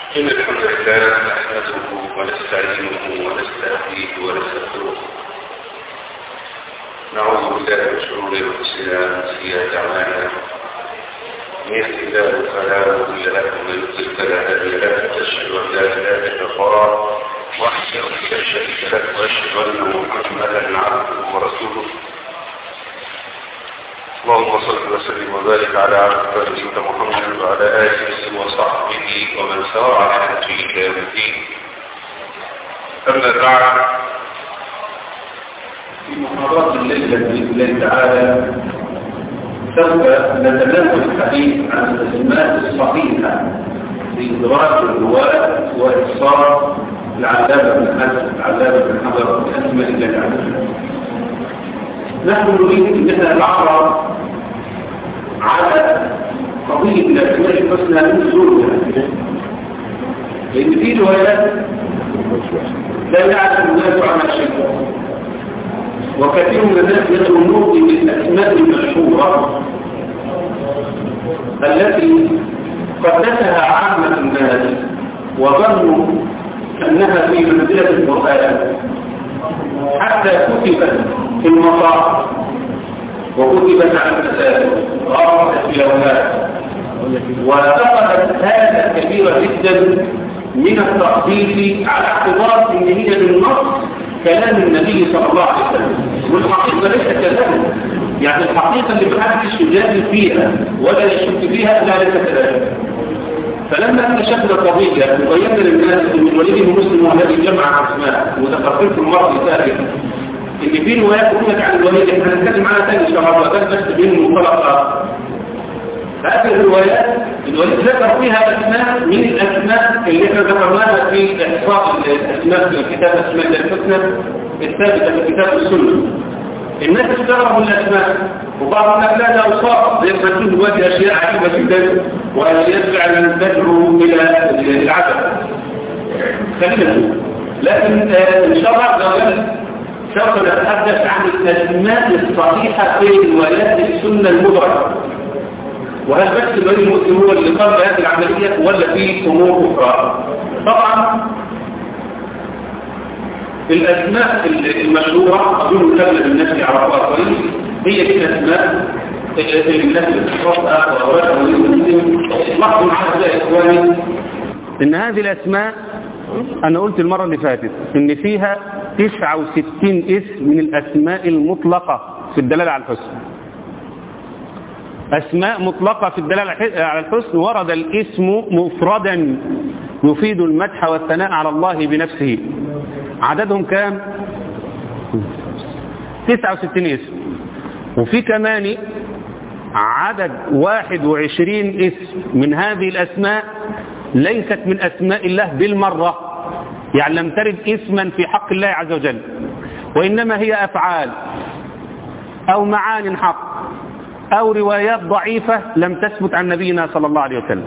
إن الحمد لله نحمده ونستعينه ونستهديه ونستغفره نعوذ بالله من شرور انفسنا ومن سيئات اعمالنا من يهد الله فلا مضل له ومن يضلل فلا هادي له اشهد ان لا اله الا الله وحده لا شريك له واشهد ان محمدا عبده ورسوله اللهم صل وسلم وبارك على عبد نبيك محمد وعلى اله وصحبه ومن سار على نهجه الى يوم الدين اما بعد في محاضرات الليلة بإذن الله تعالى سوف نتناول الحديث عن الأسماء الصحيحة لإدراك الرواة وإحصاء العلامة بن حسن العلامة بن حجر بأسماء الله تعالى نحن نريد أن احنا نتعرف على قضية الأسماء الحسنى من زورها لأن في روايات لا يعلم الناس عنها شيئا وكثير من الناس يظنون بالاسماء المشهوره التي قدسها عامه الناس وظنوا انها في منزله القران حتى كتبت في المصاحف وكتبت على المساجد وأرضت في الأولاد وفقدت هذا كبيرا جدا من التقديس على اعتبار ان هي بالنص كلام النبي صلى الله عليه وسلم والحقيقة ليس كذلك يعني الحقيقة اللي محدش يجادل فيها ولا يشك فيها لا ليس كذلك فلما اكتشفنا القضية وبينا للناس ان الوليد بن مسلم وهذه جمع اسماء وذكرت في المرة اللي فاتت ان في روايات قلت عن الوليد احنا هنتكلم عنها تاني ان شاء الله ده بس بين منطلق هذه الروايات الوليد ذكر فيها اسماء من الاسماء اللي احنا ذكرناها في احصاء الاسماء في كتاب اسماء الحسنى الثابته في كتاب السنه الناس استغربوا الاسماء وبعض الناس لا ده اوصاف زي ما تكون دلوقتي اشياء عجيبه جدا ويدفع من تدعو الى العدم خلينا نقول لكن ان شاء الله سوف نتحدث عن الاسماء الصحيحه في روايات السنه المدركه وهل بس الولي المسلم هو اللي قام بهذه العملية ولا في أمور أخرى طبعا الأسماء المشهورة أظن أغلب الناس يعرفوها كويس هي دي الأسماء اللي الناس بتحفظها وأولادها الولي المسلم لاحظوا معايا يا إخواني إن هذه الأسماء أنا قلت المرة اللي فاتت إن فيها 69 اسم من الأسماء المطلقة في الدلالة على الحسن أسماء مطلقة في الدلالة على الحسن ورد الاسم مفردا يفيد المدح والثناء على الله بنفسه عددهم كام 69 اسم وفي كمان عدد 21 اسم من هذه الأسماء ليست من أسماء الله بالمرة يعني لم ترد اسما في حق الله عز وجل وإنما هي أفعال أو معان حق أو روايات ضعيفة لم تثبت عن نبينا صلى الله عليه وسلم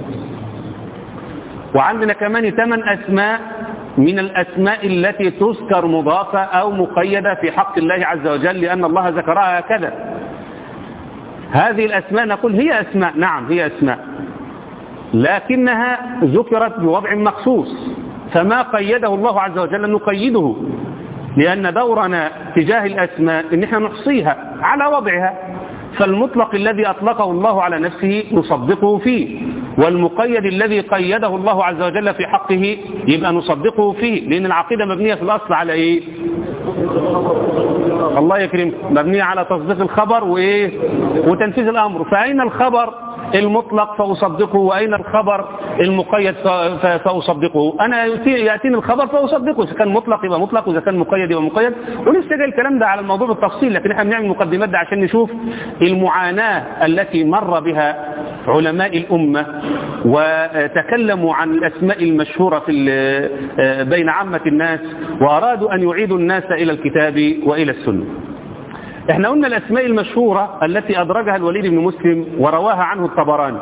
وعندنا كمان ثمان أسماء من الأسماء التي تذكر مضافة أو مقيدة في حق الله عز وجل لأن الله ذكرها هكذا هذه الأسماء نقول هي أسماء نعم هي أسماء لكنها ذكرت بوضع مخصوص فما قيده الله عز وجل نقيده لأن دورنا تجاه الأسماء إن احنا نحصيها على وضعها فالمطلق الذي أطلقه الله على نفسه نصدقه فيه والمقيد الذي قيده الله عز وجل في حقه يبقى نصدقه فيه لأن العقيدة مبنية في الأصل على إيه الله يكرم مبنية على تصديق الخبر وإيه وتنفيذ الأمر فأين الخبر المطلق فأصدقه وأين الخبر المقيد فأصدقه أنا يأتيني الخبر فأصدقه إذا كان مطلق يبقى مطلق وإذا كان مقيد يبقى مقيد ولسه جاي الكلام ده على الموضوع بالتفصيل لكن احنا بنعمل مقدمات ده عشان نشوف المعاناة التي مر بها علماء الأمة وتكلموا عن الأسماء المشهورة في بين عامة الناس وأرادوا أن يعيدوا الناس إلى الكتاب وإلى السنة احنا قلنا الأسماء المشهورة التي أدرجها الوليد بن مسلم ورواها عنه الطبراني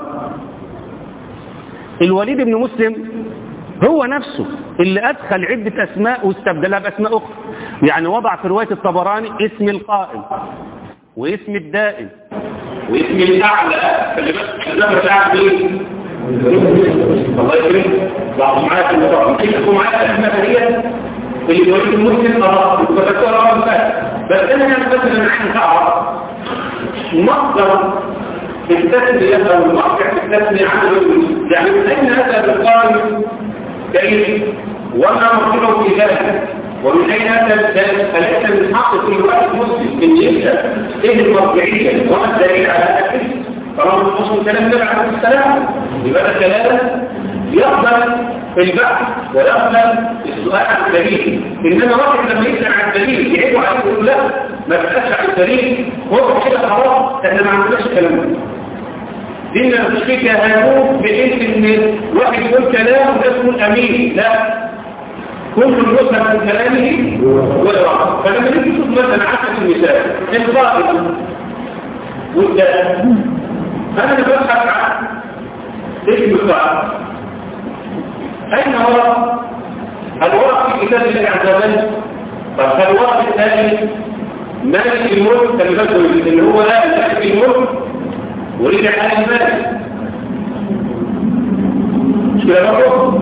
الوليد بن مسلم هو نفسه اللي أدخل عدة أسماء واستبدلها بأسماء أخرى يعني وضع في رواية الطبراني اسم القائم واسم الدائم واسم الأعلى اللي بس ده بتاع مين الله يكرمك بعض معاك المطار ممكن تكون معاك احنا هي اللي يوريك المسلم اه وتذكر اه بس انا يعني مثلا عن تعرف مصدر التسمية او المرجع في التسمية عن الرجل يعني من اين هذا بالقائم كيف وما مرجعه في ذلك ومن اين هذا الدليل فليس من حق كل واحد مسلم ان يبدا ايه المرجعيه وما الدليل على هذا طالما المسلم كلام النبي عليه السلام يبقى ده كلام يقبل البحث ويقبل السؤال عن الدليل انما واحد لما يسال عن الدليل يعيبوا عليه يقول لا ما تسالش عن الدليل هو كده خلاص احنا ما عندناش الكلام ده ديننا مش فيه تهاجم بحيث ان واحد يقول كلام وده يكون امين لا كل يفهم من كلامه ويرى فلما نيجي نشوف مثلا عشرة المثال القائد والداء انا ببحث عن اسم القائد اين هو الورق في كتاب الله عز وجل طب الورق الثاني مالك الملك كما بالكم ان هو لا مالك الملك ورجع على المالك مش كده برضه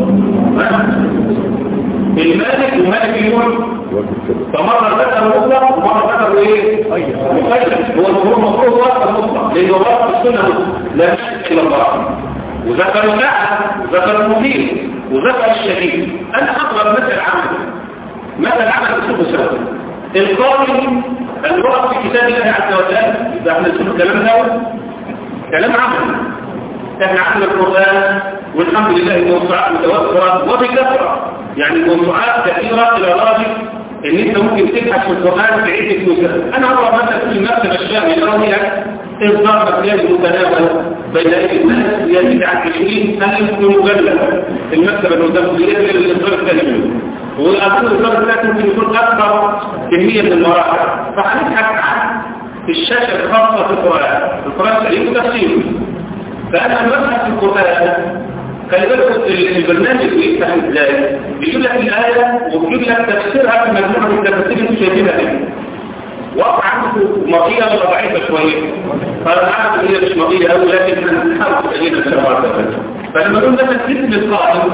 المالك ومالك الملك فمرة ذكر مطلق ومرة ذكر ايه؟ مقيد هو المفروض المفروض وقت المطلق لانه وقت السنة لا يشرك الى الله وذكر النعم وذكر المفيد وذكر الشديد انا اقرب مثل عمل مثل عمل اسلوب سوا القائم الوقت في كتاب الله عز وجل يبقى احنا نشوف الكلام ده كلام عمل احنا عندنا القرآن والحمد لله الموسوعات متوفرة وبكثرة يعني الموسوعات كثيرة إلى درجة ان انت ممكن تبحث في القرآن في عدة مسائل انا اقرا مثلا في المكتبة الشاملة وهي اصدار مكياج متناول بين ايدي الناس يزيد عن 20 الف مجلد المكتبة الوزارية للاصدار الثاني والاصدار الاصدار الثاني ممكن يكون اكثر كمية من المراحل فهنبحث عن الشاشة الخاصة في القرآن القرآن الكريم تفسيره فأنا ببحث في القرآن خلي بالك البرنامج بيفتح ازاي بيجيب لك الآية وبيجيب لك تفسيرها في مجموعة من التفاسير اللي شايفينها دي وقع عنده مقية ولا ضعيفة شوية فأنا عارف ان هي مش مقية أوي لكن هنحاول تجينا إن شاء الله فلما نقول مثلا اسم القائم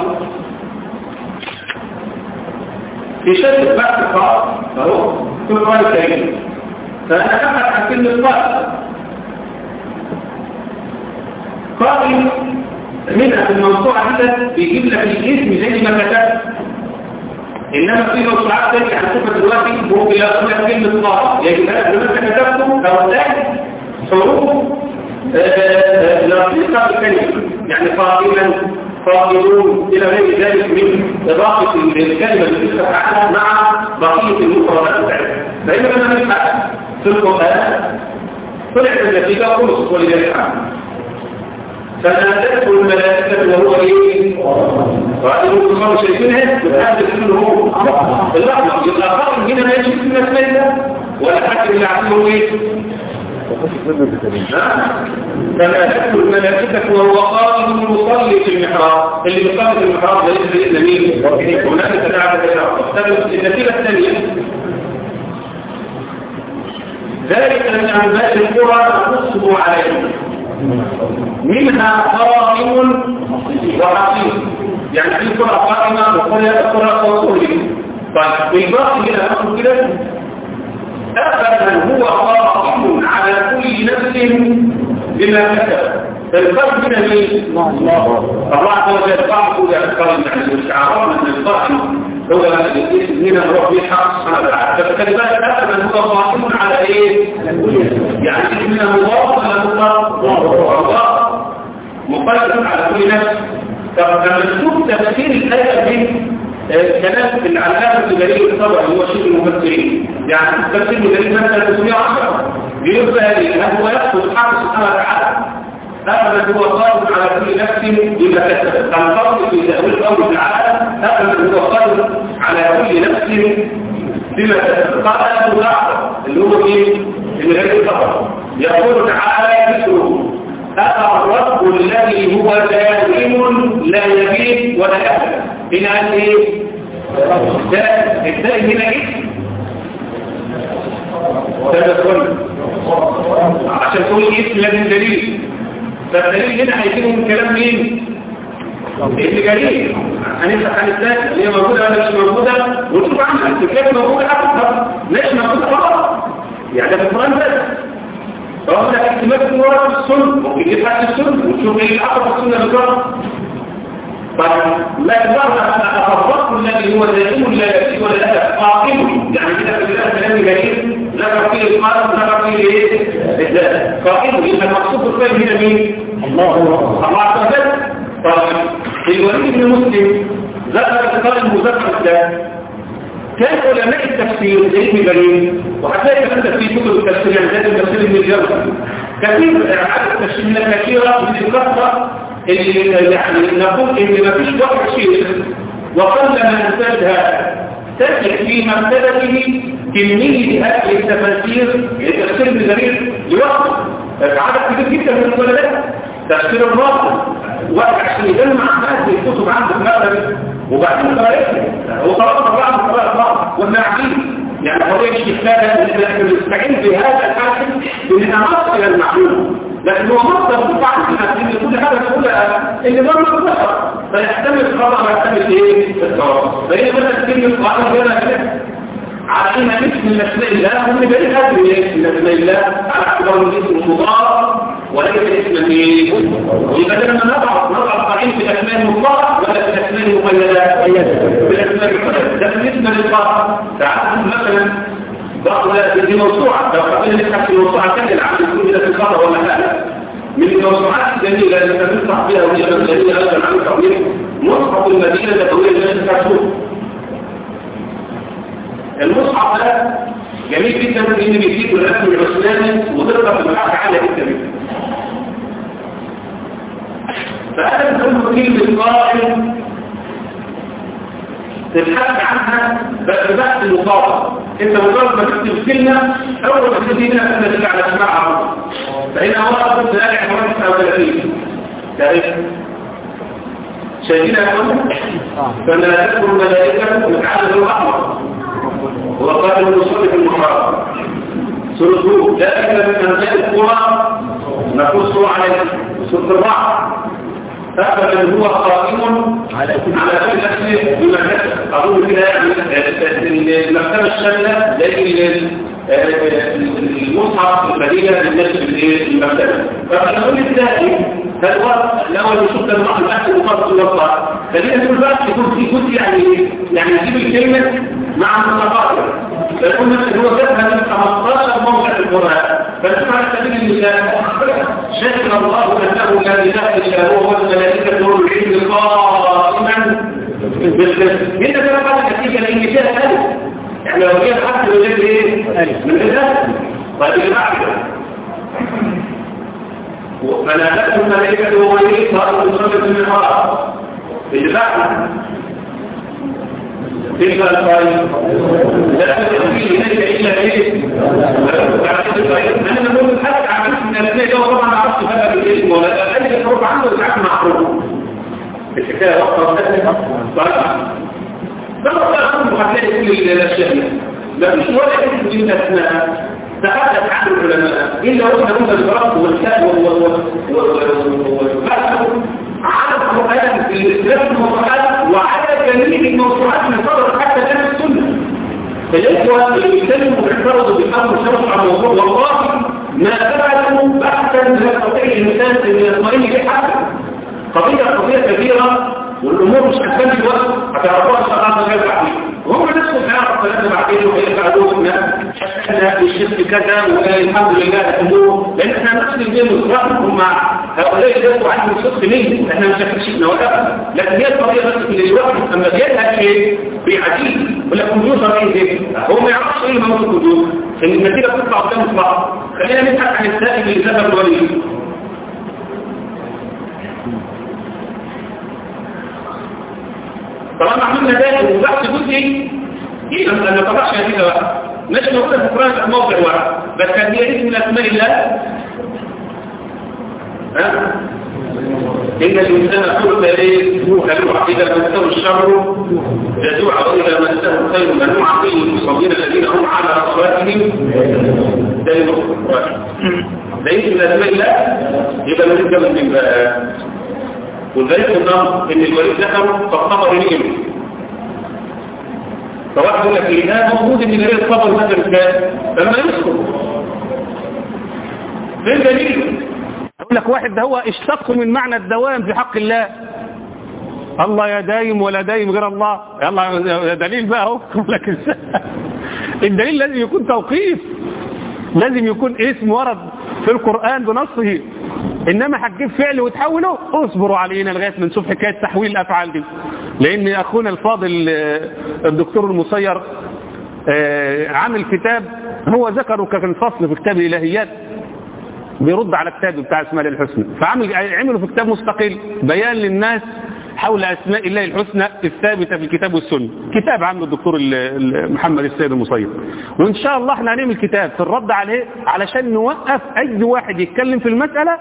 في شركة بحث القائم أهو في القرآن الكريم فأنا أبحث عن كلمة القائم قائم منها في الموضوع كده بيجيب لك الاسم زي ما كتبت انما في موضوعات ثانيه هنشوفها دلوقتي ممكن يقول لك كلمه قائم يجب ان انت كتبته او حروف لطيفه بالكلمه يعني قائما قائلون الى غير ذلك من اضافه الكلمه اللي تفتح مع بقيه المفردات بتاعتها فإذا لما نبحث في القرآن طلعت النتيجة خلص ولذلك فنادته الملائكة وهو ايه؟ وهذه المتصور شايفينها بتحدث انه هو اللحظة يبقى قائم هنا ما يجب في المسألة ولا حاكم اللي عمله ايه؟ فنادته الملائكة وهو قائم يصلي في المحراب اللي بيصلي في المحراب ده يسري مين؟ هناك تدعى النتيجة الثانية ذلك من أنباء القرى نقصه عليهم منها قائم وحقيم يعني في قرى قائمة وقرى قرى صوتية طيب بالباقي كده نقول كده أبدا هو قائم على كل نفس بما كتب الفرق من مين؟ الله عز وجل بعض كل أفكار يعني مش عرفنا أن القائم هو الاسم هنا هو في حق سبحانه وتعالى فكلمات أبدا هو قائم على إيه؟ يعني اسمنا مضاف ولا مضاف؟ مقدم على كل نفس طب لما نشوف تفسير الآية دي كلام العلامة الجليل الطبع هو شيء المفسرين يعني تفسير الجليل مثلا 310 بيقول هذه هل هو يقصد حق سبحانه وتعالى أبدا هو قادر على كل نفس بما كسبت الفرق في تأويل قول تعالى أبدا هو قادر على كل نفس بما كسبت قال أبو الأعظم اللي هو إيه؟ اللي غير الخبر يقول تعالى يسره أتى الرب الذي هو دائم لا يبيت ولا يحدث هنا قال إيه؟ ده الدائم هنا إيه؟ ده كله عشان تقول اسم لازم دليل فالدليل هنا هيجيبه من كلام مين اللي جريء هنفتح عن الثاني اللي هي موجودة ولا مش موجودة ونشوف عنها الكتاب موجودة أكثر مش موجودة خلاص يعني ده في القرآن بس فهو ده احتمال في ورا السنة ممكن يفتح السنة ونشوف ايه الأقرب السنة بالظبط طيب لا يظهر أفضل الذي هو دائم لا يأتي ولا لا قائم يعني كده في الآن كلام جميل لا فيه القائم لا فيه ايه الذات قائم يبقى المقصود بالقائم هنا مين الله الله عز وجل طيب الوليد بن مسلم ذكر اختار المذكر ده كان علماء التفسير زي ابن جرير وهتلاقي كمان في كتب التفسير يعني زي التفسير ابن الجوزي كثير عدد تفسيرات كثيره من الكثره اللي يعني نقول ان ما فيش واحد شيء وقل ما انتجها تجد في مرتبته كمية أهل التفاسير التفسير ابن جرير لوحده عدد كبير جدا من الولدات تفسير الراقب واحد عشان يجمع هذه الكتب عنده في مكتب وبعدين قراءتها وطرقها بعض قراءة بعض والمعجين يعني قضية الشفاء نستعين بهذا الحاكم بأنها مصر إلى المعلومة لكن هو مصدر طبعا ان كل هذا تقول ان ده مصدر فيحتمل خطا ويحتمل ايه الصواب فهي مثلا كلمه قائل هنا كده على ان اسم من اسماء الله هم بين هذه من اسماء الله على اعتبار الاسم مضاف وليس اسما ايه يبقى لما نضع نضع القائل في الاسماء المضاف ولا في الاسماء المقيده في الاسماء المقيده ده بالنسبه للقاف تعال مثلا بعض دي موسوعة لو قبل نفتح في موسوعة كاملة عن كل ده في الخطأ ولا حاجة من الموسوعات الجميلة اللي تنصح بها وهي جميلة أيضا عن التقويم مصحف المدينة النبوية التي تفتحه المصحف ده جميل جدا لأن بيجيب الرسم العثماني وتقدر في البحث عنها جدا جدا فأنا بقول كلمة قائم تبحث عنها بس بحث المطابق انت مجرد ما تكتب كلمة اول ما تبتدي هنا كلمة ترجع على اسمها فهنا هو اصلا تلاقي حوالي 39 تعرف شايفين يا اخوان فلا تذكر الملائكة متعلق الاحمر وقال المصلي في المحرم سورة هود لا اكل من انزال القرى نقص عليه سورة الرعد فمن هو قائم على كل أسئلة بمكتب أقول كده يعني المكتبة الشاملة لكن المصحف المدينة للناس المكتبة فأقول الثاني فالوقت الأول يشوف لما راح البحث المقاصد الوقت خلينا نقول بقى يكون في جزء يعني يعني يجيب الكلمة مع المتقاطع فيقول مثلا هو جابها من 15 موضع في القرآن فنسمع على سبيل المثال شهد الله أنه لا إله إلا هو والملائكة والعلم قائما بالقسط هنا كما قال النتيجة لأن فيها ألف يعني لو جاء حتى لو جاء إيه؟ من الألف طيب اللي بعده فنادته الملائكة وغيره صاروا بصدق من الحرام اللي بعده تلك القائل لا تدخل إليك إلا إيه أنا نقول الحاجة عملت من الأسماء ده طبعا ما أعرفش بقى بالاسم ولا أي حروف عنه وساعات محروف الحكاية وقت وقت ده وقت أخذ هتلاقي كل الأشياء لا مش ولا اسم من الأسماء تحدث عن العلماء إلا وإحنا كنا الفرق والكتاب والبحث على القرآن في الإسلام الموضوعات وعلى جميع الموضوعات من صدر حتى كان السنة فالإخوة اللي بيتكلموا ويعترضوا بالأمر شرط على الموضوع والله ما فعلوا بحثا لا يستطيع الإنسان أن يطمئن به حتى قضية قضية كبيرة والأمور مش هتبان في وقت هتعرفوها الشرط غير بعدين وهم نفسهم هيعرفوا كلام بعدين وهيفعلوا احنا الشرك كذا والحمد لله الامور لان احنا نفس الجيم والرحم هم هؤلاء يدرسوا عنهم صدق منه احنا مش هنكشفنا ولا لكن هي القضيه بس ان الواحد اما جالها شيء بيعديه ولا كمبيوتر ايه ده هو ما يعرفش ايه موضوع الكمبيوتر ان النتيجه بتطلع قدام بعض خلينا نبحث عن السائل اللي سبب الوليد طالما عملنا ذلك وبحث جزئي يبقى ما نطلعش نتيجه واحده مش موجوده في القران في موضع واحد بس كان هي اسم من اسماء الله ها إن الإنسان خلق إيه؟ كنوع إذا مسه الشر جزوع وإذا مسه الخير منوعا فيه المصابين الذين هم على صلاتهم دائما ده اسم من أسماء الله يبقى نرجع من بقى وذلك النظر ان الوليد ذكره فالخبر يقل فواحد يقول لك ايه ده موجود ان دليل الخبر مثلا كذا فلما يذكر فين دليله؟ يقول لك واحد ده هو اشتق من معنى الدوام في حق الله الله يا دايم ولا دايم غير الله يلا يا دليل بقى اهو لك الدليل لازم يكون توقيف لازم يكون اسم ورد في القرآن بنصه انما هتجيب فعل وتحوله اصبروا علينا لغايه ما نشوف حكايه تحويل الافعال دي لان اخونا الفاضل الدكتور المصير عامل كتاب هو ذكره كان فصل في كتاب الالهيات بيرد على كتاب بتاع اسماء الحسنى فعمل عمله في كتاب مستقل بيان للناس حول اسماء الله الحسنى الثابته في الكتاب والسنه كتاب عامله الدكتور محمد السيد المصير وان شاء الله احنا هنعمل كتاب في الرد عليه علشان نوقف اي واحد يتكلم في المساله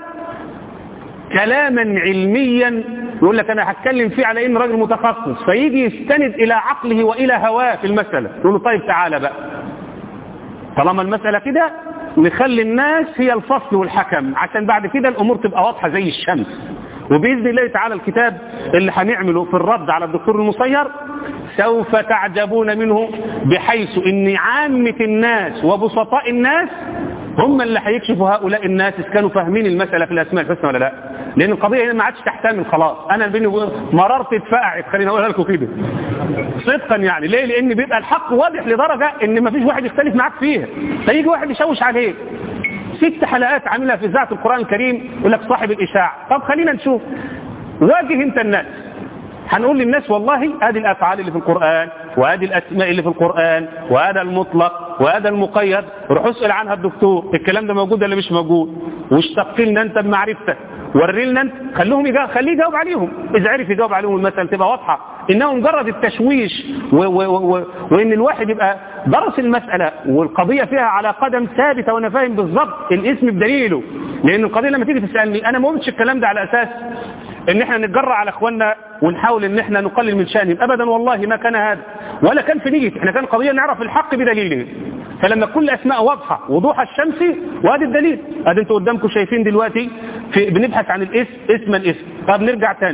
كلاما علميا يقول لك انا هتكلم فيه على ان راجل متخصص فيجي يستند الى عقله والى هواه في المساله يقول له طيب تعالى بقى طالما المساله كده نخلي الناس هي الفصل والحكم عشان بعد كده الامور تبقى واضحه زي الشمس وباذن الله تعالى الكتاب اللي هنعمله في الرد على الدكتور المصير سوف تعجبون منه بحيث ان عامه الناس وبسطاء الناس هم اللي هيكشفوا هؤلاء الناس إذا كانوا فاهمين المسألة في الأسماء الحسنى ولا لا لأن القضية هنا ما عادش تحتمل خلاص أنا بيني مررت اتفقعت خليني أقولها لكم كده صدقا يعني ليه لأن بيبقى الحق واضح لدرجة إن ما فيش واحد يختلف معاك فيها فيجي واحد يشوش عليك ست حلقات عاملها في إذاعة القرآن الكريم يقول لك صاحب الإشاعة طب خلينا نشوف واجه أنت الناس هنقول للناس والله ادي الافعال اللي في القرآن وادي الاسماء اللي في القرآن وهذا المطلق وهذا المقيد روح اسال عنها الدكتور الكلام ده موجود ولا مش موجود واشتق لنا انت بمعرفتك وري لنا انت خليهم يجاوب خليه يجاوب عليهم اذا عرف يجاوب عليهم المساله تبقى واضحه انه مجرد التشويش و و و وان الواحد يبقى درس المساله والقضيه فيها على قدم ثابته وانا فاهم بالظبط الاسم بدليله لان القضيه لما تيجي تسالني انا ما قلتش الكلام ده على اساس ان احنا نتجرع على اخواننا ونحاول ان احنا نقلل من شانهم ابدا والله ما كان هذا ولا كان في نيتي احنا كان قضيه نعرف الحق بدليله فلما كل اسماء واضحه وضوح الشمس وادي الدليل ادي انتوا قدامكم شايفين دلوقتي في بنبحث عن الاسم اسما اسم طب نرجع تاني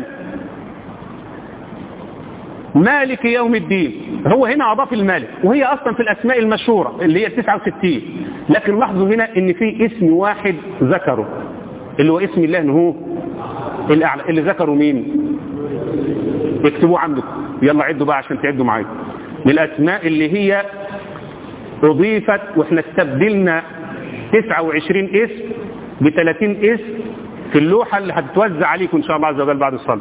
مالك يوم الدين هو هنا اضاف المالك وهي اصلا في الاسماء المشهوره اللي هي 69 لكن لاحظوا هنا ان في اسم واحد ذكره اللي هو اسم الله هو الاعلى اللي ذكروا مين اكتبوه عندكم يلا عدوا بقى عشان تعدوا معايا من الاسماء اللي هي اضيفت واحنا استبدلنا 29 اسم ب 30 اسم في اللوحه اللي هتتوزع عليكم ان شاء الله عز وجل بعد الصلاه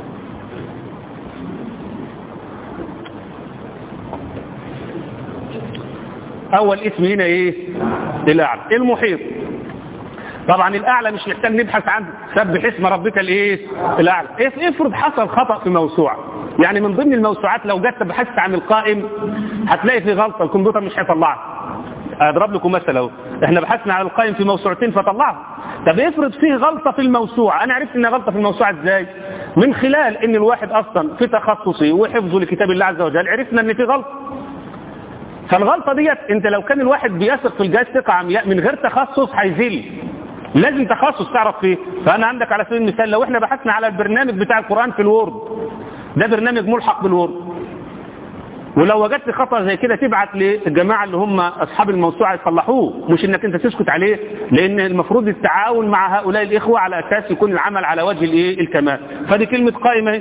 اول اسم هنا ايه الاعلى المحيط طبعا الاعلى مش محتاج نبحث عنه سبح اسم ربك الايه الاعلى افرض حصل خطا في موسوعه يعني من ضمن الموسوعات لو جت بحثت عن القائم هتلاقي في غلطه الكمبيوتر مش هيطلعها اضرب لكم مثل اهو احنا بحثنا عن القائم في موسوعتين فطلعها طب افرض فيه غلطه في الموسوعه انا عرفت ان غلطه في الموسوعه ازاي من خلال ان الواحد اصلا في تخصصي وحفظه لكتاب الله عز وجل عرفنا ان في غلطه فالغلطه ديت انت لو كان الواحد بيثق في الجهاز ثقه عمياء من غير تخصص هيزل لازم تخصص تعرف فيه فانا عندك على سبيل المثال لو احنا بحثنا على البرنامج بتاع القرآن في الوورد ده برنامج ملحق بالوورد ولو وجدت خطأ زي كده تبعت للجماعة اللي هم أصحاب الموسوعة يصلحوه مش انك انت تسكت عليه لان المفروض التعاون مع هؤلاء الإخوة على أساس يكون العمل على وجه الايه الكمال فدي كلمة قائمة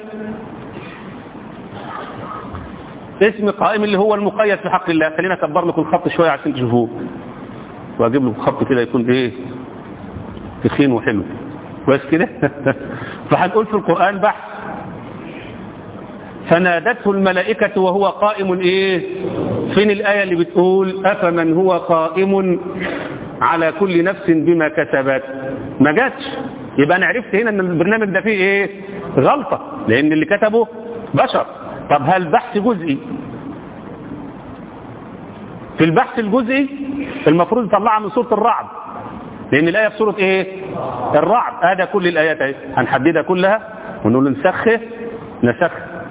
اسم قائم اللي هو المقيد في حق الله خلينا اكبر لكم الخط شوية عشان تشوفوه واجيب لكم خط كده يكون ايه تخين وحلو كويس كده فهنقول في القرآن بحث فنادته الملائكة وهو قائم ايه فين الآية اللي بتقول أفمن هو قائم على كل نفس بما كسبت ما جاتش يبقى أنا عرفت هنا أن البرنامج ده فيه ايه غلطة لأن اللي كتبه بشر طب هل بحث جزئي في البحث الجزئي المفروض يطلعها من سورة الرعد لأن الآية في سورة إيه الرعد هذا كل الآيات اهي هنحددها كلها ونقول نسخه نسخ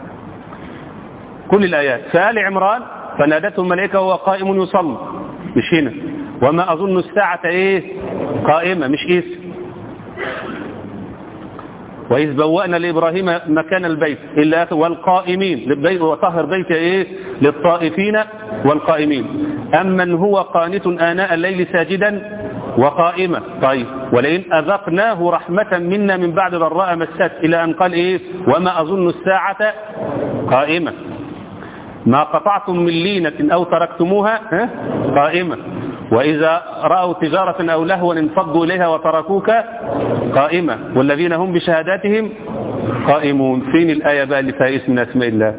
كل الآيات فآل عمران فنادته الملائكة وهو قائم يصلي مش هنا وما أظن الساعة إيه قائمة مش اسم وإذ بوأنا لإبراهيم مكان البيت إلا آخر والقائمين للبيت وطهر بيت إيه للطائفين والقائمين أمن هو قانت آناء الليل ساجدا وقائمة طيب ولئن أذقناه رحمة منا من بعد ضراء مست إلى أن قال إيه وما أظن الساعة قائمة ما قطعتم من لينة أو تركتموها ها؟ قائمة وإذا رأوا تجارة أو لهوا انفضوا إليها وتركوك قائمة والذين هم بشهاداتهم قائمون فين الآية بقى اللي فيها اسم من أسماء الله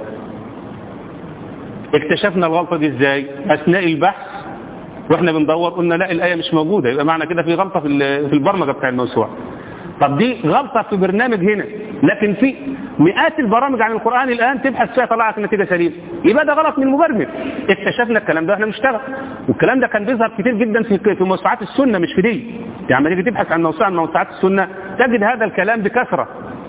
اكتشفنا الغلطة دي ازاي أثناء البحث واحنا بندور قلنا لا الآية مش موجودة يبقى معنى كده في غلطة في في البرمجة بتاع الموسوعة طب دي غلطة في برنامج هنا لكن في مئات البرامج عن القرآن الآن تبحث فيها طلعت النتيجة سليمة يبقى ده غلط من المبرمج اكتشفنا الكلام ده واحنا بنشتغل والكلام ده كان بيظهر كتير جدا في في موسوعات السنة مش في دي يعني لما تيجي تبحث عن موسوعة من موسوعات السنة تجد هذا الكلام بكثرة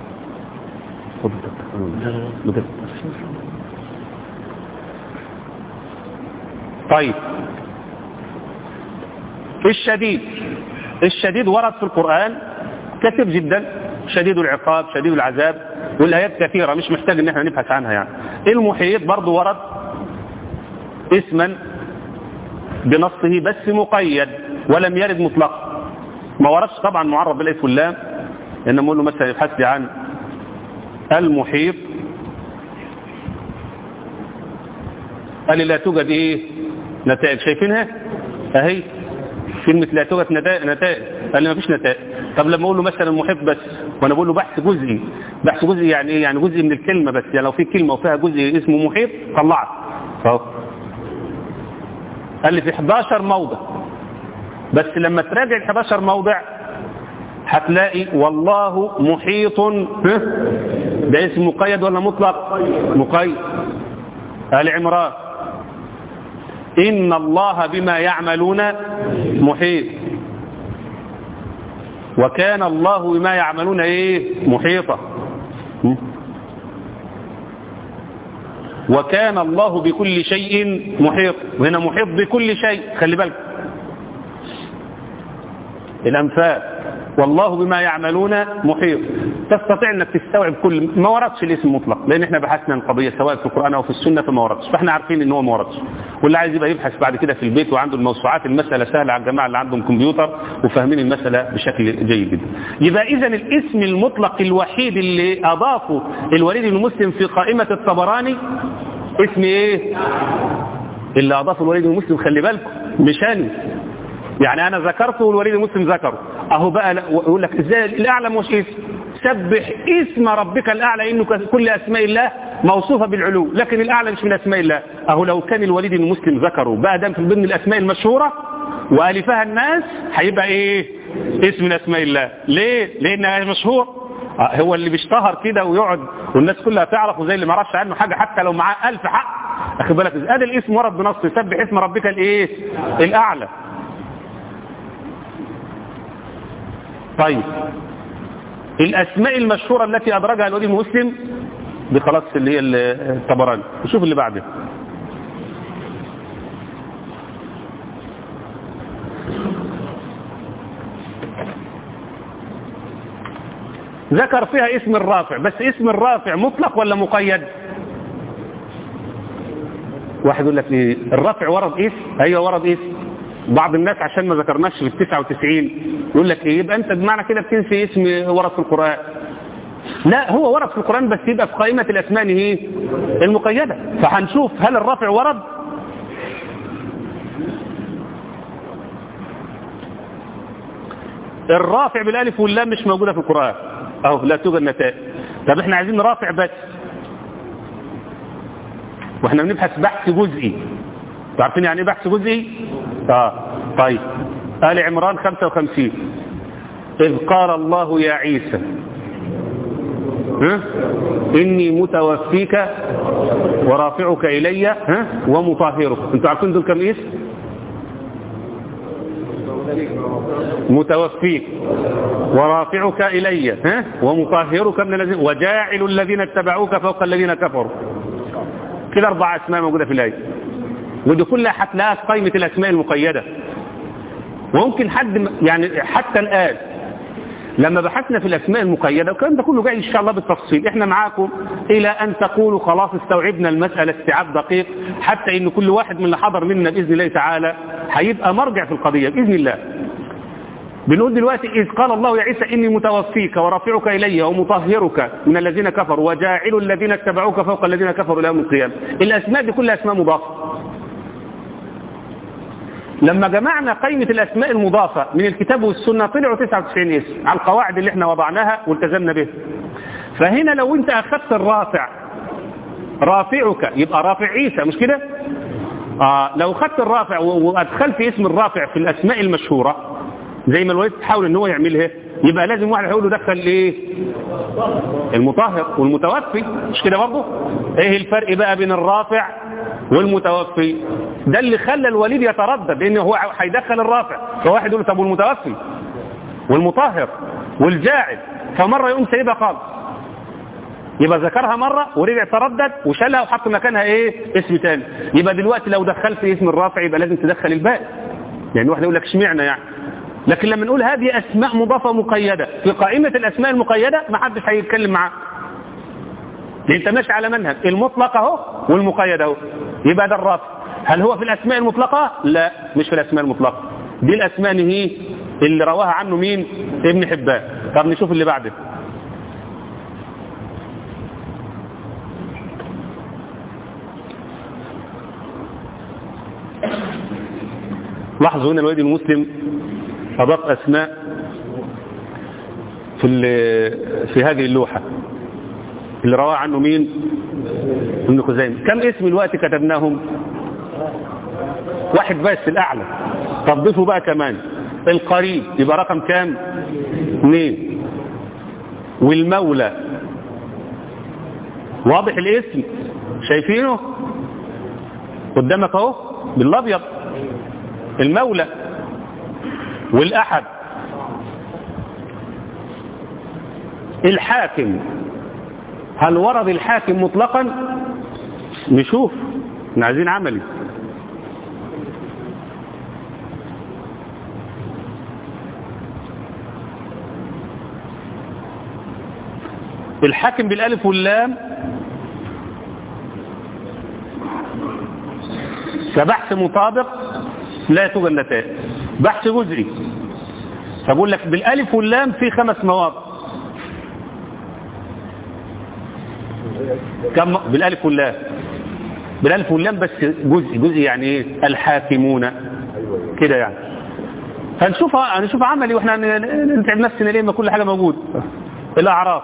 طيب الشديد الشديد ورد في القرآن كثير جدا شديد العقاب شديد العذاب والآيات كثيرة مش محتاج ان احنا نبحث عنها يعني المحيط برضو ورد اسما بنصه بس مقيد ولم يرد مطلقا ما وردش طبعا معرض بالالف واللام ان نقول له مثلا يبحث لي عن المحيط قال لي لا توجد ايه نتائج شايفينها اهي كلمة لا توجد نتائج قال لي ما فيش نتائج طب لما اقول له مثلا محيط بس وانا بقول له بحث جزئي بحث جزئي يعني ايه يعني جزء من الكلمة بس يعني لو في كلمة وفيها جزء اسمه محيط طلعت اهو قال لي في 11 موضع بس لما تراجع ال 11 موضع هتلاقي والله محيط ده اسم مقيد ولا مطلق مقيد آل عمران إن الله بما يعملون محيط وكان الله بما يعملون ايه محيطا وكان الله بكل شيء محيط وهنا محيط بكل شيء خلي بالك الأنفال والله بما يعملون محيط تستطيع انك تستوعب كل ما وردش الاسم مطلق لان احنا بحثنا القضيه سواء في القران او في السنه فما وردش فاحنا عارفين ان هو ما وردش واللي عايز يبقى يبحث بعد كده في البيت وعنده الموسوعات المساله سهله على الجماعه اللي عندهم كمبيوتر وفاهمين المساله بشكل جيد جدا يبقى اذا الاسم المطلق الوحيد اللي اضافه الوليد بن مسلم في قائمه الطبراني اسم ايه اللي اضافه الوليد بن مسلم خلي بالكم مش انا يعني انا ذكرته والوليد المسلم ذكره اهو بقى يقول لك ازاي الاعلى مش اسم سبح اسم ربك الاعلى انه كل اسماء الله موصوفه بالعلو لكن الاعلى مش من اسماء الله اهو لو كان الوليد المسلم ذكره بقى ده في ضمن الاسماء المشهوره والفها الناس هيبقى ايه اسم من اسماء الله ليه لانها مشهور هو اللي بيشتهر كده ويقعد والناس كلها تعرفه زي اللي ما عرفش عنه حاجه حتى لو معاه ألف حق اخد بالك ادي الاسم ورد بنص سبح اسم ربك الايه الاعلى طيب الأسماء المشهورة التي أدرجها الولي المسلم دي خلاص اللي هي الطبراني نشوف اللي بعده ذكر فيها اسم الرافع بس اسم الرافع مطلق ولا مقيد واحد يقول لك ايه الرافع ورد اسم ايوه ورد اسم بعض الناس عشان ما ذكرناش في ال 99 يقول لك ايه يبقى انت بمعنى كده بتنسي اسم ورد في القرآن لا هو ورد في القرآن بس يبقى في قائمة الأسماء ايه المقيدة فهنشوف هل الرفع ورد الرافع بالالف واللام مش موجودة في القرآن اهو لا توجد نتائج طب احنا عايزين رافع بس واحنا بنبحث بحث جزئي عارفين يعني ايه بحث جزئي اه طيب آل عمران 55 إذ قال الله يا عيسى ها؟ إني متوفيك ورافعك إلي ها؟ ومطهرك انتوا عارفين دول كم اسم متوفيك ورافعك إلي ها؟ ومطهرك من الذين وجاعل الذين اتبعوك فوق الذين كفروا كده أربع أسماء موجودة في الآية ودي كلها هتلاقيها في قائمة الأسماء المقيدة وممكن حد يعني حتى الآن لما بحثنا في الأسماء المقيدة والكلام ده كله جاي إن شاء الله بالتفصيل إحنا معاكم إلى أن تقولوا خلاص استوعبنا المسألة استيعاب دقيق حتى إن كل واحد من اللي حضر منا بإذن الله تعالى هيبقى مرجع في القضية بإذن الله بنقول دلوقتي إذ قال الله يا عيسى إني متوفيك ورافعك إلي ومطهرك من الذين كفروا وجاعل الذين اتبعوك فوق الذين كفروا إلى يوم القيامة الأسماء دي كلها أسماء مضافة لما جمعنا قائمة الأسماء المضافة من الكتاب والسنة طلعوا 99 اسم على القواعد اللي احنا وضعناها والتزمنا بها فهنا لو انت أخذت الرافع رافعك يبقى رافع عيسى مش كده آه لو خدت الرافع وأدخلت اسم الرافع في الأسماء المشهورة زي ما الوليد تحاول ان هو يعملها يبقى لازم واحد هيقول له دخل ايه المطهر والمتوفي مش كده برضه ايه الفرق بقى بين الرافع والمتوفي ده اللي خلى الوليد يتردد لان هو هيدخل الرافع فواحد يقول له طب والمتوفي والمطهر والجاعل فمره يقوم سايبها خالص يبقى ذكرها مرة ورجع تردد وشالها وحط مكانها ايه اسم تاني يبقى دلوقتي لو دخلت اسم الرافع يبقى لازم تدخل الباقي يعني واحد يقول لك اشمعنى يعني لكن لما نقول هذه أسماء مضافة مقيدة في قائمة الأسماء المقيدة ما حدش هيتكلم معاه لأن انت ماشي على منهج المطلق اهو والمقيد اهو يبقى ده الرافع هل هو في الأسماء المطلقة لا مش في الأسماء المطلقة دي الأسماء هي اللي رواها عنه مين ابن حبان طب نشوف اللي بعده لاحظوا هنا الوادي المسلم أضاف أسماء في في هذه اللوحة اللي رواه عنه مين ابن خزيمة كم اسم الوقت كتبناهم واحد بس الأعلى طب ضيفوا بقى كمان القريب يبقى رقم كام اثنين والمولى واضح الاسم شايفينه قدامك اهو بالابيض المولى والأحد الحاكم هل ورد الحاكم مطلقا نشوف احنا عايزين عملي الحاكم بالالف واللام كبحث مطابق لا توجد نتائج بحث جزئي فبقول لك بالالف واللام في خمس مواضع كم بالالف واللام بالالف واللام بس جزء جزء يعني ايه الحاكمون كده يعني هنشوف هنشوف عملي واحنا نتعب نفسنا ليه ما كل حاجه موجود الاعراف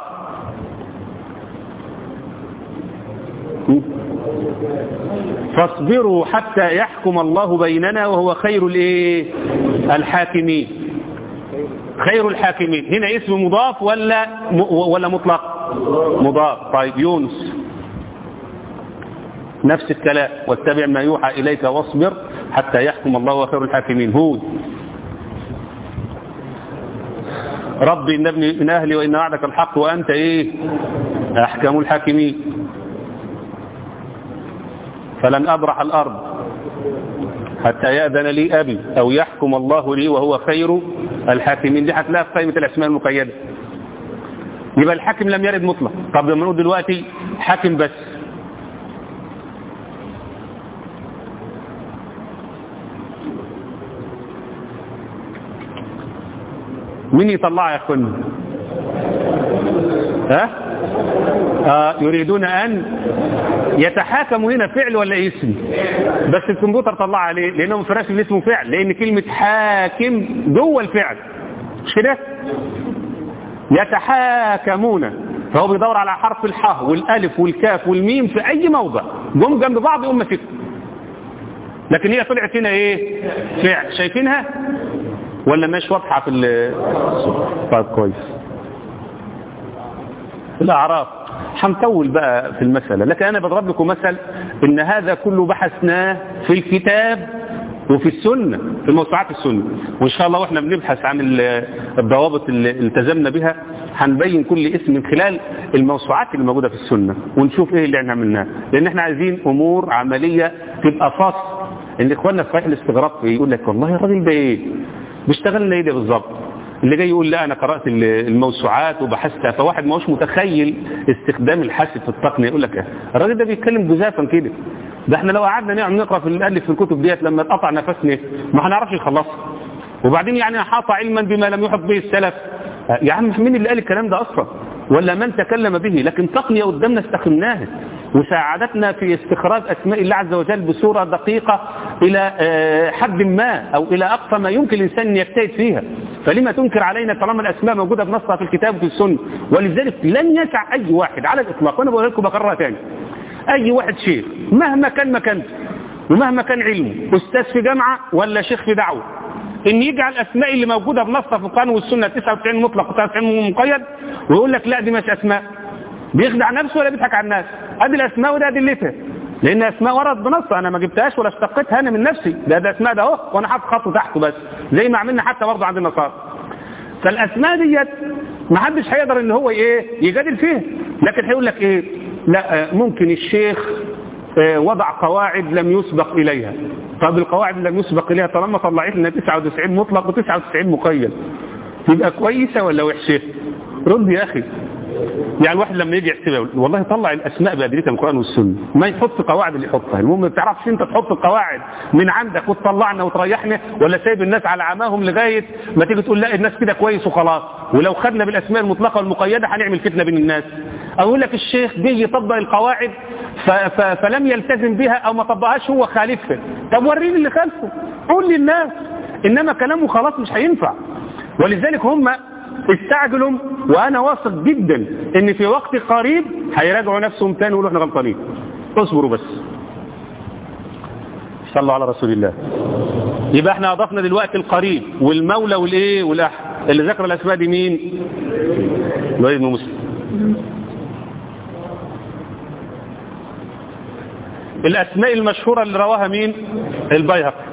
فاصبروا حتى يحكم الله بيننا وهو خير الايه الحاكمين خير الحاكمين هنا اسم مضاف ولا ولا مطلق مضاف طيب يونس نفس الكلام واتبع ما يوحى إليك واصبر حتى يحكم الله وخير الحاكمين هود ربي إن ابني من أهلي وإن وعدك الحق وأنت إيه أحكم الحاكمين فلن أبرح الأرض حتى يأذن لي أبي أو يحكم الله لي وهو خير الحاكمين دي هتلاقي في قائمة الأسماء المقيدة يبقى الحاكم لم يرد مطلق طب لما نقول دلوقتي حاكم بس مين يطلع يا اخوانا ها آه يريدون ان يتحاكموا هنا فعل ولا اسم بس الكمبيوتر طلع عليه لانه ما فرقش اسمه فعل لان كلمه حاكم جوه الفعل مش كده يتحاكمون فهو بيدور على حرف الحاء والالف والكاف والميم في اي موضع جم جنب بعض يقوم ماسكهم لكن هي طلعت هنا ايه فعل شايفينها ولا مش واضحه في طيب كويس الاعراف هنطول بقى في المسألة لكن أنا بضرب لكم مثل إن هذا كله بحثناه في الكتاب وفي السنة في موسوعات السنة وإن شاء الله وإحنا بنبحث عن الضوابط اللي التزمنا بها هنبين كل اسم من خلال الموسوعات اللي موجودة في السنة ونشوف إيه اللي احنا عملناه لأن احنا عايزين أمور عملية تبقى فصل إن إخواننا في صحيح الاستغراب يقول لك والله الراجل ده إيه بيشتغل لنا إيه ده بالظبط اللي جاي يقول لا انا قرات الموسوعات وبحثتها فواحد ما هوش متخيل استخدام الحاسب في التقنيه يقول لك الراجل ده بيتكلم جزافا كده ده احنا لو قعدنا نعم نقرا في نالف في الكتب ديت لما اتقطع نفسنا ما هنعرفش نخلصها وبعدين يعني حاط علما بما لم يحط به السلف يا عم مين اللي قال الكلام ده اصلا ولا من تكلم به لكن تقنيه قدامنا استخدمناها وساعدتنا في استخراج اسماء الله عز وجل بصوره دقيقه الى حد ما او الى اقصى ما يمكن الانسان ان يجتهد فيها فلما تنكر علينا طالما الاسماء موجوده بنصها في الكتاب وفي السنه ولذلك لن يسع اي واحد على الاطلاق وانا بقول لكم بكررها تاني اي واحد شيخ مهما كان مكانته ومهما كان علمه استاذ في جامعه ولا شيخ في دعوه ان يجعل الاسماء اللي موجوده بنصها في القران والسنه 99 مطلق و99 مقيد ويقول لك لا دي مش اسماء بيخدع نفسه ولا بيضحك على الناس ادي الاسماء وده ادلتها لان اسماء ورد بنص انا ما جبتهاش ولا اشتقتها انا من نفسي ده ده اسماء ده اهو وانا حاطط خطه تحته بس زي ما عملنا حتى برضه عند النصارى فالاسماء ديت ما حدش هيقدر ان هو ايه يجادل فيها لكن هيقول لك ايه لا ممكن الشيخ وضع قواعد لم يسبق اليها طب القواعد اللي لم يسبق اليها طالما طلعت لنا 99 مطلق و99 مقيد تبقى كويسه ولا وحشه رد يا اخي يعني الواحد لما يجي يحسبها والله طلع الاسماء بادلتها من القران والسنه ما يحط قواعد اللي يحطها المهم ما تعرفش انت تحط القواعد من عندك وتطلعنا وتريحنا ولا سايب الناس على عماهم لغايه ما تيجي تقول لا الناس كده كويس وخلاص ولو خدنا بالاسماء المطلقه والمقيده هنعمل فتنه بين الناس او يقول لك الشيخ جه يطبق القواعد ف ف فلم يلتزم بها او ما طبقهاش هو خالفها طب وريني اللي خالفه قول للناس انما كلامه خلاص مش هينفع ولذلك هم استعجلوا وانا واثق جدا ان في وقت قريب هيراجعوا نفسهم تاني ويقولوا احنا غلطانين اصبروا بس صلوا على رسول الله يبقى احنا اضفنا دلوقتي القريب والمولى والايه والاحد اللي ذكر الاسماء دي مين الوليد بن مسلم الاسماء المشهوره اللي رواها مين البيهقي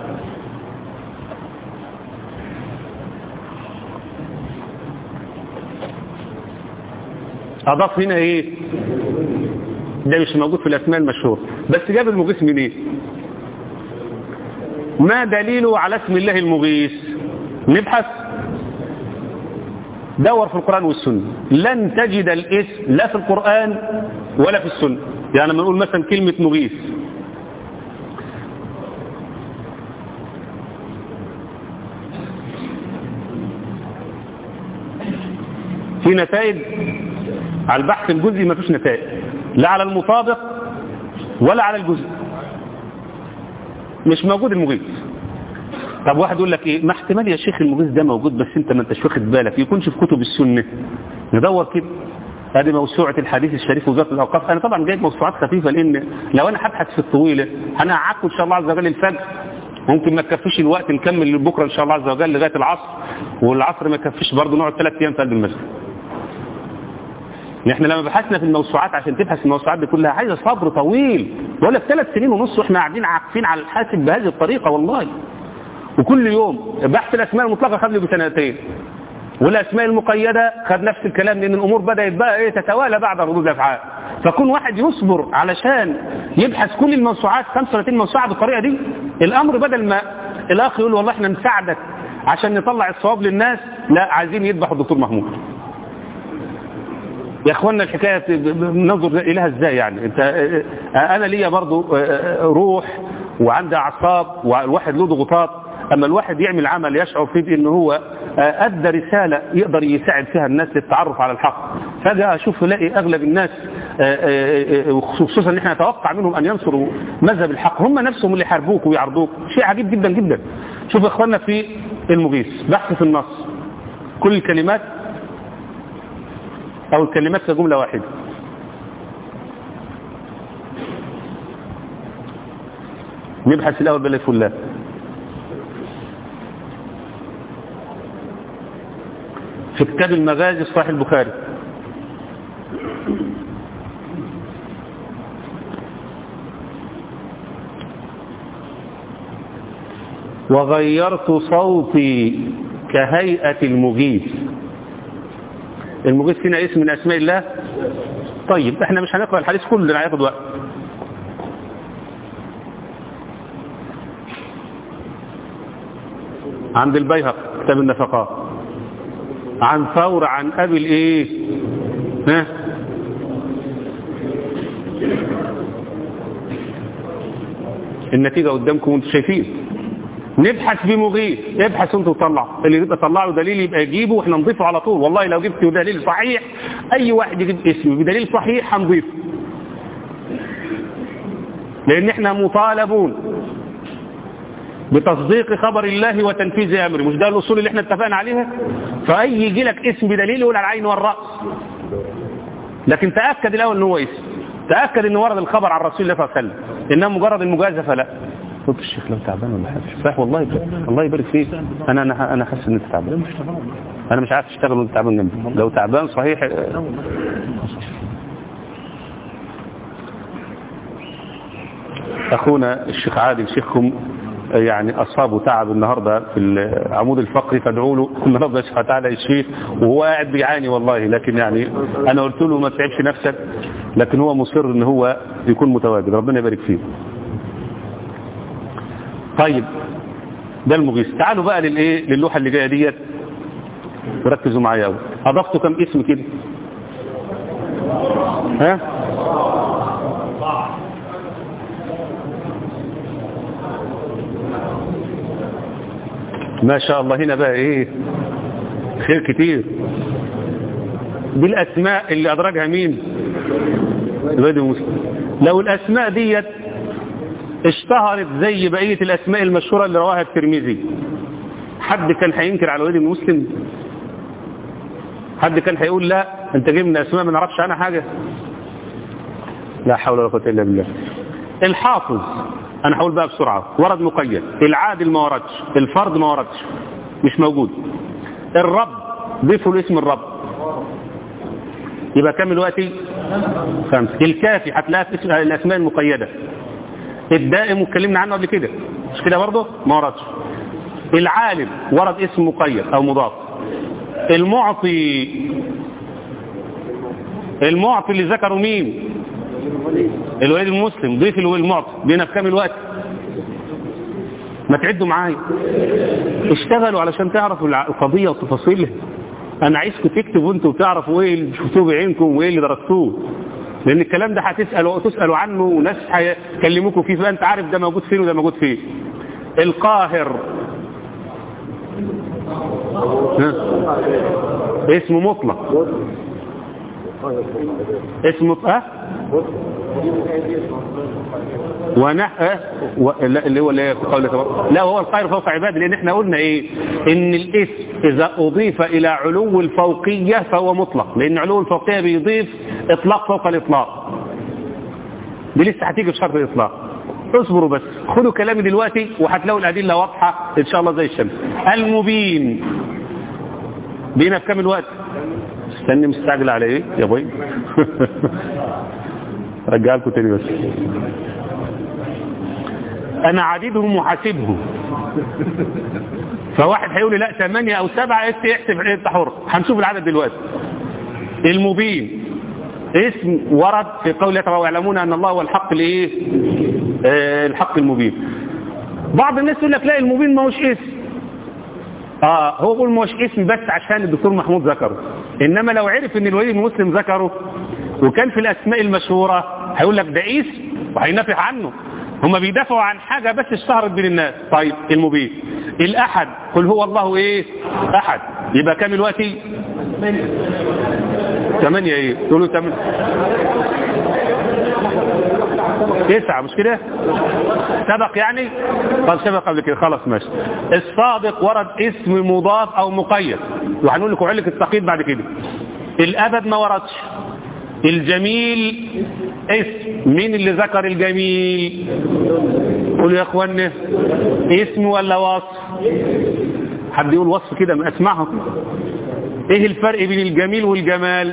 اضاف هنا ايه ده مش موجود في الاسماء المشهوره بس جاب المغيث من ايه ما دليله على اسم الله المغيث نبحث دور في القرآن والسنة لن تجد الاسم لا في القرآن ولا في السنة يعني لما نقول مثلا كلمة مغيث في نتائج على البحث الجزئي ما فيش نتائج لا على المطابق ولا على الجزء مش موجود المغيث طب واحد يقول لك ايه ما احتمال يا شيخ المغيث ده موجود بس انت ما انتش واخد بالك يكونش في كتب السنه ندور كده هذه موسوعة الحديث الشريف وزارة الأوقاف أنا طبعا جايب موسوعات خفيفة لأن لو أنا هبحث في الطويلة أنا هقعدكم إن شاء الله عز وجل الفجر ممكن ما تكفيش الوقت نكمل بكرة إن شاء الله عز وجل لغاية العصر والعصر ما يكفيش برضه نقعد ثلاث أيام في قلب المسجد احنا لما بحثنا في الموسوعات عشان تبحث الموسوعات دي كلها عايزه صبر طويل بقول لك ثلاث سنين ونص واحنا قاعدين عاكفين على الحاسب بهذه الطريقه والله وكل يوم بحث الاسماء المطلقه خد له بسنتين والاسماء المقيده خد نفس الكلام لان الامور بدات بقى ايه تتوالى بعد ردود الافعال فكون واحد يصبر علشان يبحث كل الموسوعات 35 موسوعه بالطريقه دي الامر بدل ما الاخ يقول والله احنا نساعدك عشان نطلع الصواب للناس لا عايزين يذبحوا الدكتور محمود يا اخوانا الحكايه ننظر اليها ازاي يعني انت انا ليا برضو روح وعندي اعصاب والواحد له ضغوطات اما الواحد يعمل عمل يشعر فيه بان هو ادى رساله يقدر يساعد فيها الناس للتعرف على الحق فجاه اشوف الاقي اغلب الناس وخصوصا ان احنا نتوقع منهم ان ينصروا مذهب الحق هم نفسهم اللي يحاربوك ويعرضوك شيء عجيب جدا جدا شوف يا اخوانا في المغيث بحث في النص كل الكلمات او الكلمات كجمله واحده نبحث الاول بالالف واللام في كتاب المغازي صحيح البخاري وغيرت صوتي كهيئة المغيث المغيث هنا اسم من أسماء الله طيب احنا مش هنقرأ الحديث كله هياخد وقت عند البيهق كتاب النفقات عن ثور عن ابي الايه ها النتيجة قدامكم وانتم شايفين نبحث بمغيث ابحث انتوا وطلعوا اللي يبقى طلعوا دليل يبقى يجيبه واحنا نضيفه على طول والله لو جبت دليل صحيح اي واحد يجيب اسمه بدليل صحيح هنضيفه لان احنا مطالبون بتصديق خبر الله وتنفيذ امره مش ده الاصول اللي احنا اتفقنا عليها فاي يجي لك اسم بدليل يقول على العين والراس لكن تاكد الاول ان هو اسم تاكد ان ورد الخبر عن رسول الله صلى الله عليه وسلم انما مجرد المجازفه لا قلت الشيخ لو تعبان ولا حاجه صح والله الله يبارك فيك انا انا انا حاسس ان انت تعبان انا مش عارف اشتغل وانت تعبان جنبي لو تعبان صحيح اخونا الشيخ عادل شيخكم يعني اصابه تعب النهارده في العمود الفقري فادعوا له ان ربنا سبحانه وتعالى يشفيه وهو قاعد بيعاني والله لكن يعني انا قلت له ما تتعبش نفسك لكن هو مصر ان هو يكون متواجد ربنا يبارك فيه طيب ده المغيث تعالوا بقى للايه للوحه اللي جايه ديت ركزوا معايا قوي اضفتوا كم اسم كده ها ما شاء الله هنا بقى ايه خير كتير دي الاسماء اللي ادرجها مين الوادي مسلم لو الاسماء ديت اشتهرت زي بقية الاسماء المشهورة اللي رواها الترمذي حد كان هينكر على الوادي مسلم حد كان هيقول لا انت جاي من اسماء ما نعرفش عنها حاجة لا حول ولا قوه الا بالله الحافظ انا هقول بقى بسرعة ورد مقيد العادل ما وردش الفرد ما وردش مش موجود الرب ضيفوا لاسم الرب يبقى كام دلوقتي خمسة الكافي هتلاقيها في الاسماء المقيدة الدائم واتكلمنا عنه قبل كده مش كده برضه ما وردش العالم ورد اسم مقيد او مضاف المعطي المعطي اللي ذكره مين الوليد المسلم ضيف الوليد المعطي بينا في كام الوقت ما تعدوا معايا اشتغلوا علشان تعرفوا القضية وتفاصيلها انا عايزكم تكتبوا انتوا وتعرفوا ايه اللي شفتوه بعينكم وايه اللي درستوه لان الكلام ده هتسالوا تسالوا عنه وناس هيكلموكم فيه فانت عارف ده موجود فين وده موجود فين القاهر ها؟ اسمه مطلق اسمه اه ونح اه و... لا اللي هو اللي في قوله تبارك لا هو القاهر فوق عباده لان احنا قلنا ايه ان الاسم اذا اضيف الى علو الفوقيه فهو مطلق لان علو الفوقيه بيضيف اطلاق فوق الاطلاق دي لسه هتيجي بشرط الاطلاق اصبروا بس خدوا كلامي دلوقتي وهتلاقوا الادله واضحه ان شاء الله زي الشمس المبين بينا في كام الوقت استني مستعجل على ايه يا بوي رجع لكم تاني بس انا عديدهم وحاسبهم فواحد هيقول لي لا ثمانية او سبعة احسب انت حر هنشوف العدد دلوقتي المبين اسم ورد في قول الله ويعلمون ان الله هو الحق الايه آه الحق المبين بعض الناس يقول لك لا المبين ما هوش اسم اه هو بيقول ما هوش اسم بس عشان الدكتور محمود ذكره انما لو عرف ان الوليد المسلم ذكره وكان في الاسماء المشهورة هيقول لك ده اسم وهينافح عنه هم بيدافعوا عن حاجة بس اشتهرت بين الناس طيب المبين الأحد قل هو الله ايه أحد يبقى كام الوقت ثمانية ايه تقولوا ثمانية تسعة مش كده سبق يعني قال سبق قبل كده خلاص ماشي الصادق ورد اسم مضاف او مقيد وهنقول لكم علة التقييد بعد كده الابد ما وردش الجميل اسم مين اللي ذكر الجميل قولوا يا اخوانا اسم ولا وصف حد يقول وصف كده ما اسمعه ايه الفرق بين الجميل والجمال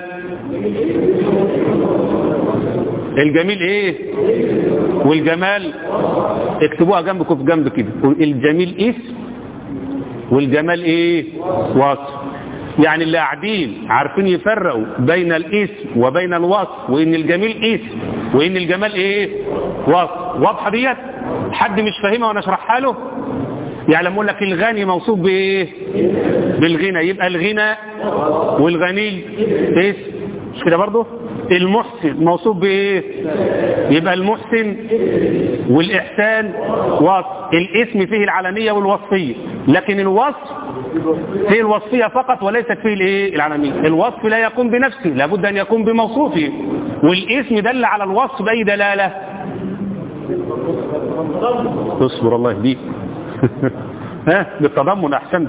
الجميل ايه والجمال اكتبوها جنبكم في جنب كده الجميل اسم والجمال ايه وصف يعني اللي قاعدين عارفين يفرقوا بين الاسم وبين الوصف وان الجميل اسم وان الجمال ايه وصف واضحه ديت حد مش فاهمها وانا اشرحها له يعني لما اقول لك الغني موصوف بايه بالغنى يبقى الغنى والغني اسم مش كده برضه المحسن موصوف بايه يبقى المحسن والاحسان وصف الاسم فيه العالميه والوصفيه لكن الوصف فيه الوصفيه فقط وليست فيه الايه العالميه الوصف لا يقوم بنفسه لابد ان يقوم بموصوفه والاسم دل على الوصف باي دلاله اصبر الله يهديك ها بالتضمن احسنت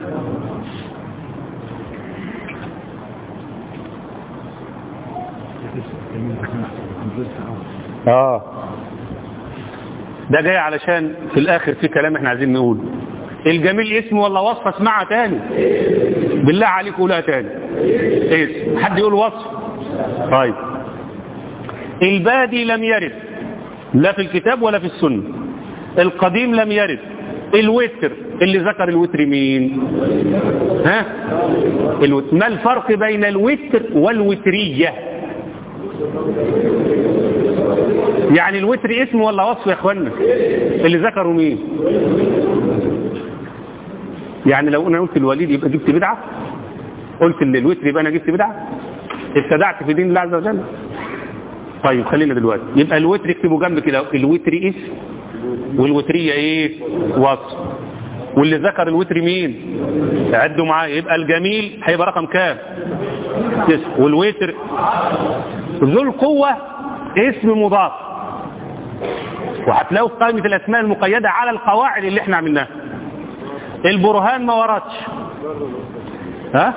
اه ده جاي علشان في الاخر في كلام احنا عايزين نقوله الجميل اسم ولا وصف اسمعها تاني بالله عليك قولها تاني اسم حد يقول وصف طيب البادي لم يرد لا في الكتاب ولا في السنة القديم لم يرد الوتر اللي ذكر الوتر مين ها الوتر ما الفرق بين الوتر والوترية يعني الوتر اسم ولا وصف يا اخوانا اللي ذكروا مين يعني لو انا قلت الوليد يبقى جبت بدعة قلت الوتر يبقى انا جبت بدعة ابتدعت في دين الله عز وجل طيب خلينا دلوقتي يبقى الوتر اكتبوا جنب كده الوتر اسم والوترية ايه وصف واللي ذكر الوتر مين عدوا معايا يبقى الجميل هيبقى رقم كام تسع والوتر ذو القوة اسم مضاف وهتلاقوا في قائمة الاسماء المقيدة على القواعد اللي احنا عملناها البرهان ما وردش ها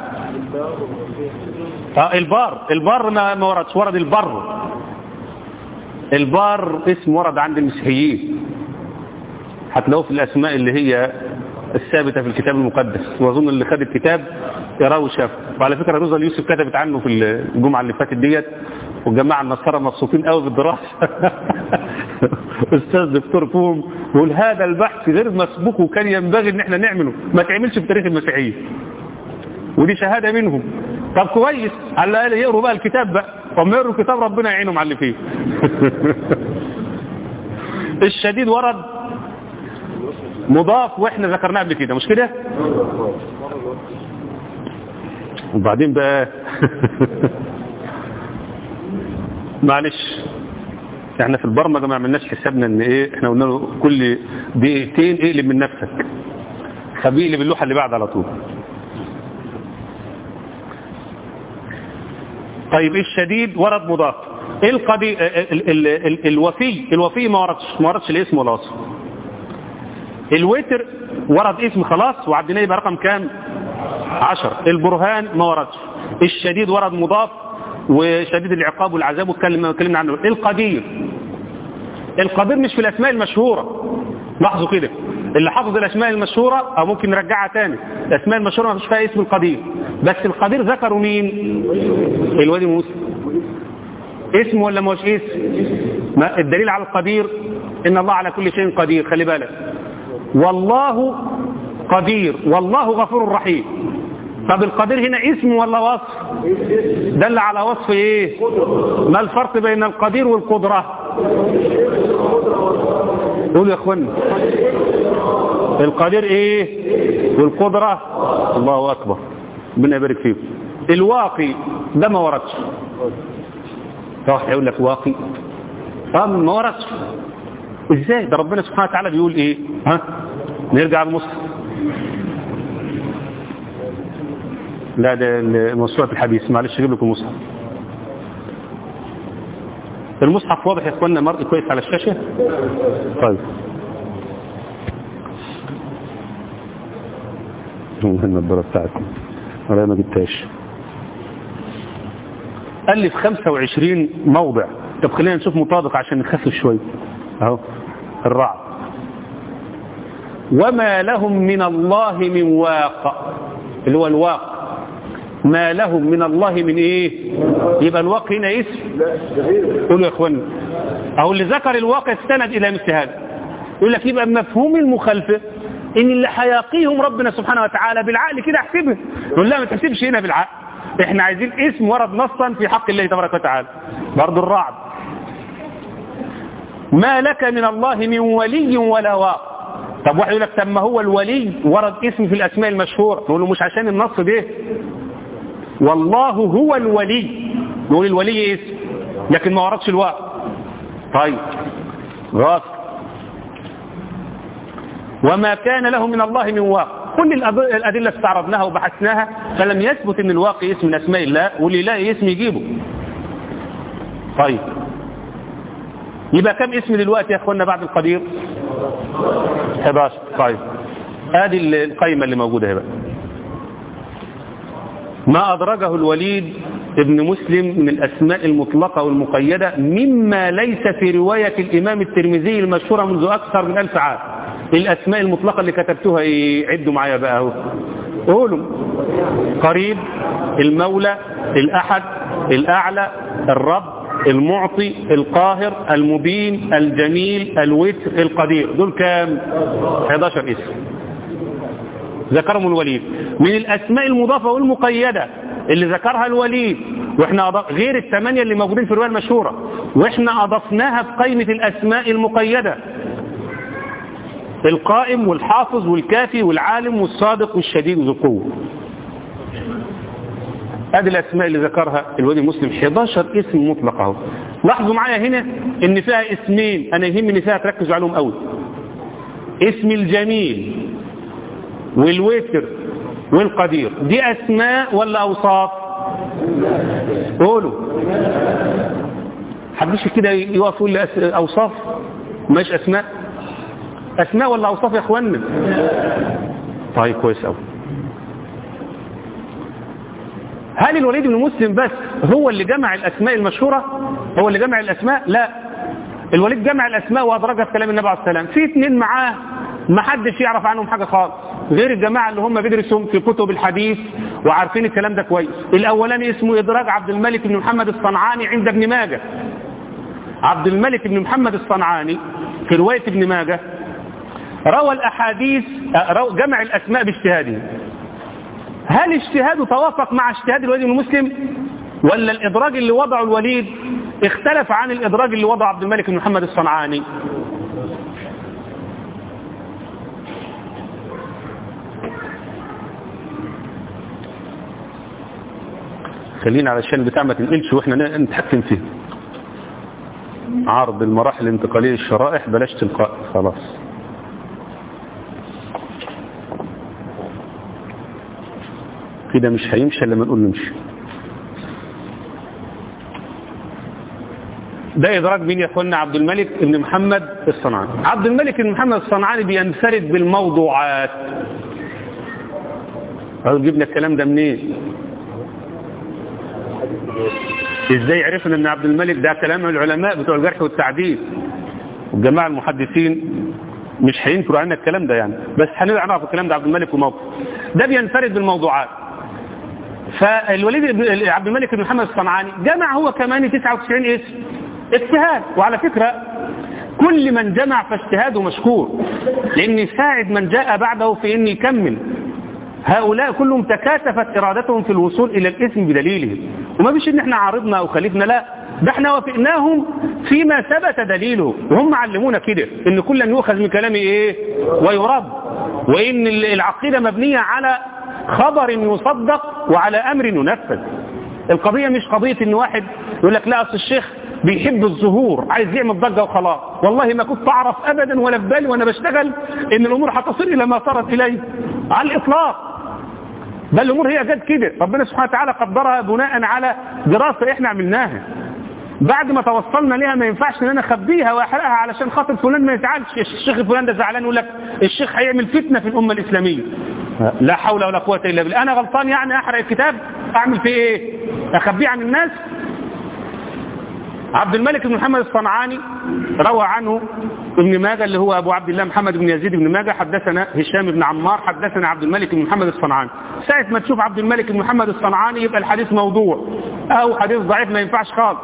اه البار البار ما ما وردش ورد البر البار اسم ورد عند المسيحيين هتلاقوه في الاسماء اللي هي الثابتة في الكتاب المقدس واظن اللي خد الكتاب يراه وشاف وعلى فكرة روزا يوسف كتبت عنه في الجمعة اللي فاتت ديت والجماعة النصارى مبسوطين قوي بالدراسة استاذ دكتور فوم يقول هذا البحث غير مسبوق وكان ينبغي ان احنا نعمله ما تعملش في تاريخ المسيحية ودي شهادة منهم طب كويس على الاقل يقروا بقى الكتاب بقى وما يقروا الكتاب ربنا يعينهم على اللي فيه الشديد ورد مضاف واحنا ذكرناه قبل كده مش كده وبعدين بقى معلش احنا في البرمجه ما عملناش حسابنا ان ايه احنا قلنا له كل دقيقتين اقلب من نفسك فبيقلب اللوحه اللي بعد على طول طيب الشديد ورد مضاف القدي ال ال ال الوفي الوفي ما وردش ما وردش الاسم ولا وصف الوتر ورد اسم خلاص وعديناه يبقى رقم كام عشر البرهان ما وردش الشديد ورد مضاف وشديد العقاب والعذاب واتكلمنا اتكلمنا عنه القدير القدير مش في الاسماء المشهوره لاحظوا كده اللي حافظ الاسماء المشهوره او ممكن نرجعها تاني الاسماء المشهوره ما فيش فيها اسم القدير بس القدير ذكروا مين الوادي موسى اسم ولا مش اسم ما الدليل على القدير ان الله على كل شيء قدير خلي بالك والله قدير والله غفور رحيم طب القدير هنا اسم ولا وصف دل على وصف ايه ما الفرق بين القدير والقدرة قولوا يا اخوانا القدير ايه والقدرة الله اكبر ربنا يبارك فيكم الواقي ده ما وردش واحد يقول لك واقي اه ما وردش ازاي ده ربنا سبحانه وتعالى بيقول ايه ها نرجع للمصحف لا ده موسوعة الحديث معلش اجيب لكم المصحف المصحف واضح يا اخوانا مرئي كويس على الشاشة طيب النضاره بتاعتي ولا ما جبتهاش قال لي في 25 موضع طب خلينا نشوف مطابق عشان نخفف شويه اهو الرعد وما لهم من الله من واق اللي هو الواق ما لهم من الله من ايه يبقى الواق هنا اسم قولوا يا اخوانا اهو اللي ذكر الواقع استند الى مثل هذا يقول لك يبقى مفهوم المخالفه ان اللي هيقيهم ربنا سبحانه وتعالى بالعقل كده احسبه يقول لا ما تحسبش هنا بالعقل احنا عايزين اسم ورد نصا في حق الله تبارك وتعالى برضه الرعد ما لك من الله من ولي ولا واق طب واحد يقول لك طب ما هو الولي ورد اسم في الاسماء المشهوره نقول له مش عشان النص ده والله هو الولي نقول الولي اسم لكن ما وردش الواقع طيب غاص وما كان له من الله من واقع كل الأد- الأدلة استعرضناها وبحثناها فلم يثبت ان الواقع اسم من أسماء الله واللي يلاقي اسم يجيبه طيب يبقى كم اسم دلوقتي يا اخوانا بعد القدير 11 طيب ادي ال- القائمة اللي موجودة هنا بقى ما أدرجه الوليد ابن مسلم من الأسماء المطلقة والمقيدة مما ليس في رواية الإمام الترمذي المشهورة منذ أكثر من ألف عام الأسماء المطلقة اللي كتبتها إيه؟ عدوا معايا بقى اهو قولوا قريب المولى الأحد الأعلى الرب المعطي القاهر المبين الجميل الوتر القدير دول كام 11 اسم ذكرهم الوليد من الأسماء المضافة والمقيدة اللي ذكرها الوليد واحنا أضف... غير الثمانية اللي موجودين في الرواية المشهورة واحنا أضفناها في قائمة الأسماء المقيدة القائم والحافظ والكافي والعالم والصادق والشديد ذو القوة هذه الأسماء اللي ذكرها الولي المسلم 11 اسم مطلق اهو لاحظوا معايا هنا ان فيها اسمين انا يهمني فيها تركزوا عليهم قوي اسم الجميل والوتر والقدير دي أسماء ولا أوصاف قولوا حدش كده يقف يقول لي أس- أوصاف مش أسماء أسماء ولا أوصاف يا أخوانا طيب كويس أوي هل الوليد بن مسلم بس هو اللي جمع الأسماء المشهورة هو اللي جمع الأسماء لا الوليد جمع الأسماء وأدرجها في كلام النبي عليه السلام في اثنين معاه ما حدش يعرف عنهم حاجة خالص غير الجماعة اللي هم بيدرسوا في كتب الحديث وعارفين الكلام ده كويس الأولاني اسمه إدراج عبد الملك بن محمد الصنعاني عند ابن ماجه عبد الملك بن محمد الصنعاني في رواية ابن ماجه روى الأحاديث آه، رو- جمع الأسماء باجتهاده هل اجتهاده توافق مع اجتهاد الوليد بن مسلم ولا الإدراج اللي وضعه الوليد اختلف عن الإدراج اللي وضعه عبد الملك بن محمد الصنعاني خلينا علشان البتاع ما تنقلش واحنا ن- نتحكم فيه عرض المراحل الانتقالية للشرائح بلاش تلقاء خلاص كده مش هيمشي الا لما نقول نمشي ده إدراك مين يا اخوانا عبد الملك بن محمد الصنعاني عبد الملك بن محمد الصنعاني بينفرد بالموضوعات قالوا جبنا الكلام ده منين ازاي عرفنا ان عبد الملك ده كلام العلماء بتوع الجرح والتعديل والجماعة المحدثين مش هينكروا عنا الكلام ده يعني بس هنعرف الكلام ده عبد الملك وموقف ده بينفرد بالموضوعات فالوليد بن- عبد الملك بن محمد الصنعاني جمع هو كمان 99 اسم اجتهاد وعلى فكرة كل من جمع فاجتهاده مشكور لان يساعد من جاء بعده في ان يكمل هؤلاء كلهم تكاتفت ارادتهم في الوصول الى الاسم بدليله وما بيش ان احنا عارضنا او خالفنا لا ده احنا وافقناهم فيما ثبت دليله وهم علمونا كده ان كل يؤخذ من كلامه ايه ويرد وان العقيدة مبنية على خبر يصدق وعلى امر ينفذ القضية مش قضية ان واحد يقول لك لا اصل الشيخ بيحب الظهور عايز يعمل ضجة وخلاص والله ما كنت اعرف ابدا ولا في بالي وانا بشتغل ان الامور هتصل الى ما صارت اليه على الاطلاق بل الامور هي جت كده ربنا سبحانه وتعالى قدرها بناء على دراسة احنا عملناها بعد ما توصلنا ليها ما ينفعش ان انا اخبيها واحرقها علشان خاطر فلان ما يزعلش الشيخ فلان ده زعلان يقول لك الشيخ هيعمل فتنة في الامة الاسلامية لا حول ولا قوة الا بالله انا غلطان يعني احرق الكتاب اعمل فيه ايه اخبيه عن الناس عبد الملك بن محمد الصنعاني روى عنه ابن ماجه اللي هو ابو عبد الله محمد بن يزيد بن ماجه حدثنا هشام بن عمار حدثنا عبد الملك بن محمد الصنعاني ساعة ما تشوف عبد الملك بن محمد الصنعاني يبقى الحديث موضوع او حديث ضعيف ما ينفعش خالص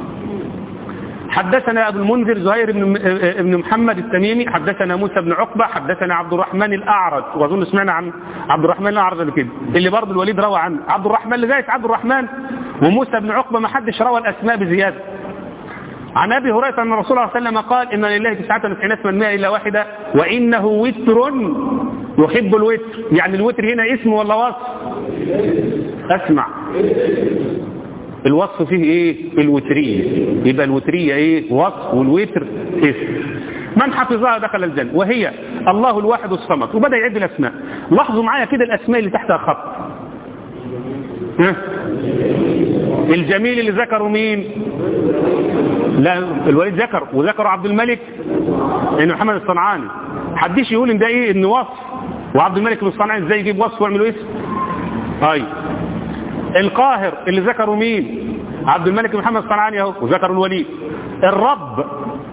حدثنا ابو المنذر زهير بن ابن محمد التميمي حدثنا موسى بن عقبة حدثنا عبد الرحمن الاعرج واظن سمعنا عن عبد الرحمن الاعرج قبل كده اللي برضه الوليد روى عنه عبد الرحمن لغايه عبد الرحمن وموسى بن عقبة ما حدش روى الاسماء بزياده عن ابي هريره ان الرسول صلى الله عليه وسلم قال ان لله 99 اسما 100 الا واحده وانه وتر يحب الوتر يعني الوتر هنا اسم ولا وصف اسمع الوصف فيه ايه الوتريه يبقى الوتريه ايه وصف والوتر اسم من حفظها دخل الجنه وهي الله الواحد الصمد وبدا يعد الاسماء لاحظوا معايا كده الاسماء اللي تحتها خط ها؟ الجميل اللي ذكروا مين لا الوليد ذكر وذكروا عبد الملك ان محمد الصنعاني حدش يقول ان ده ايه ان وصف وعبد الملك بن الصنعاني ازاي يجيب وصف ويعملوا اسم طيب القاهر اللي ذكروا مين عبد الملك بن محمد الصنعاني اهو وذكروا الوليد الرب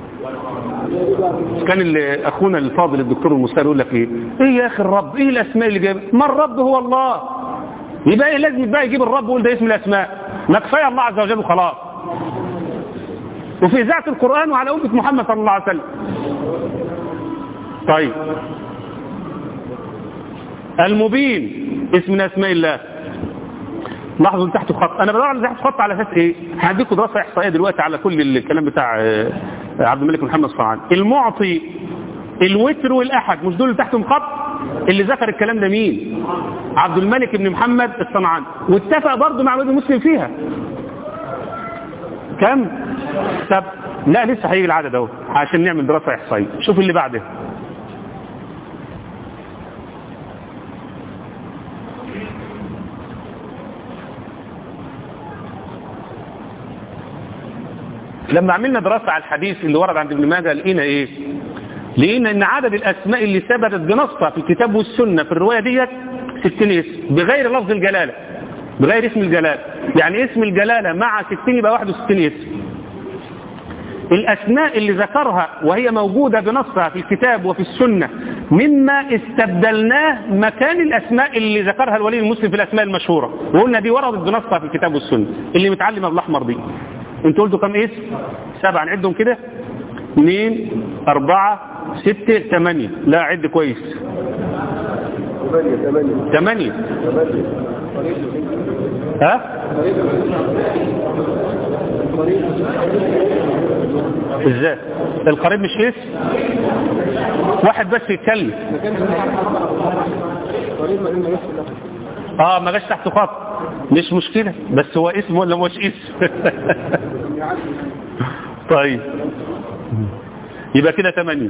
كان اللي اخونا الفاضل الدكتور المستشار يقول لك ايه ايه يا اخي الرب ايه الاسماء اللي جايبها ما الرب هو الله يبقى ايه لازم بقى يجيب الرب ويقول ده اسم الاسماء ما كفايه الله عز وجل وخلاص وفي ذات القرآن وعلى أمة محمد صلى الله عليه وسلم طيب المبين اسم من أسماء الله لاحظوا اللي تحته خط انا بدور على تحت خط على اساس ايه هديكم دراسه احصائيه دلوقتي على كل الكلام بتاع آه، عبد الملك محمد صنعاني المعطي الوتر والاحد مش دول اللي تحتهم خط اللي ذكر الكلام ده مين عبد الملك بن محمد الصنعاني واتفق برضه مع الواد مسلم فيها كم طب لا لسه هيجي العدد اهو عشان نعمل دراسه احصائيه شوف اللي بعده لما عملنا دراسة على الحديث اللي ورد عند ابن ماجه لقينا ايه لقينا ان عدد الاسماء اللي ثبتت بنصها في الكتاب والسنة في الرواية ديت 60 اسم بغير لفظ الجلالة بغير اسم الجلالة يعني اسم الجلالة مع 60 يبقى 61 اسم الأسماء اللي ذكرها وهي موجودة بنصها في الكتاب وفي السنة مما استبدلناه مكان الأسماء اللي ذكرها الولي المسلم في الأسماء المشهورة وقلنا دي وردت بنصها في الكتاب والسنة اللي متعلمة بالأحمر دي انتوا قلتوا كم اسم سبعة نعدهم كده اثنين أربعة ستة ثمانية لا عد كويس ثمانية ها ازاي القريب مش اسم واحد بس يتكلم اه ما جاش تحت خط مش مشكلة بس هو اسم ولا مش اسم طيب يبقى كده ثمانية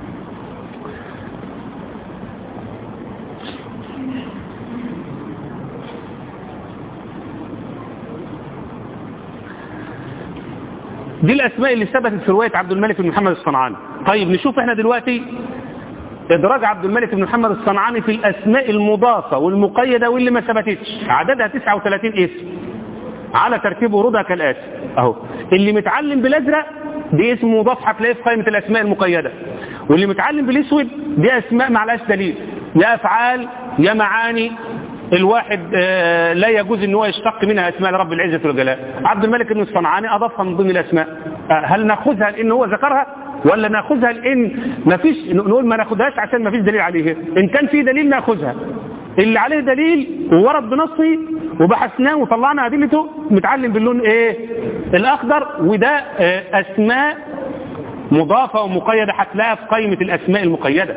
دي الأسماء اللي ثبتت في رواية عبد الملك بن محمد الصنعاني طيب نشوف احنا دلوقتي إدراج عبد الملك بن محمد الصنعاني في الأسماء المضافة والمقيدة واللي ما ثبتتش عددها 39 اسم على ترتيب ورودها كالآتي أهو اللي متعلم بالأزرق دي اسم مضاف هتلاقيه في قائمة الأسماء المقيدة واللي متعلم بالأسود دي أسماء معلهاش دليل يا أفعال يا معاني الواحد آه، لا يجوز ان هو يشتق منها اسماء رب العزة والجلال عبد الملك بن الصنعاني اضافها من ضمن الاسماء آه، هل ناخذها لان هو ذكرها ولا ناخذها لان ما فيش نقول ما ناخذهاش عشان ما فيش دليل عليه ان كان في دليل ناخذها اللي عليه دليل وورد بنصه وبحثناه وطلعنا ادلته متعلم باللون ايه الاخضر وده آه، اسماء مضافة ومقيدة هتلاقيها في قائمة الاسماء المقيدة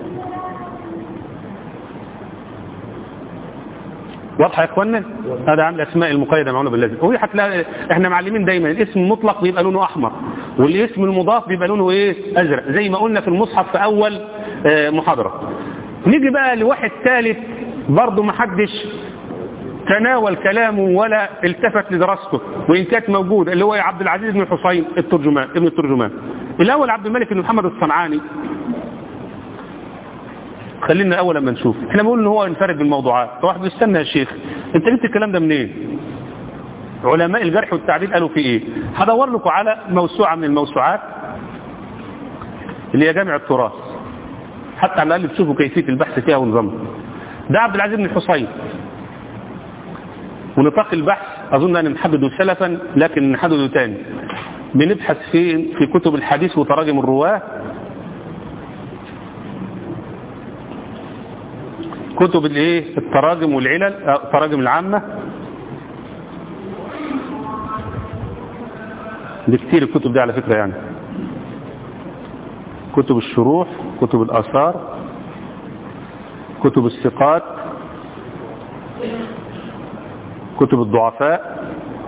واضحه يا اخوانا هذا عامل الاسماء المقيده معونه باللازم وهي هتلاقي احنا معلمين دايما الاسم المطلق بيبقى لونه احمر والاسم المضاف بيبقى لونه ايه ازرق زي ما قلنا في المصحف في اول آه، محاضره نيجي بقى لواحد ثالث برضه ما حدش تناول كلامه ولا التفت لدراسته وان كانت موجوده اللي هو عبد العزيز بن حسين الترجمان ابن الترجمان الاول عبد الملك بن محمد الصنعاني خلينا اول لما نشوف احنا بنقول ان هو ينفرد بالموضوعات فواحد بيستنى يا شيخ انت جبت الكلام ده منين علماء الجرح والتعديل قالوا في ايه هدور لكم على موسوعه من الموسوعات اللي هي جامع التراث حتى على الاقل تشوفوا كيفيه البحث فيها ونظامها ده عبد العزيز بن الحصين ونطاق البحث اظن ان نحدده سلفا لكن نحدده تاني بنبحث في في كتب الحديث وتراجم الرواه كتب الايه التراجم والعلل التراجم العامة دي كتير الكتب دي على فكرة يعني كتب الشروح كتب الآثار كتب الثقات كتب الضعفاء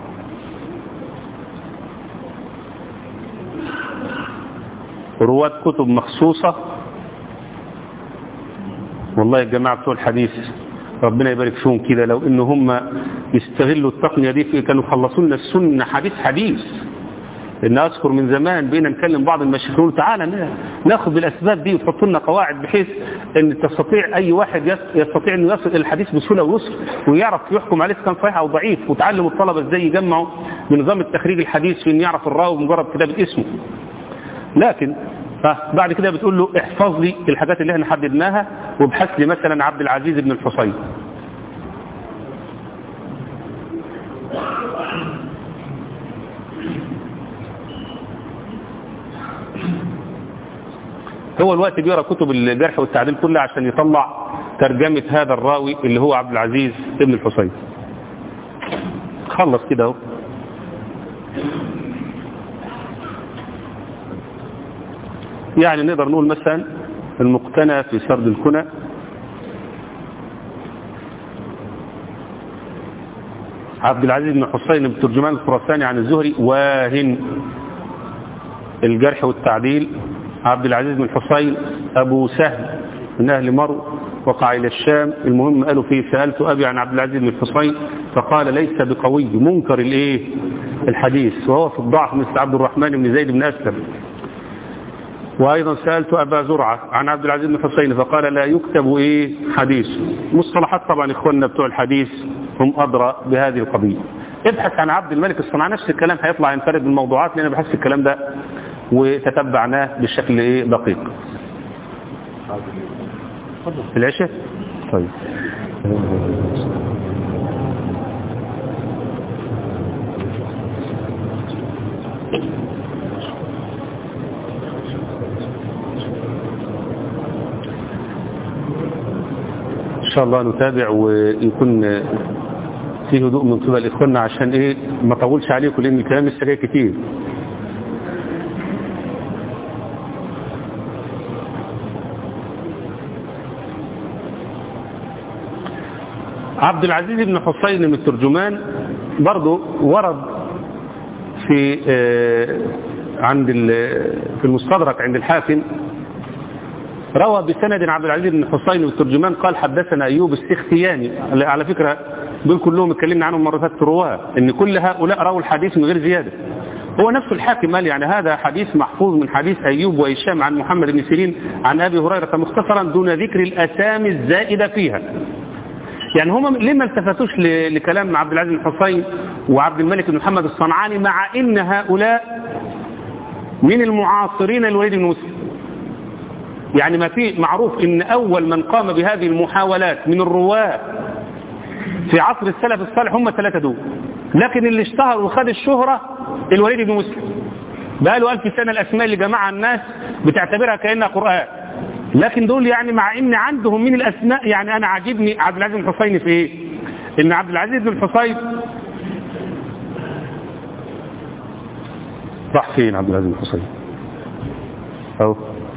رواة كتب مخصوصة والله يا جماعة بتوع الحديث ربنا يبارك فيهم كده لو ان هم يستغلوا التقنية دي في كانوا خلصوا لنا السنة حديث حديث ان اذكر من زمان بينا نكلم بعض المشايخ نقول تعالى ناخذ بالاسباب دي وتحط لنا قواعد بحيث ان تستطيع اي واحد يستطيع انه يصل الى الحديث بسهوله ويسر ويعرف يحكم عليه كان صحيح او ضعيف وتعلم الطلبه ازاي يجمعوا بنظام التخريج الحديث في ان يعرف الراوي مجرد كتابه اسمه لكن بعد كده بتقول له احفظ لي الحاجات اللي احنا حددناها وابحث لي مثلا عبد العزيز بن الحصين هو الوقت بيقرا كتب الجرح والتعديل كلها عشان يطلع ترجمة هذا الراوي اللي هو عبد العزيز بن الحصين خلص كده اهو يعني نقدر نقول مثلا المقتنى في سرد الكنى عبد العزيز بن حسين بن ترجمان الخراساني عن الزهري واهن الجرح والتعديل عبد العزيز بن حسين أبو سهل من أهل مرو وقع إلى الشام المهم قالوا فيه سألت أبي عن عبد العزيز بن الحسين فقال ليس بقوي منكر الإيه الحديث وهو في الضعف مثل عبد الرحمن بن زيد بن أسلم وأيضا سألت أبا زرعة عن عبد العزيز بن حسين فقال لا يكتب إيه حديث مصطلحات طبعا إخواننا بتوع الحديث هم أدرى بهذه القضية ابحث عن عبد الملك الصنعاني نفس الكلام هيطلع ينفرد بالموضوعات لأن بحث الكلام ده وتتبعناه بشكل إيه دقيق العشاء طيب ان شاء الله نتابع ويكون في هدوء من قبل اخواننا عشان ايه ما اطولش عليكم لان الكلام لسه جاي كتير عبد العزيز بن حسين من الترجمان برضه ورد في عند في المستدرك عند الحاكم روى بسند عبد العزيز بن حسين من الترجمان قال حدثنا ايوب السختياني على فكره دول كلهم اتكلمنا عنهم مره فاتت رواه ان كل هؤلاء رووا الحديث من غير زياده هو نفس الحاكم قال يعني هذا حديث محفوظ من حديث أيوب وهشام عن محمد بن سيرين عن أبي هريرة مختصرا دون ذكر الأسامي الزائدة فيها يعني هم ليه ما التفتوش لكلام عبد العزيز بن حسين وعبد الملك بن محمد الصنعاني مع ان هؤلاء من المعاصرين الوليد بن مسلم يعني ما في معروف ان اول من قام بهذه المحاولات من الرواه في عصر السلف الصالح هم الثلاثه دول لكن اللي اشتهر وخد الشهرة الوليد بن مسلم بقى له ألف سنة الأسماء اللي جمعها الناس بتعتبرها كأنها قرآن لكن دول يعني مع ان عندهم من الاسماء يعني انا عاجبني عبد العزيز بن الحصين في ايه ان عبد العزيز بن الحصين راح فين عبد العزيز بن الحصين اهو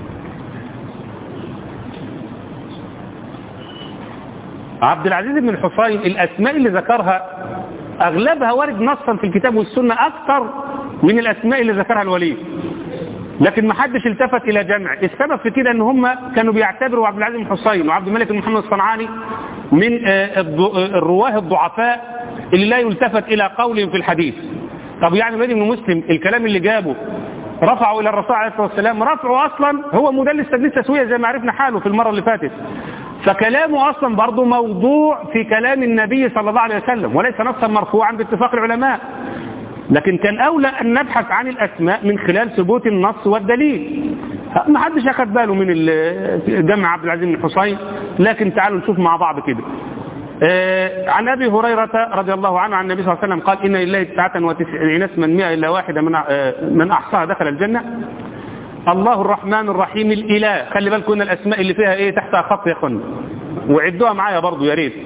عبد العزيز بن الحصين الاسماء اللي ذكرها اغلبها وارد نصا في الكتاب والسنه اكثر من الاسماء اللي ذكرها الوليد لكن ما حدش التفت الى جمع السبب في كده ان هم كانوا بيعتبروا عبد العزيز بن حسين وعبد الملك بن محمد الصنعاني من الرواه الضعفاء اللي لا يلتفت الى قولهم في الحديث طب يعني الوليد بن مسلم الكلام اللي جابه رفعه الى الرسول عليه الصلاه والسلام رفعه اصلا هو مدلس تدليس تسويه زي ما عرفنا حاله في المره اللي فاتت فكلامه اصلا برضه موضوع في كلام النبي صلى الله عليه وسلم وليس نصا مرفوعا باتفاق العلماء لكن كان أولى أن نبحث عن الأسماء من خلال ثبوت النص والدليل ما حدش أخذ باله من جمع عبد العزيز بن حسين لكن تعالوا نشوف مع بعض كده آه عن أبي هريرة رضي الله عنه عن النبي صلى الله عليه وسلم قال إن لله تسعة وتسعين اسما مئة إلا واحدة من, آه من أحصاها دخل الجنة الله الرحمن الرحيم الإله خلي بالكم ان الأسماء اللي فيها إيه تحتها خط يا أخوانا وعدوها معايا برضو يا ريت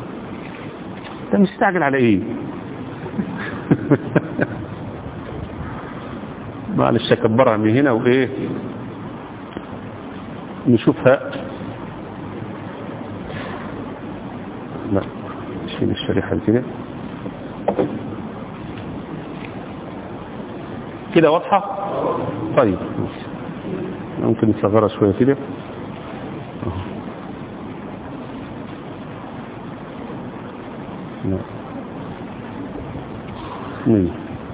انت مستعجل على إيه معلش اكبرها من هنا وايه نشوفها لا نشيل الشريحة كده كده واضحة طيب ممكن نصغرها شوية كده لا مين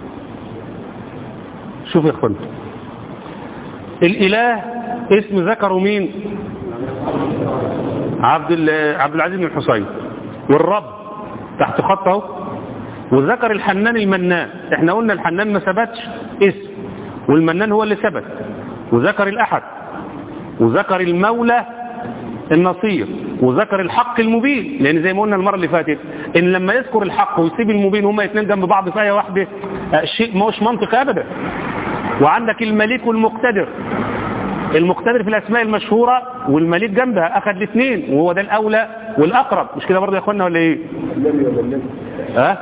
شوف يا اخوان الاله اسم ذكره مين عبد عبد العزيز بن الحسين والرب تحت خطه وذكر الحنان المنان احنا قلنا الحنان ما ثبتش اسم والمنان هو اللي ثبت وذكر الاحد وذكر المولى النصير وذكر الحق المبين لان زي ما قلنا المره اللي فاتت ان لما يذكر الحق ويسيب المبين هما اثنين جنب بعض في ايه واحده شيء ما هوش منطق ابدا وعندك الملك والمقتدر المقتدر في الاسماء المشهوره والملك جنبها اخذ الاثنين وهو ده الاولى والاقرب مش كده برضه يا اخوانا ولا ايه ها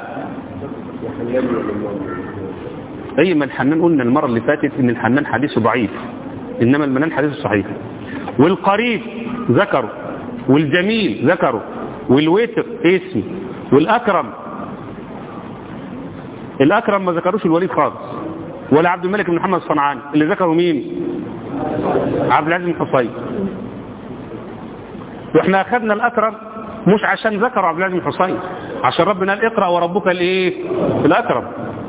اي ما الحنان قلنا المره اللي فاتت ان الحنان حديثه ضعيف انما المنان حديثه صحيح والقريب ذكره والجميل ذكره والوتر اسم والاكرم الاكرم ما ذكروش الوليد خالص ولا عبد الملك بن محمد الصنعاني اللي ذكروا مين عبد العزيز بن حصين واحنا اخذنا الاكرم مش عشان ذكر عبد العزيز بن حصين عشان ربنا قال اقرا وربك الايه الاكرم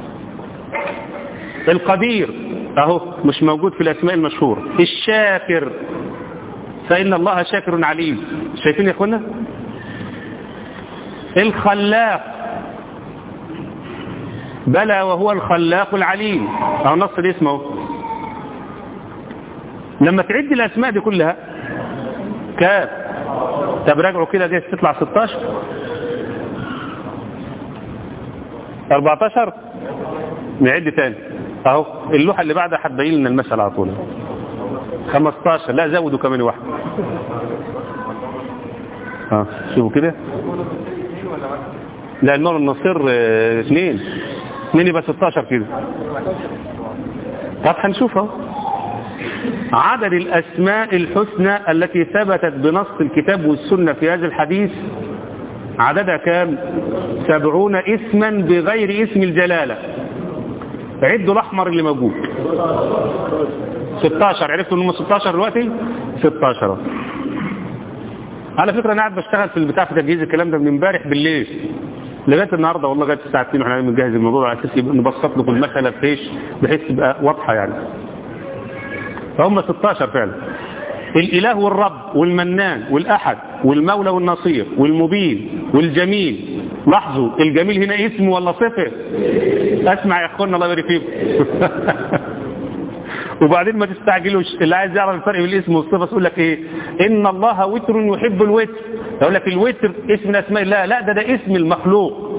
القدير اهو مش موجود في الاسماء المشهوره الشاكر فان الله شاكر عليم شايفين يا اخوانا الخلاق بلى وهو الخلاق العليم اهو نص الاسم اهو لما تعد الاسماء دي كلها كام طب راجعوا كده دي تطلع 16 14 نعد تاني اهو اللوحه اللي بعدها هتبين لنا المساله على طول 15 لا زودوا كمان واحد ها شوفوا كده لا النور النصير اه اثنين اثنين يبقى 16 كده طب هنشوفها عدد الأسماء الحسنى التي ثبتت بنص الكتاب والسنة في هذا الحديث عددها كام سبعون اسما بغير اسم الجلالة عدوا الأحمر اللي موجود 16 عرفتوا انهم 16 دلوقتي 16 على فكرة انا قاعد بشتغل في البتاع في تجهيز الكلام ده من امبارح بالليل لغايه النهارده والله لغايه الساعه 2 واحنا بنجهز الموضوع على اساس نبسط لكم المساله بحيث بحيث تبقى واضحه يعني فهم 16 فعلا الاله والرب والمنان والاحد والمولى والنصير والمبين والجميل لاحظوا الجميل هنا اسم ولا صفه اسمع يا اخوانا الله يبارك فيكم وبعدين ما تستعجلوش اللي عايز يعرف الفرق بين الاسم والصفه يقول لك ايه ان الله وتر يحب الوتر يقول لك الوتر اسم من اسماء الله لا ده ده اسم المخلوق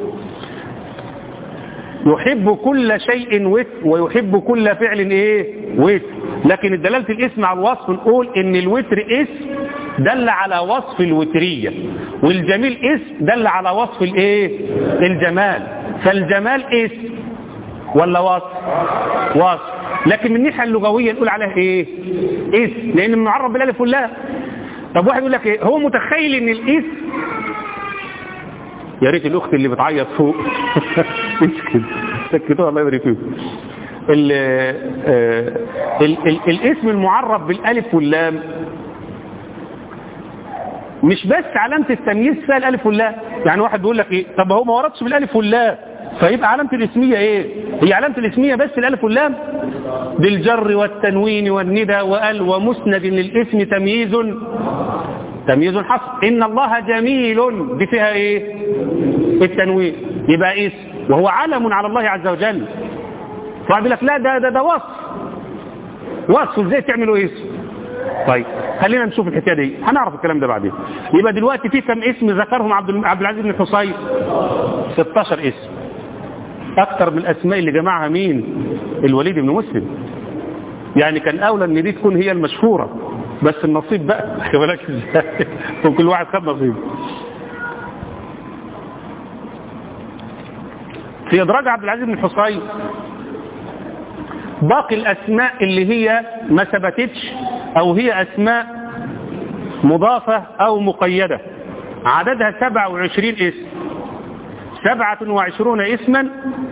يحب كل شيء وتر ويحب كل فعل ايه وتر لكن دلالة الاسم على الوصف نقول ان الوتر اسم دل على وصف الوترية والجميل اسم دل على وصف الايه الجمال فالجمال اسم ولا وصف وصف لكن من الناحيه اللغويه نقول عليها ايه اسم لان معرب بالالف واللام طب واحد يقول لك ايه هو متخيل ان الاسم يا ريت الاخت اللي بتعيط فوق اسكت سكتوها الله يبارك فيكم ال ال ال الاسم المعرب بالالف واللام مش بس علامة التمييز فيها الالف واللام يعني واحد بيقول لك ايه طب هو ما وردش بالالف واللام فيبقى علامة الاسمية ايه هي علامة الاسمية بس الالف واللام بالجر والتنوين والندى وال ومسند للاسم تمييز تمييز حصر ان الله جميل دي فيها ايه التنوين يبقى اسم وهو علم على الله عز وجل فقعد لك لا ده ده ده وصف وصف ازاي تعملوا اسم طيب خلينا نشوف الحكايه دي هنعرف الكلام ده بعدين يبقى دلوقتي في كم اسم ذكرهم عبد عبد العزيز بن حصين 16 اسم اكتر من الاسماء اللي جمعها مين الوليد بن مسلم يعني كان اولى ان دي تكون هي المشهوره بس النصيب بقى خلي بالك ازاي وكل واحد خد نصيبه في ادراج عبد العزيز بن حصين باقي الأسماء اللي هي ما ثبتتش أو هي أسماء مضافة أو مقيدة عددها 27 اسم 27 اسما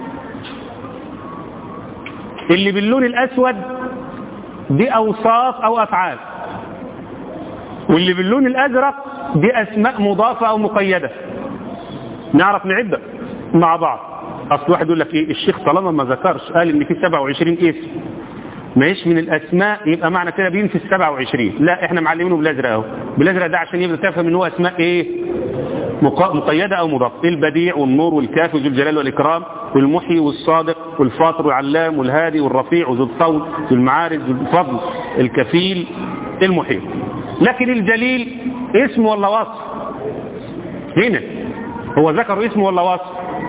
اللي باللون الأسود دي أوصاف أو أفعال واللي باللون الأزرق دي أسماء مضافة أو مقيدة نعرف نعد مع بعض أصل واحد يقول لك إيه الشيخ طالما ما ذكرش قال إن في 27 اسم ماهيش من الأسماء يبقى معنى كده بينفي ال 27 لا إحنا معلمينه بالأزرق أهو بالأزرق ده عشان يبقى تفهم إن هو أسماء إيه مق- مقيدة أو مضافة البديع والنور والكافي وذو الجلال والإكرام والمحيي والصادق والفاطر والعلام والهادي والرفيع وذو الصوت ذو المعارج ذو الفضل الكفيل المحيط لكن الجليل اسم ولا وصف هنا هو ذكر اسم ولا وصف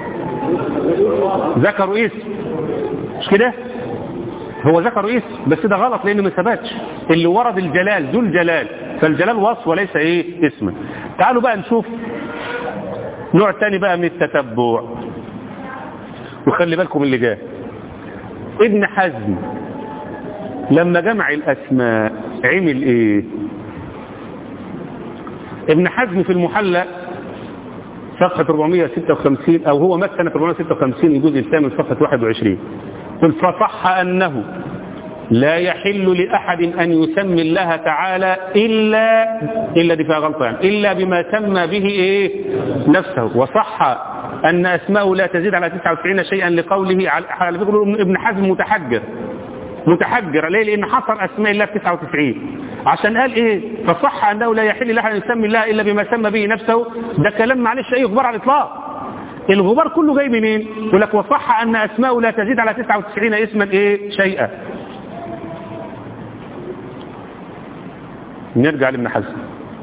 ذكروا اسم مش كده هو ذكروا اسم بس ده غلط لانه ما ثبتش اللي ورد الجلال ذو الجلال فالجلال وصف وليس ايه اسما تعالوا بقى نشوف نوع تاني بقى من التتبع وخلي بالكم اللي جاي ابن حزم لما جمع الاسماء عمل ايه ابن حزم في المحلى صفحة 456 أو هو مات سنة 456 الجزء الثامن صفحة 21 قل فصح أنه لا يحل لأحد أن يسمي الله تعالى إلا إلا دي فيها غلطة يعني إلا بما سمى به إيه نفسه وصح أن أسماءه لا تزيد على 99 شيئا لقوله على على فكرة ابن حزم متحجر متحجر ليه لأن حصر أسماء الله في 99 عشان قال إيه فصح أنه لا يحل لأحد أن يسمي الله إلا بما سمى به نفسه ده كلام معلش أي غبار على الإطلاق الغبار كله جاي منين يقول لك وصح أن أسماءه لا تزيد على 99 اسما إيه شيئا نرجع لابن حزم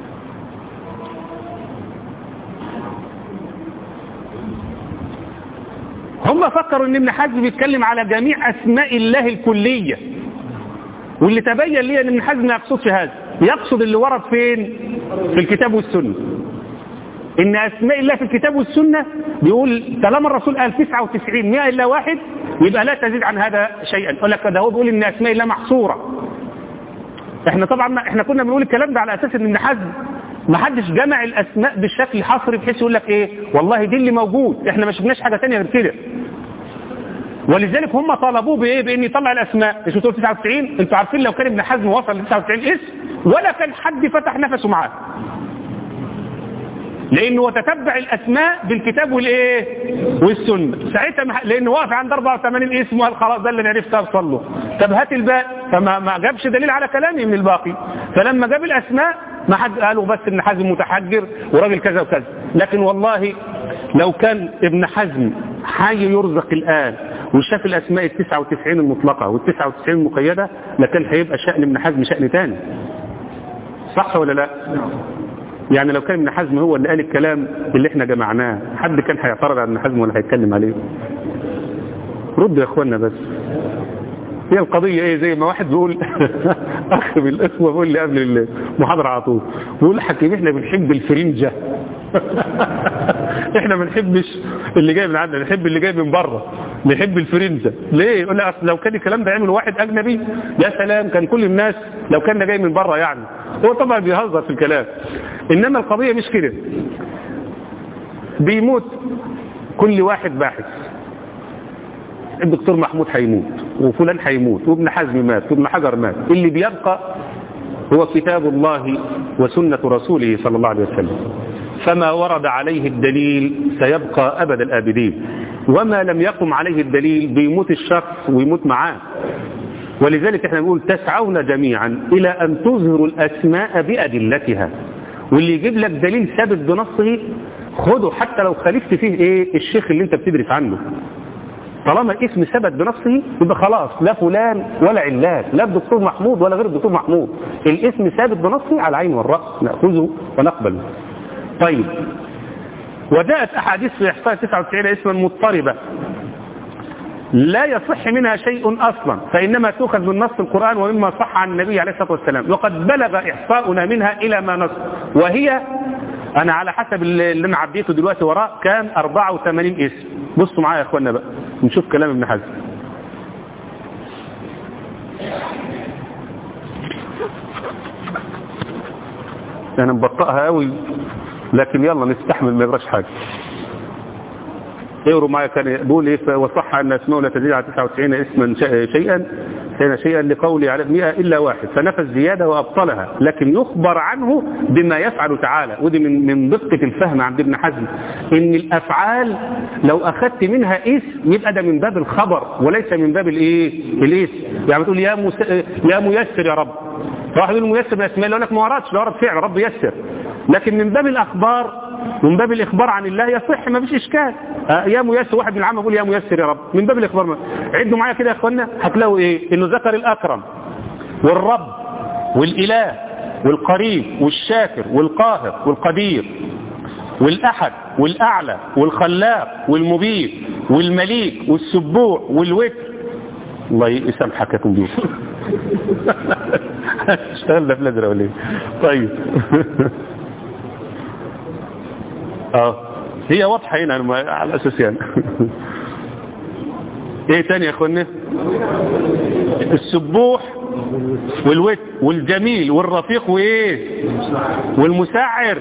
هم فكروا ان ابن حزم بيتكلم على جميع اسماء الله الكلية واللي تبين لي ان ابن حزم ما يقصدش هذا يقصد اللي ورد فين في الكتاب والسنة ان اسماء الله في الكتاب والسنة بيقول طالما الرسول قال 99 100 الا واحد يبقى لا تزيد عن هذا شيئا يقول لك ده هو بيقول ان اسماء الله محصورة احنا طبعا ما احنا كنا بنقول الكلام ده على اساس ان ابن حزم ما حدش جمع الاسماء بالشكل حصري بحيث يقول لك ايه والله دي اللي موجود احنا ما شفناش حاجه ثانيه غير كده ولذلك هم طالبوه بايه بان يطلع الاسماء مش بتقول 99 انتوا عارفين لو كان ابن حزم وصل ل 99 اسم ولا كان حد فتح نفسه معاه لانه تتبع الاسماء بالكتاب والايه والسنه ساعتها مح... لانه واقف عند 84 اسم وقال خلاص ده اللي عرفت اوصل له طب هات الباقي فما ما جابش دليل على كلامي من الباقي فلما جاب الاسماء ما حد قالوا بس ابن حزم متحجر وراجل كذا وكذا لكن والله لو كان ابن حزم حي يرزق الان وشاف الاسماء ال 99 المطلقه وال 99 المقيده لكان هيبقى شان ابن حزم شان ثاني صح ولا لا؟ يعني لو كان ابن حزم هو اللي قال الكلام اللي احنا جمعناه حد كان هيعترض على ابن حزم ولا هيتكلم عليه رد يا اخوانا بس هي القضية ايه زي ما واحد بيقول اخ بالاخوة بيقول لي قبل المحاضرة على طول بيقول حكيم احنا بنحب الفرنجة احنا ما بنحبش اللي جاي من عندنا نحب اللي جاي من بره نحب الفرنجة ليه يقول لي اصل لو كان الكلام ده يعمل واحد اجنبي يا سلام كان كل الناس لو كان جاي من بره يعني هو طبعا بيهزر في الكلام انما القضية مش كده بيموت كل واحد باحث الدكتور محمود هيموت وفلان هيموت وابن حزم مات وابن حجر مات اللي بيبقى هو كتاب الله وسنة رسوله صلى الله عليه وسلم فما ورد عليه الدليل سيبقى أبد الآبدين وما لم يقم عليه الدليل بيموت الشخص ويموت معاه ولذلك احنا نقول تسعون جميعا إلى أن تظهروا الأسماء بأدلتها واللي يجيب لك دليل ثابت بنصه خده حتى لو خالفت فيه ايه الشيخ اللي انت بتدرس عنه طالما الاسم ثبت بنصه يبقى خلاص لا فلان ولا علان لا الدكتور محمود ولا غير الدكتور محمود الاسم ثابت بنصه على العين والرأس نأخذه ونقبله طيب وجاءت أحاديث في إحصاء 99 اسما مضطربة لا يصح منها شيء أصلا فإنما تؤخذ من نص القرآن ومما صح عن النبي عليه الصلاة والسلام وقد بلغ إحصاؤنا منها إلى ما نص وهي أنا على حسب اللي أنا عديته دلوقتي وراء كان 84 اسم بصوا معايا يا أخوانا بقى نشوف كلام ابن حزم انا مبطئها قوي لكن يلا نستحمل ما يجراش حاجه اقروا معايا كان بيقول ايه وصح ان اسمه لا تزيد على 99 اسما شيئا كان شيئا لقولي على 100 الا واحد فنفى الزياده وابطلها لكن يخبر عنه بما يفعل تعالى ودي من من دقه الفهم عند ابن حزم ان الافعال لو اخذت منها اسم يبقى ده من باب الخبر وليس من باب الايه الاسم يعني بتقول يا مس... يا ميسر يا رب واحد يقول ميسر من اسماء يقول لك ما وردش لا ورد فعل رب يسر لكن من باب الاخبار من باب الإخبار عن الله يصح ما فيش إشكال آه يا ميسر واحد من العامة يقول يا ميسر يا رب من باب الإخبار ما. عدوا معايا كده يا أخوانا هتلاقوا إيه إنه ذكر الأكرم والرب والإله والقريب والشاكر والقاهر والقدير والأحد والأعلى والخلاق والمبيد والمليك والسبوع والوتر الله يسامحك يا كمبيوتر اشتغلنا في الازرق ولا ايه طيب اه هي واضحه هنا على الاساس يعني ايه تاني يا اخوانا السبوح والوت والجميل والرفيق وايه والمسعر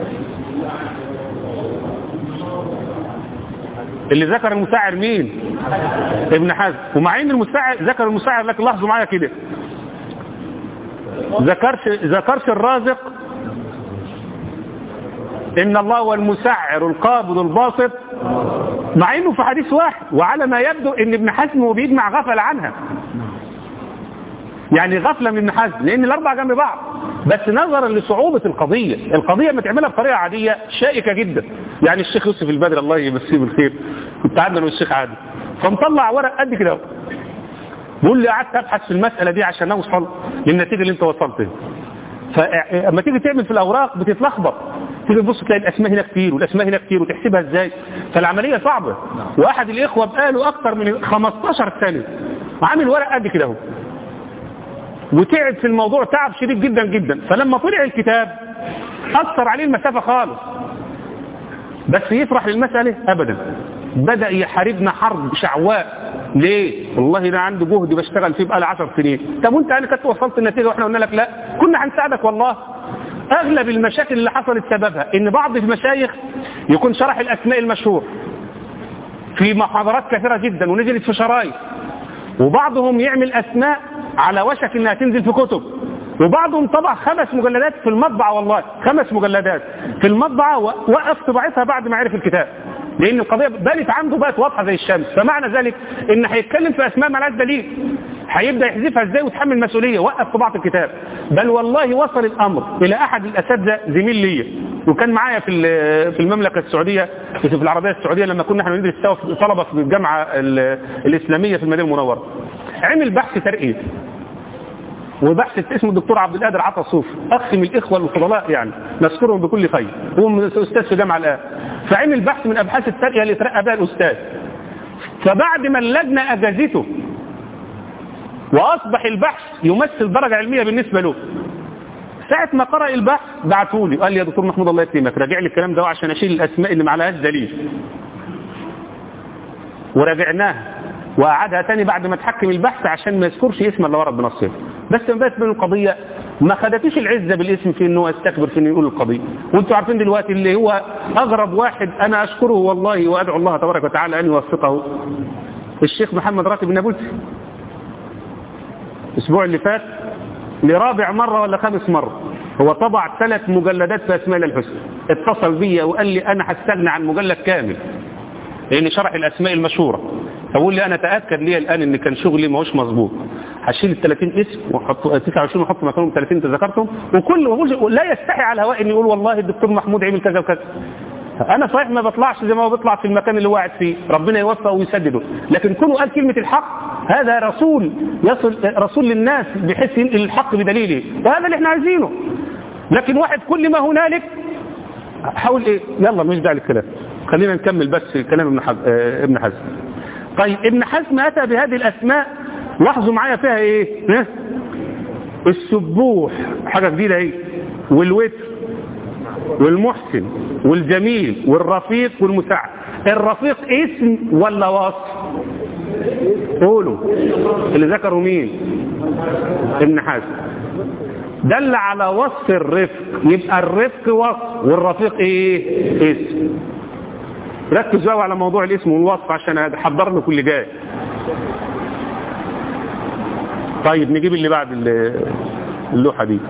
اللي ذكر المسعر مين ابن حزم ومع ان المسعر ذكر المسعر لكن لاحظوا معايا كده ذكرش ذكرش الرازق ان الله هو المسعر القابض الباسط مع انه في حديث واحد وعلى ما يبدو ان ابن حزم وبيجمع غفل عنها يعني غفلة من ابن حزم لان الاربع جنب بعض بس نظرا لصعوبة القضية القضية ما تعملها بطريقة عادية شائكة جدا يعني الشيخ يوسف البدر الله يمسيه بالخير كنت قعدنا من الشيخ عادل فمطلع ورق قد كده بيقول لي قعدت ابحث في المسألة دي عشان اوصل للنتيجة اللي انت وصلت لها فاما تيجي تعمل في الاوراق بتتلخبط تيجي تبص تلاقي الاسماء هنا كتير والاسماء هنا كتير وتحسبها ازاي فالعمليه صعبه واحد الاخوه بقاله اكتر من 15 سنه عامل ورق قد كده اهو وتعب في الموضوع تعب شديد جدا جدا فلما طلع الكتاب اثر عليه المسافه خالص بس يفرح للمساله ابدا بدا يحاربنا حرب شعواء ليه والله ده عنده جهد بشتغل فيه بقالي 10 سنين طب وانت انا كنت وصلت النتيجه واحنا قلنا لك لا كنا هنساعدك والله اغلب المشاكل اللي حصلت سببها ان بعض المشايخ يكون شرح الاسماء المشهور في محاضرات كثيره جدا ونزلت في شرايط وبعضهم يعمل اسماء على وشك انها تنزل في كتب وبعضهم طبع خمس مجلدات في المطبعه والله خمس مجلدات في المطبعه وقف طباعتها بعد ما عرف الكتاب لان القضيه بانت عنده بقت واضحه زي الشمس فمعنى ذلك ان هيتكلم في اسماء مالهاش دليل هيبدا يحذفها ازاي وتحمل مسؤوليه وقف طباعه الكتاب بل والله وصل الامر الى احد الاساتذه زميل ليا وكان معايا في في المملكه السعوديه في العربيه السعوديه لما كنا احنا ندرس سوا في طلبه في الجامعه الاسلاميه في المدينه المنوره عمل بحث ترقيه وبحث اسمه الدكتور عبد القادر عطا صوف اخ من الاخوه الفضلاء يعني نذكرهم بكل خير هو استاذ في جامعه الان فعمل بحث من ابحاث الترقيه اللي ترقى بها الاستاذ فبعد ما اللجنه اجازته واصبح البحث يمثل درجه علميه بالنسبه له ساعة ما قرأ البحث بعته لي قال لي يا دكتور محمود الله يكرمك راجع لي الكلام ده عشان اشيل الاسماء اللي ما عليهاش دليل وراجعناها وقعدها تاني بعد ما تحكم البحث عشان ما يذكرش اسم اللي ورد بنصه بس بس من القضية ما خدتش العزة بالاسم في انه يستكبر في انه يقول القضية وانتوا عارفين دلوقتي اللي هو اغرب واحد انا اشكره والله وادعو الله تبارك وتعالى ان يوفقه الشيخ محمد راتب النابلسي الاسبوع اللي فات لرابع مرة ولا خامس مرة هو طبع ثلاث مجلدات في اسماء الحسنى اتصل بيا وقال لي انا هستغنى عن مجلد كامل لان شرح الاسماء المشهوره فبقول لي انا اتاكد لي الان ان كان شغلي ما هوش مظبوط هشيل ال 30 اسم واحط 29 واحط مكانهم 30 انت ذكرتهم وكل ما بقول لا يستحي على الهواء ان يقول والله الدكتور محمود عمل كذا وكذا انا صحيح ما بطلعش زي ما هو بيطلع في المكان اللي هو قاعد فيه ربنا يوفقه ويسدده لكن كونه قال كلمه الحق هذا رسول يصل رسول للناس بحيث ينقل الحق بدليله وهذا اللي احنا عايزينه لكن واحد كل ما هنالك حاول ايه يلا مش داعي للكلام خلينا نكمل بس كلام ابن حزم اه ابن حزم طيب ابن حزم اتى بهذه الاسماء لاحظوا معايا فيها ايه اه؟ السبوح حاجه جديده اهي والوتر والمحسن والجميل والرفيق والمساعد الرفيق اسم ولا وصف قولوا اللي ذكروا مين ابن حزم دل على وصف الرفق يبقى الرفق وصف والرفيق ايه اسم ركز بقى على موضوع الاسم والوصف عشان احضر له كل جاي طيب نجيب اللي بعد اللوحة دي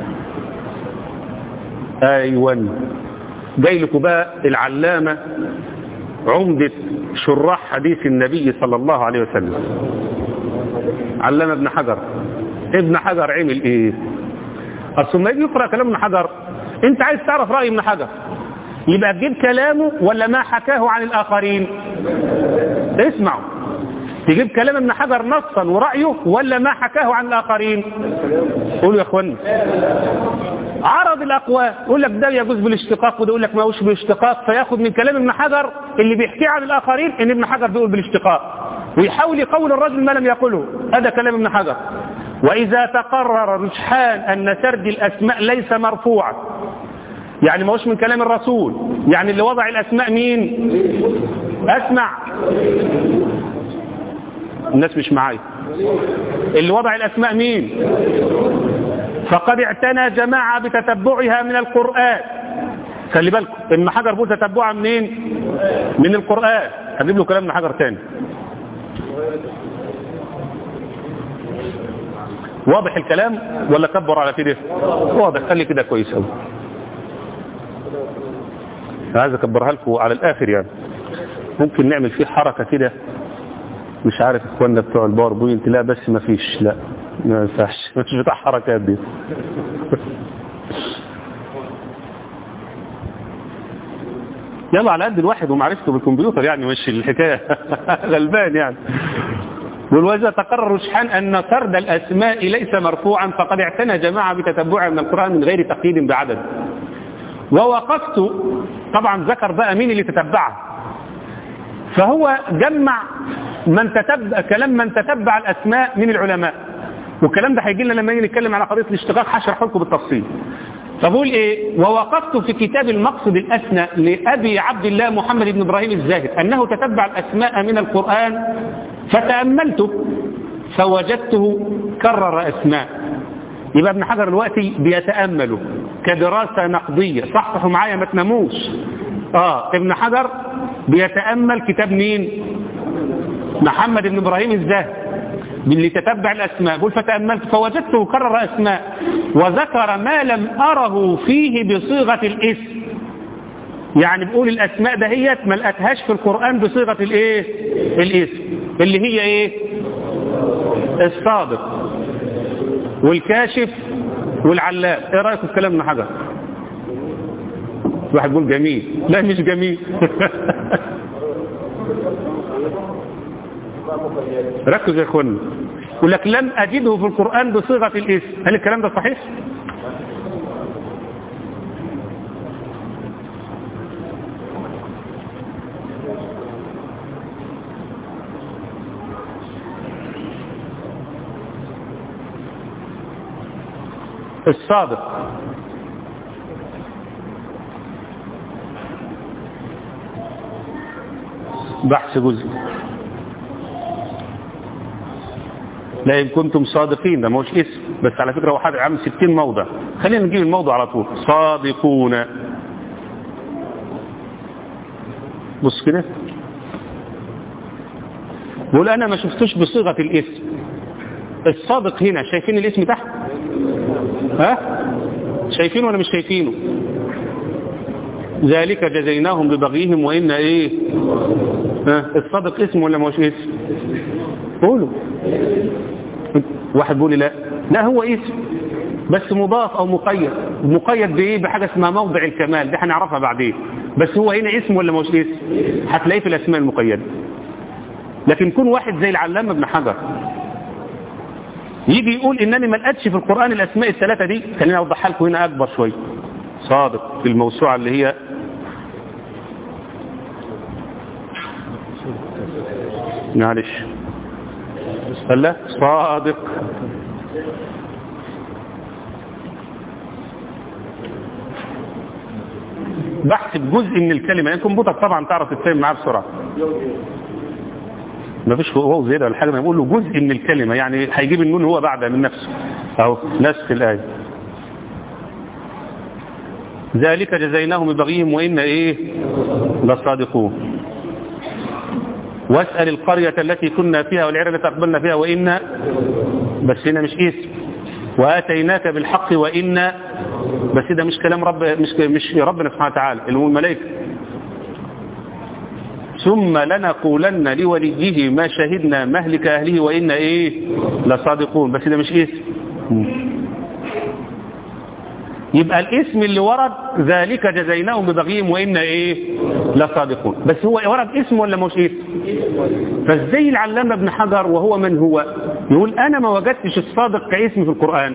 ايوه جاي لكم بقى العلامة عمدة شراح حديث النبي صلى الله عليه وسلم علامة ابن حجر ابن حجر عمل ايه اصل ما يجي يقرأ كلام ابن حجر انت عايز تعرف رأي ابن حجر يبقى تجيب كلامه ولا ما حكاه عن الآخرين اسمعوا تجيب كلام ابن حجر نصا ورأيه ولا ما حكاه عن الآخرين قولوا يا اخوانا عرض الأقوال يقول لك ده يجوز بالاشتقاق وده يقول لك ما هوش بالاشتقاق فياخد من كلام ابن حجر اللي بيحكيه عن الآخرين ان ابن حجر بيقول بالاشتقاق ويحاول يقول الرجل ما لم يقله هذا كلام ابن حجر وإذا تقرر رجحان أن سرد الأسماء ليس مرفوعا يعني ما هوش من كلام الرسول يعني اللي وضع الأسماء مين أسمع الناس مش معايا اللي وضع الأسماء مين فقد اعتنى جماعة بتتبعها من القرآن خلي بالكم ابن حجر بيقول تتبعها منين من القرآن هجيب له كلام ابن حجر تاني واضح الكلام ولا كبر على كده واضح خلي كده كويس قوي عايز اكبرها لكم على الاخر يعني ممكن نعمل فيه حركة كده مش عارف اخواننا بتوع الباوربوينت لا بس ما فيش لا ما ينفعش مش بتاع حركات دي يلا على قد الواحد ومعرفته بالكمبيوتر يعني مش الحكاية غلبان يعني والوجه تقرر رجحان أن سرد الأسماء ليس مرفوعا فقد اعتنى جماعة بتتبعها من القرآن من غير تقييد بعدد ووقفت طبعا ذكر بقى مين اللي تتبعه فهو جمع من تتبع كلام من تتبع الأسماء من العلماء والكلام ده هيجي لنا لما نيجي نتكلم على قضية الاشتقاق هشرح لكم بالتفصيل فبقول ايه ووقفت في كتاب المقصد الأسنى لأبي عبد الله محمد بن إبراهيم الزاهد أنه تتبع الأسماء من القرآن فتأملته فوجدته كرر أسماء يبقى ابن حجر الوقتي بيتأمله كدراسة نقدية صحصحوا معايا ما تناموش اه ابن حجر بيتأمل كتاب مين محمد بن إبراهيم الزاهد اللي تتبع الأسماء بقول فتأملت فوجدته كرر أسماء وذكر ما لم أره فيه بصيغة الاسم يعني بقول الأسماء دهيت ما لقتهاش في القرآن بصيغة الايه الاسم اللي هي ايه الصادق والكاشف والعلام ايه رأيكم في كلام ابن حجر واحد يقول جميل لا مش جميل ركز يا اخوانا يقول لك لم اجده في القرآن بصيغة الاسم هل الكلام ده صحيح الصادق بحث جزء لا إن كنتم صادقين ده ما هوش اسم بس على فكرة هو حد عام 60 موضع خلينا نجيب الموضع على طول صادقون بص كده بقول أنا ما شفتوش بصيغة الاسم الصادق هنا شايفين الاسم تحت ها شايفينه ولا مش شايفينه ذلك جزيناهم ببغيهم وإن ايه ها الصادق اسم ولا مش اسم قولوا واحد بيقول لي لا لا هو اسم بس مضاف او مقيد مقيد بايه بحاجه اسمها موضع الكمال دي هنعرفها بعدين بس هو هنا اسم ولا مش اسم هتلاقيه في الاسماء المقيده لكن يكون واحد زي العلامه ابن حجر يجي يقول انني ما لقيتش في القران الاسماء الثلاثه دي خليني اوضحها لكم هنا اكبر شويه صادق في الموسوعه اللي هي معلش لا صادق بحث بجزء من الكلمة يعني الكمبيوتر طبعا تعرف تتفهم معاه بسرعة ما فيش هو زيادة ولا حاجة ما يقول له جزء من الكلمة يعني هيجيب النون هو بعدها من نفسه اهو نسخ الآية ذلك جزيناهم ببغيهم وإن إيه لصادقون واسأل القرية التي كنا فيها والعير التي أقبلنا فيها وإن بس هنا مش اسم وآتيناك بالحق وإن بس ده مش كلام رب مش مش ربنا سبحانه وتعالى اللي هو الملائكة ثم لنقولن لوليه ما شهدنا مهلك أهله وإن إيه لصادقون بس ده مش اسم يبقى الاسم اللي ورد ذلك جزيناهم ببغيهم وإن إيه لصادقون بس هو ورد اسم ولا مش اسم فازاي العلامة ابن حجر وهو من هو يقول أنا ما وجدتش الصادق كاسم في القرآن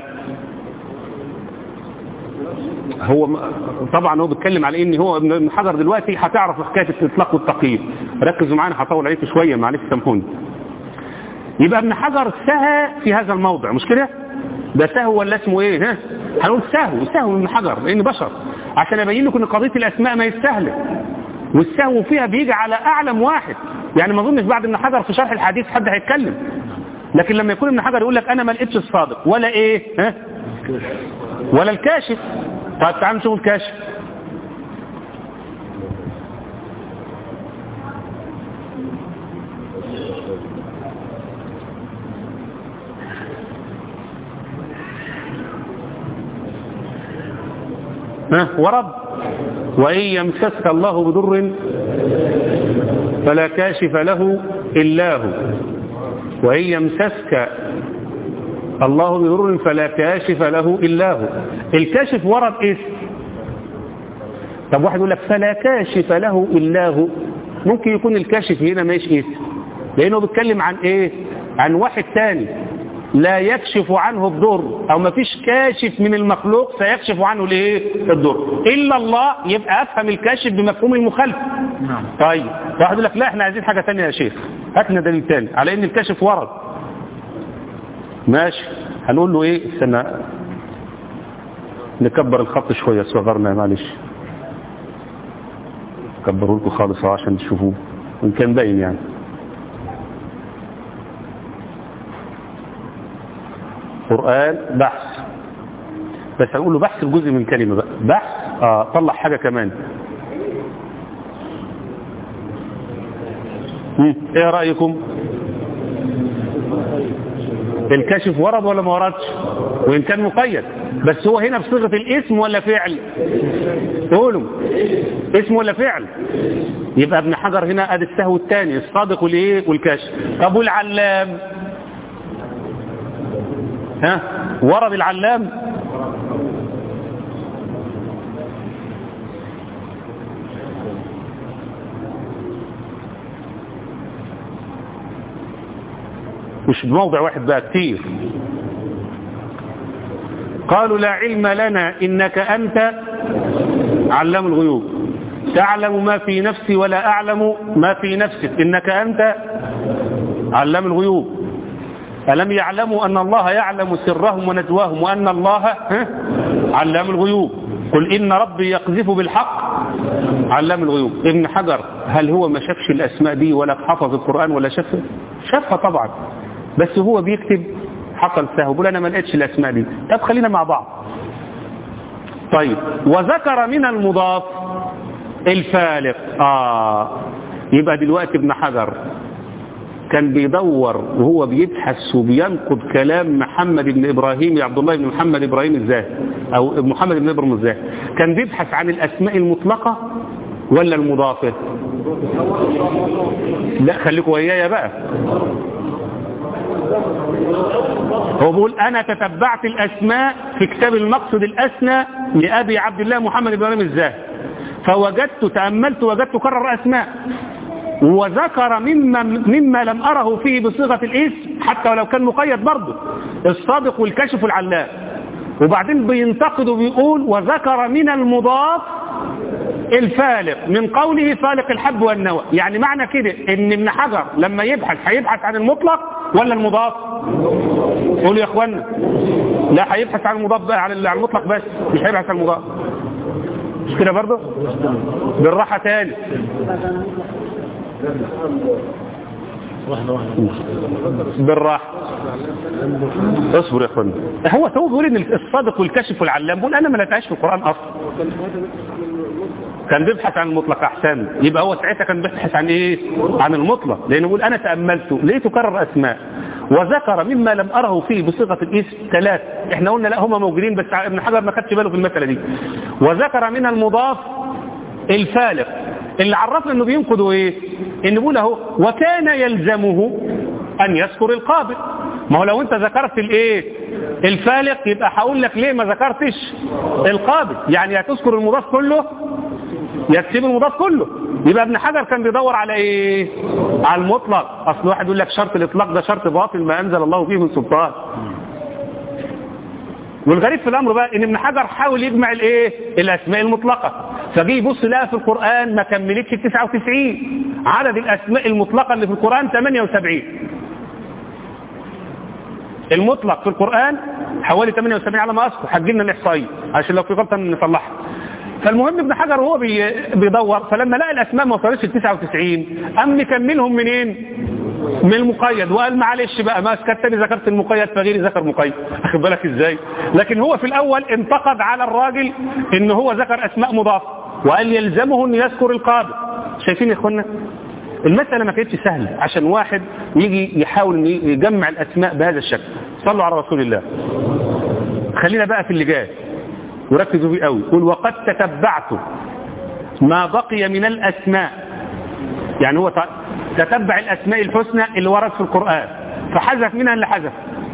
هو م- طبعا هو بيتكلم على ان هو ابن حجر دلوقتي هتعرف حكايه الاطلاق والتقييد ركزوا معانا هطول عليكم شويه معلش سامحوني يبقى ابن حجر سهى في هذا الموضع مش كده ده سهو ولا اسمه ايه ها هنقول سهو سهو من ابن حجر لان بشر عشان ابين لكم ان قضيه الاسماء ما يستهلك والسهو فيها بيجي على اعلم واحد يعني ما اظنش بعد ابن حجر في شرح الحديث حد هيتكلم لكن لما يكون ابن حجر يقول لك انا ما لقيتش الصادق ولا ايه ها ولا الكاشف طيب تعالوا نشوف الكاشف ها ورد وإن يمسسك الله بضر فلا كاشف له إلا هو وإن يمسسك الله بضر فلا كاشف له إلا هو الكاشف ورد اسم طب واحد يقول لك فلا كاشف له إلا هو ممكن يكون الكاشف هنا ماشي اسم لأنه بيتكلم عن إيه عن واحد تاني لا يكشف عنه الضر أو ما فيش كاشف من المخلوق سيكشف عنه الايه الضر إلا الله يبقى أفهم الكاشف بمفهوم المخالفة نعم طيب واحد يقول لك لا احنا عايزين حاجة تانية يا شيخ هات لنا دليل تاني على ان الكاشف ورد ماشي هنقول له ايه استنى نكبر الخط شوية صغرنا معلش كبروا لكم خالص اهو عشان تشوفوه وان كان باين يعني قرآن بحث بس هنقول له بحث الجزء من كلمة بقى بحث اه طلع حاجة كمان مم. ايه رأيكم الكشف ورد ولا ما وردش وان كان مقيد بس هو هنا بصيغة الاسم ولا فعل قولوا اسم ولا فعل يبقى ابن حجر هنا ادي السهو الثاني الصادق والايه والكشف طب والعلام ها ورد العلام مش بموضع واحد بقى كتير قالوا لا علم لنا إنك أنت علام الغيوب تعلم ما في نفسي ولا أعلم ما في نفسك إنك أنت علام الغيوب ألم يعلموا أن الله يعلم سرهم ونجواهم وأن الله ها؟ علام الغيوب قل إن ربي يقذف بالحق علام الغيوب ابن حجر هل هو ما شافش الأسماء دي ولا حفظ القرآن ولا شافها شافها طبعا بس هو بيكتب حصل سهو بيقول أنا ما لقيتش الأسماء دي طب خلينا مع بعض طيب وذكر من المضاف الفالق آه يبقى دلوقتي ابن حجر كان بيدور وهو بيبحث وبينقد كلام محمد بن إبراهيم عبد الله بن محمد إبراهيم الزاهد أو محمد بن إبراهيم الزاهد كان بيبحث عن الأسماء المطلقة ولا المضافة لا خليكم ويايا بقى هو بيقول أنا تتبعت الأسماء في كتاب المقصد الأسنى لأبي عبد الله محمد بن إبراهيم الزاهد فوجدت تأملت وجدت كرر أسماء وذكر مما, مما لم أره فيه بصيغة الاسم حتى ولو كان مقيد برضه الصادق والكشف والعلام وبعدين بينتقد وبيقول وذكر من المضاف الفالق من قوله فالق الحب والنوى يعني معنى كده ان ابن حجر لما يبحث هيبحث عن المطلق ولا المضاف قولوا يا اخوانا لا هيبحث عن المضاف بقى عن المطلق بس مش هيبحث عن المضاف مش كده برضه بالراحة تاني واحدة واحدة بالراحة اصبر يا اخوانا هو تو بيقول ان الصادق والكشف والعلام بيقول انا ما لقيتهاش في القران اصلا كان بيبحث عن المطلق احسن يبقى هو ساعتها كان بيبحث عن ايه عن المطلق لانه يقول انا تاملته لقيته كرر اسماء وذكر مما لم اره فيه بصيغه الاسم ثلاث احنا قلنا لا هم موجودين بس ابن حجر ما خدش باله في المساله دي وذكر منها المضاف الفالق اللي عرفنا انه بينقضوا ايه ان بيقول اهو وكان يلزمه ان يذكر القابل ما هو لو انت ذكرت الايه الفالق يبقى هقول لك ليه ما ذكرتش القابل يعني هتذكر المضاف كله يكتب المضاف كله يبقى ابن حجر كان بيدور على ايه على المطلق اصل واحد يقول لك شرط الاطلاق ده شرط باطل ما انزل الله فيه من سلطان والغريب في الامر بقى ان ابن حجر حاول يجمع الايه الاسماء المطلقه فجي يبص لها في القران ما كملتش 99 عدد الاسماء المطلقه اللي في القران 78 المطلق في القران حوالي 78 على ما اذكر هتجي لنا الاحصائيه عشان لو في غلطه نصلحها فالمهم ابن حجر وهو بي- بيدور فلما لقى الاسماء ما وصلتش ل 99 قام مكملهم منين؟ من المقيد وقال معلش بقى ما اسكتني ذكرت المقيد فغيري ذكر مقيد اخد بالك ازاي لكن هو في الاول انتقد على الراجل ان هو ذكر اسماء مضافه وقال يلزمه ان يذكر القابل شايفين يا اخوانا المسألة ما كانتش سهلة عشان واحد يجي يحاول إن يجمع الأسماء بهذا الشكل صلوا على رسول الله خلينا بقى في اللي جاي وركزوا فيه قوي قل وقد تتبعت ما بقي من الأسماء يعني هو تتبع الأسماء الحسنى اللي ورد في القرآن فحذف منها اللي حذف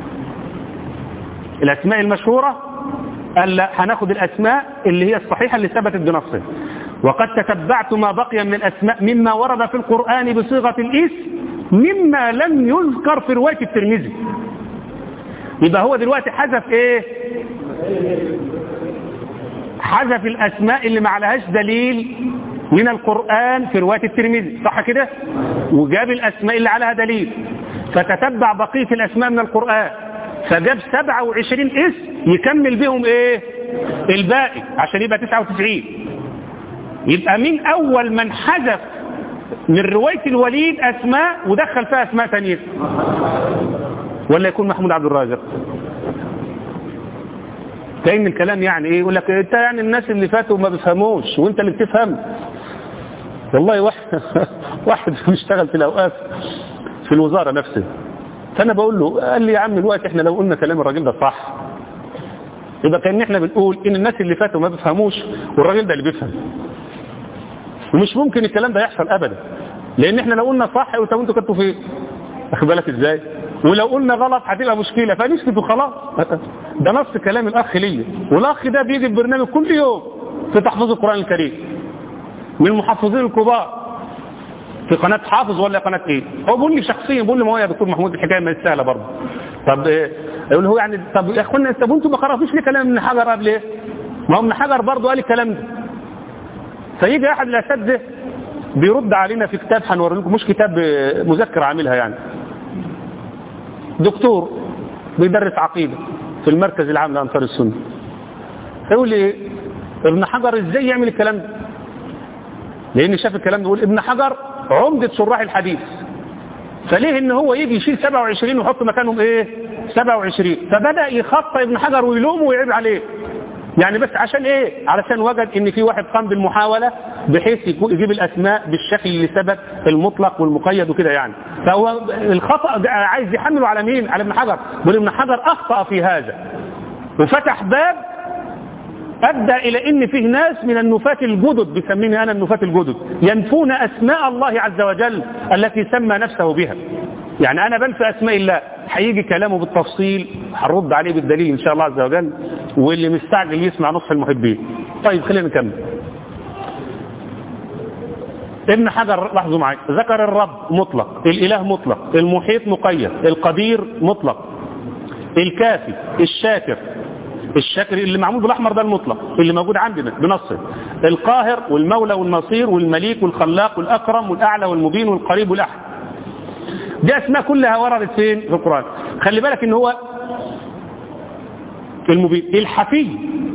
الأسماء المشهورة قال لا هناخد الأسماء اللي هي الصحيحة اللي ثبتت بنصه وقد تتبعت ما بقي من الأسماء مما ورد في القرآن بصيغة الاسم مما لم يذكر في رواية الترمذي يبقى هو دلوقتي حذف ايه حذف الأسماء اللي ما عليهاش دليل من القرآن في رواية الترمذي صح كده وجاب الأسماء اللي عليها دليل فتتبع بقية الأسماء من القرآن فجاب 27 اسم يكمل بهم ايه الباقي عشان يبقى 99 يبقى مين أول من حذف من رواية الوليد أسماء ودخل فيها أسماء ثانيه ولا يكون محمود عبد الرازق كأن الكلام يعني ايه يقول لك انت يعني الناس اللي فاتوا ما بيفهموش وانت اللي بتفهم والله واحد واحد بيشتغل في الاوقاف في الوزارة نفسها فانا بقول له قال لي يا عم الوقت احنا لو قلنا كلام الراجل ده صح يبقى كان احنا بنقول ان الناس اللي فاتوا ما بيفهموش والراجل ده اللي بيفهم ومش ممكن الكلام ده يحصل ابدا لان احنا لو قلنا صح طب انتوا كنتوا في واخد بالك ازاي ولو قلنا غلط هتبقى مشكلة فنسكت وخلاص ده نص كلام الأخ ليا والأخ ده بيجي البرنامج كل يوم في تحفيظ القرآن الكريم من المحفظين الكبار في قناة حافظ ولا قناة ايه هو بيقول لي شخصيا بيقول لي ما هو يا دكتور محمود الحكاية ما سهلة برضه طب إيه يقول هو يعني طب يا اخوانا طب انتوا ما قراتوش ليه كلام ابن حجر قبل ايه ما هو ابن حجر برضه قال الكلام ده فيجي احد الاساتذه بيرد علينا في كتاب هنوري لكم مش كتاب مذكر عاملها يعني دكتور بيدرس عقيدة في المركز العام لأنصار السنة يقول لي ابن حجر ازاي يعمل الكلام ده لان شاف الكلام ده يقول ابن حجر عمدة شراح الحديث فليه ان هو يجي يشيل 27 ويحط مكانهم ايه 27 فبدأ يخطى ابن حجر ويلومه ويعيب عليه يعني بس عشان ايه علشان وجد ان في واحد قام بالمحاولة بحيث يجيب الاسماء بالشكل اللي ثبت المطلق والمقيد وكده يعني فهو الخطأ ده عايز يحمله على مين على ابن حجر بل ابن حجر اخطأ في هذا وفتح باب ادى الى ان فيه ناس من النفاة الجدد بيسميني انا النفاة الجدد ينفون اسماء الله عز وجل التي سمى نفسه بها يعني انا بنفي اسماء الله هيجي كلامه بالتفصيل هنرد عليه بالدليل ان شاء الله عز وجل واللي مستعجل يسمع نصح المحبين طيب خلينا نكمل ابن حجر لاحظوا معي ذكر الرب مطلق الاله مطلق المحيط مقيد القدير مطلق الكافي الشاكر الشاكر اللي معمول بالاحمر ده المطلق اللي موجود عندنا بنصه القاهر والمولى والنصير والمليك والخلاق والاكرم والاعلى والمبين والقريب والاحد دي اسماء كلها وردت فين في القران خلي بالك ان هو المبين الحفي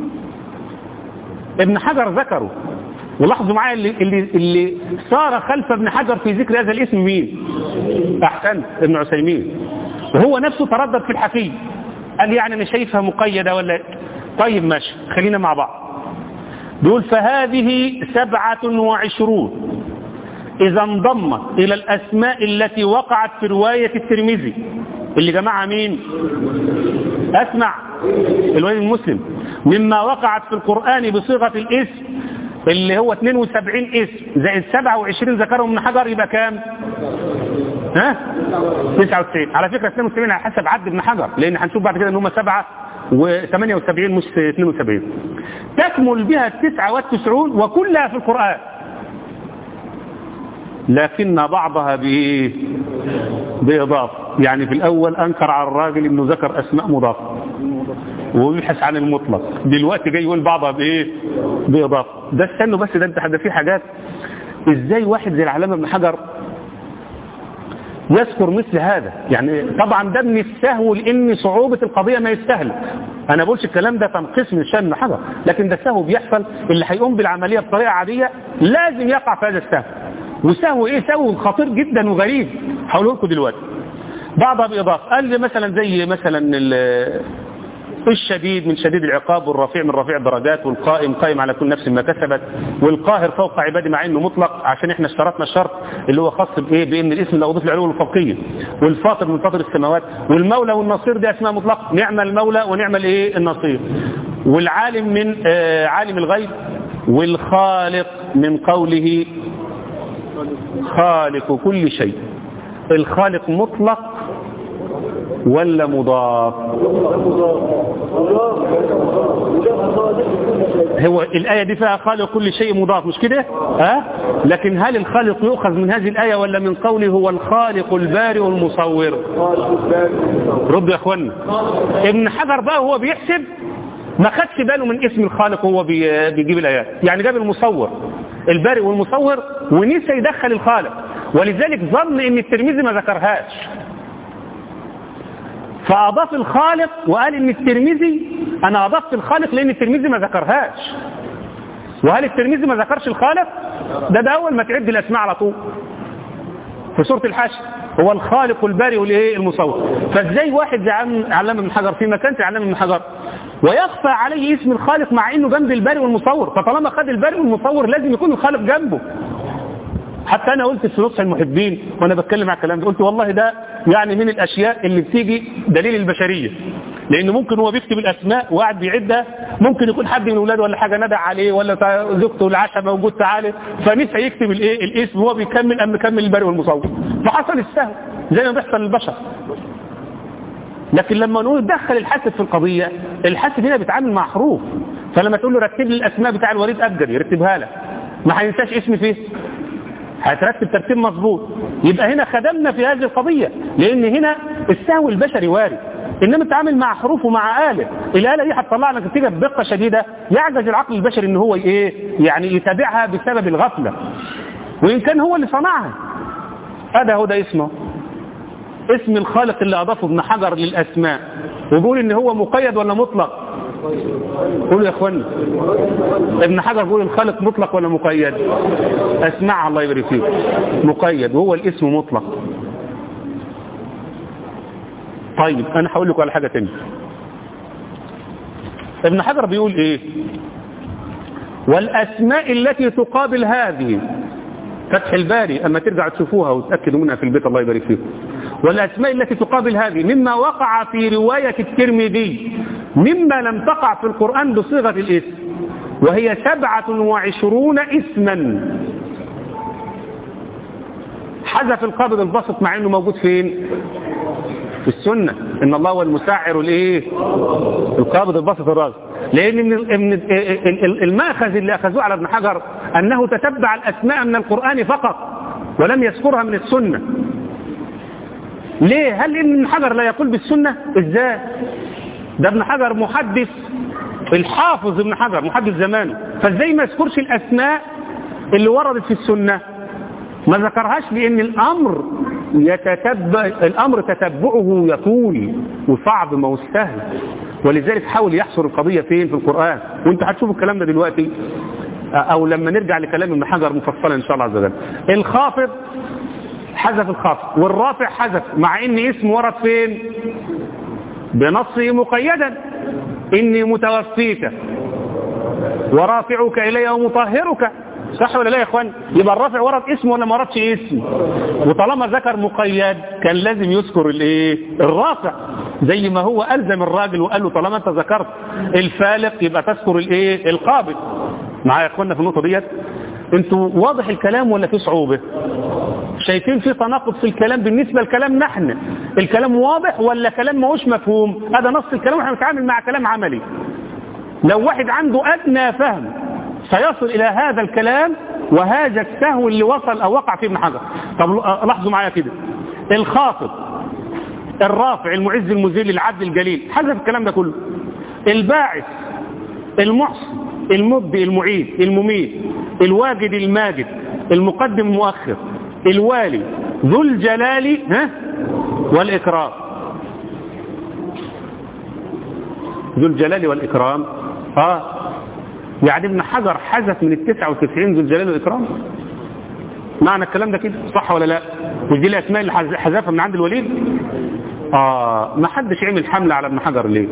ابن حجر ذكره ولاحظوا معايا اللي, اللي, اللي صار خلف ابن حجر في ذكر هذا الاسم مين احسن ابن عثيمين وهو نفسه تردد في الحفيد قال يعني انا شايفها مقيدة ولا إيه؟ طيب ماشي خلينا مع بعض بيقول فهذه سبعة وعشرون إذا انضمت إلى الأسماء التي وقعت في رواية الترمذي اللي جمعها مين أسمع الولي المسلم مما وقعت في القرآن بصيغة الاسم اللي هو 72 اسم زائد 27 ذكرهم من حجر يبقى كام ها 99 على فكرة 72 على حسب عد ابن حجر لأن هنشوف بعد كده ان هم سبعة و78 مش 72 تكمل بها التسعة والتسعون وكلها في القرآن لكن بعضها بإيه بإضافة يعني في الأول أنكر على الراجل أنه ذكر أسماء مضافة ويبحث عن المطلق دلوقتي جاي يقول بعضها بإيه بإضافة ده استنوا بس ده انت ده في حاجات ازاي واحد زي العلامة ابن حجر يذكر مثل هذا يعني طبعا ده من السهو لان صعوبة القضية ما يستهل انا بقولش الكلام ده تنقيص من شان حجر لكن ده السهو بيحصل اللي هيقوم بالعملية بطريقة عادية لازم يقع في هذا السهو وسهو ايه سهو خطير جدا وغريب هقوله لكم دلوقتي بعضها باضافه قال لي مثلا زي مثلا الشديد من شديد العقاب والرفيع من رفيع الدرجات والقائم قائم على كل نفس ما كسبت والقاهر فوق عباده مع انه مطلق عشان احنا اشترطنا الشرط اللي هو خاص بايه بان الاسم لا يضيف العلو الفوقيه والفاطر من فاطر السماوات والمولى والنصير دي اسماء مطلق نعم المولى ونعم الايه النصير والعالم من آه عالم الغيب والخالق من قوله خالق كل شيء الخالق مطلق ولا مضاف هو الآية دي فيها خالق كل شيء مضاف مش كده ها لكن هل الخالق يؤخذ من هذه الآية ولا من قوله هو الخالق البارئ المصور رد يا اخوانا ابن حجر بقى هو بيحسب ما خدش باله من اسم الخالق وهو بيجيب الآيات يعني جاب المصور البارئ والمصور ونسى يدخل الخالق ولذلك ظن ان الترمذي ما ذكرهاش فأضاف الخالق وقال ان الترمذي انا اضفت الخالق لان الترمذي ما ذكرهاش وهل الترمذي ما ذكرش الخالق ده ده اول ما تعد الاسماء على طول في سورة الحشر هو الخالق البارئ والايه المصور فازاي واحد زي علامه ابن حجر في مكان علامه ابن حجر ويخفى عليه اسم الخالق مع انه جنب البارئ والمصور فطالما خد البارئ والمصور لازم يكون الخالق جنبه حتى انا قلت في نصح المحبين وانا بتكلم على الكلام ده قلت والله ده يعني من الاشياء اللي بتيجي دليل البشريه لان ممكن هو بيكتب الاسماء وقاعد بيعدها ممكن يكون حد من اولاده ولا حاجه ندع عليه ولا زوجته العشاء موجود تعالى فنسى يكتب الايه الاسم وهو بيكمل ام مكمل البارئ والمصور فحصل السهو زي ما بيحصل للبشر لكن لما نقول دخل الحاسب في القضيه الحاسب هنا بيتعامل مع حروف فلما تقول له رتب لي الاسماء بتاع الوليد ابجري يرتبها لك ما هينساش اسم فيه هترتب ترتيب مظبوط يبقى هنا خدمنا في هذه القضية لان هنا السهو البشري وارد انما التعامل مع حروف ومع آلة الآلة دي هتطلع لك نتيجة بدقة شديدة يعجز العقل البشري ان هو ايه يعني يتابعها بسبب الغفلة وان كان هو اللي صنعها هذا هو ده اسمه اسم الخالق اللي اضافه ابن حجر للاسماء ويقول ان هو مقيد ولا مطلق قولوا يا اخوانا ابن حجر بيقول الخالق مطلق ولا مقيد اسمع الله يبارك فيك مقيد وهو الاسم مطلق طيب انا هقول لكم على حاجه ثانيه ابن حجر بيقول ايه والاسماء التي تقابل هذه فتح الباري اما ترجع تشوفوها وتاكدوا منها في البيت الله يبارك فيكم والاسماء التي تقابل هذه مما وقع في روايه الترمذي مما لم تقع في القرآن بصيغة الاسم وهي سبعة وعشرون اسما حذف القابض البسط مع انه موجود فين في السنة ان الله هو المسعر الايه القابض البسط الراجل لان من الماخذ اللي اخذوه على ابن حجر انه تتبع الاسماء من القرآن فقط ولم يذكرها من السنة ليه هل ان ابن حجر لا يقول بالسنة ازاي ده ابن حجر محدث الحافظ ابن حجر محدث زمانه فازاي ما يذكرش الاسماء اللي وردت في السنة ما ذكرهاش لان الامر يتتبع الامر تتبعه يطول وصعب ما هو سهل ولذلك حاول يحصر القضية فين في القرآن وانت هتشوفوا الكلام ده دلوقتي او لما نرجع لكلام ابن حجر مفصلا ان شاء الله عز وجل الخافض حذف الخفض والرافع حذف مع ان اسم ورد فين بنصه مقيدا اني متوفيك ورافعك الي ومطهرك صح ولا لا يا اخوان يبقى الرافع ورد اسم ولا ما وردش اسم وطالما ذكر مقيد كان لازم يذكر الايه الرافع زي ما هو الزم الراجل وقال له طالما انت ذكرت الفالق يبقى تذكر الايه القابض معايا يا اخوانا في النقطه ديت انتوا واضح الكلام ولا في صعوبه شايفين في تناقض في الكلام بالنسبه لكلامنا احنا الكلام واضح ولا كلام ماهوش مفهوم هذا نص الكلام واحنا بنتعامل مع كلام عملي لو واحد عنده ادنى فهم سيصل الى هذا الكلام وهذا السهو اللي وصل او وقع فيه ابن حجر طب لاحظوا معايا كده الخافض الرافع المعز المذل العبد الجليل حذف الكلام ده كله الباعث المحسن المبدئ المعيد المميت الواجد الماجد المقدم المؤخر الوالي ذو الجلال ها والإكرام ذو الجلال والإكرام اه يعني ابن حجر حذف من التسعة وتسعين ذو الجلال والإكرام معنى الكلام ده كده صح ولا لا مش دي الأسماء اللي حذفها من عند الوليد آه ما حدش عمل حملة على ابن حجر ليه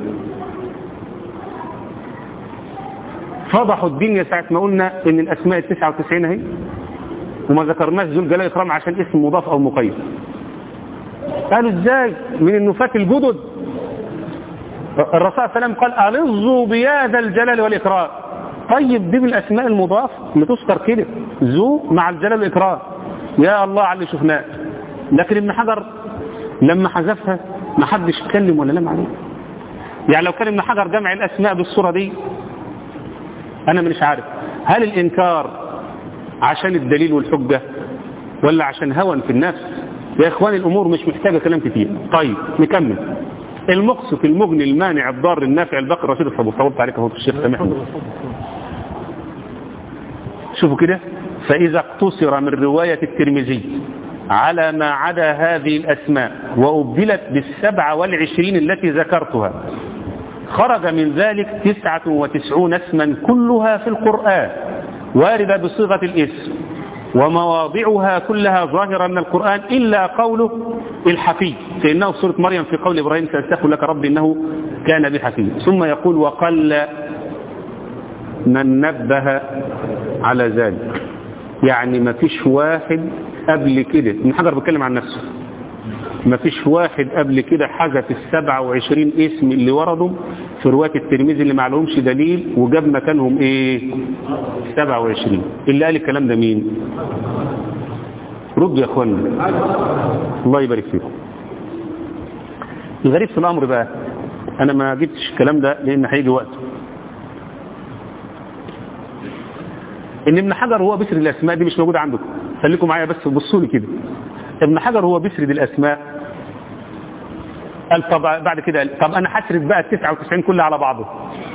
فضحوا الدنيا ساعة ما قلنا ان الاسماء التسعة وتسعين اهي وما ذكرناش ذو الجلال اكرام عشان اسم مضاف او مقيد قالوا ازاي من النفاة الجدد الرسول صلى الله عليه وسلم قال ألظوا بياد الجلال والإكرام طيب دي من الأسماء المضاف اللي تذكر كده ذو مع الجلال والإكرام يا الله على اللي شفناه لكن ابن حجر لما حذفها ما حدش اتكلم ولا لم عليه يعني لو كان ابن حجر جمع الأسماء بالصورة دي أنا مش عارف هل الإنكار عشان الدليل والحجة ولا عشان هوى في النفس يا إخواني الأمور مش محتاجة كلام كتير طيب نكمل المقصف المغني المانع الضار النافع البقر الرشيد الصبور صبرت عليك اهو الشيخ سامحني شوفوا كده فإذا اقتصر من رواية الترمذي على ما عدا هذه الأسماء وأبدلت بالسبعة والعشرين التي ذكرتها خرج من ذلك تسعة وتسعون اسما كلها في القرآن واردة بصيغة الاسم ومواضعها كلها ظاهرة من القرآن إلا قوله الحفي فإنه في سورة مريم في قول إبراهيم سأستغفر لك ربي إنه كان بحفي ثم يقول وقل من نبه على ذلك يعني ما فيش واحد قبل كده ابن حجر بيتكلم عن نفسه ما فيش واحد قبل كده حذف السبعة وعشرين اسم اللي وردوا في رواية الترمذي اللي ما لهمش دليل وجاب مكانهم ايه سبعة وعشرين اللي قال الكلام ده مين ردوا يا اخوانا الله يبارك فيكم الغريب في الامر بقى انا ما جبتش الكلام ده لان هيجي وقته ان ابن حجر هو بسرد الاسماء دي مش موجوده عندكم خليكم معايا بس بصوا لي كده ابن حجر هو بيسرد الاسماء قال طب بعد كده قال طب انا هسرد بقى ال 99 كلها على بعضه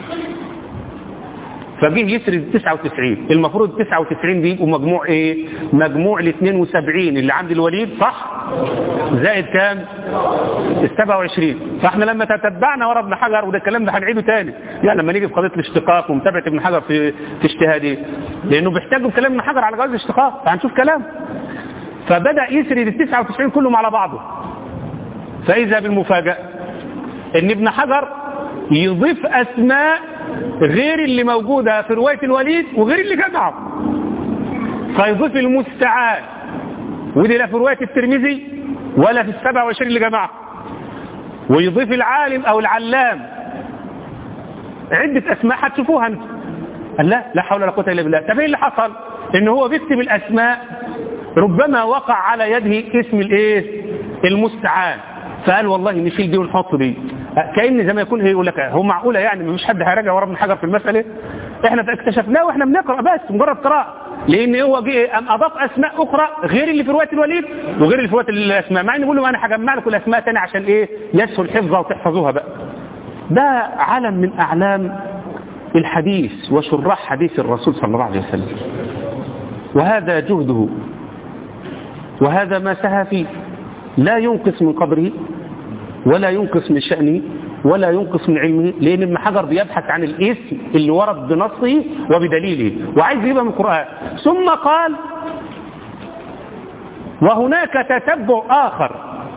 فجه يسرد 99 المفروض 99 دي يبقوا مجموع ايه مجموع ال 72 اللي عند الوليد صح زائد كام ال 27 فاحنا لما تتبعنا ورا ابن حجر وده الكلام ده هنعيده تاني يعني لما نيجي في قضيه الاشتقاق ومتابعه ابن حجر في في اجتهاده لانه بيحتاجوا كلام ابن حجر على جواز الاشتقاق فهنشوف كلام فبدأ يسرد ال 99 كلهم على بعضه فإذا بالمفاجأة ان ابن حجر يضيف أسماء غير اللي موجودة في رواية الوليد وغير اللي جمعه فيضيف المستعان ودي لا في رواية الترمذي ولا في السبع وعشرين اللي جمعه ويضيف العالم أو العلام عدة أسماء هتشوفوها انتم قال لا لا حول ولا قوة إلا بالله طب ايه اللي حصل ان هو بيكتب الأسماء ربما وقع على يده اسم الايه المستعان فقال والله نشيل دي ونحط دي كأن زي ما يكون يقول لك هو معقولة يعني مفيش حد هيراجع ورا ابن حجر في المسألة احنا اكتشفناه واحنا بنقرأ بس مجرد قراءة لان هو جه ام اضاف اسماء اخرى غير اللي في روايه الوليد وغير اللي في روايه الاسماء مع ان بيقول له انا هجمع لكم الاسماء تاني عشان ايه يسهل حفظها وتحفظوها بقى ده علم من اعلام الحديث وشراح حديث الرسول صلى الله عليه وسلم وهذا جهده وهذا ما سهى فيه لا ينقص من قدره ولا ينقص من شأنه ولا ينقص من علمه لأن ابن حجر بيبحث عن الاسم اللي ورد بنصه وبدليله وعايز يجيبها من القرآن ثم قال وهناك تتبع آخر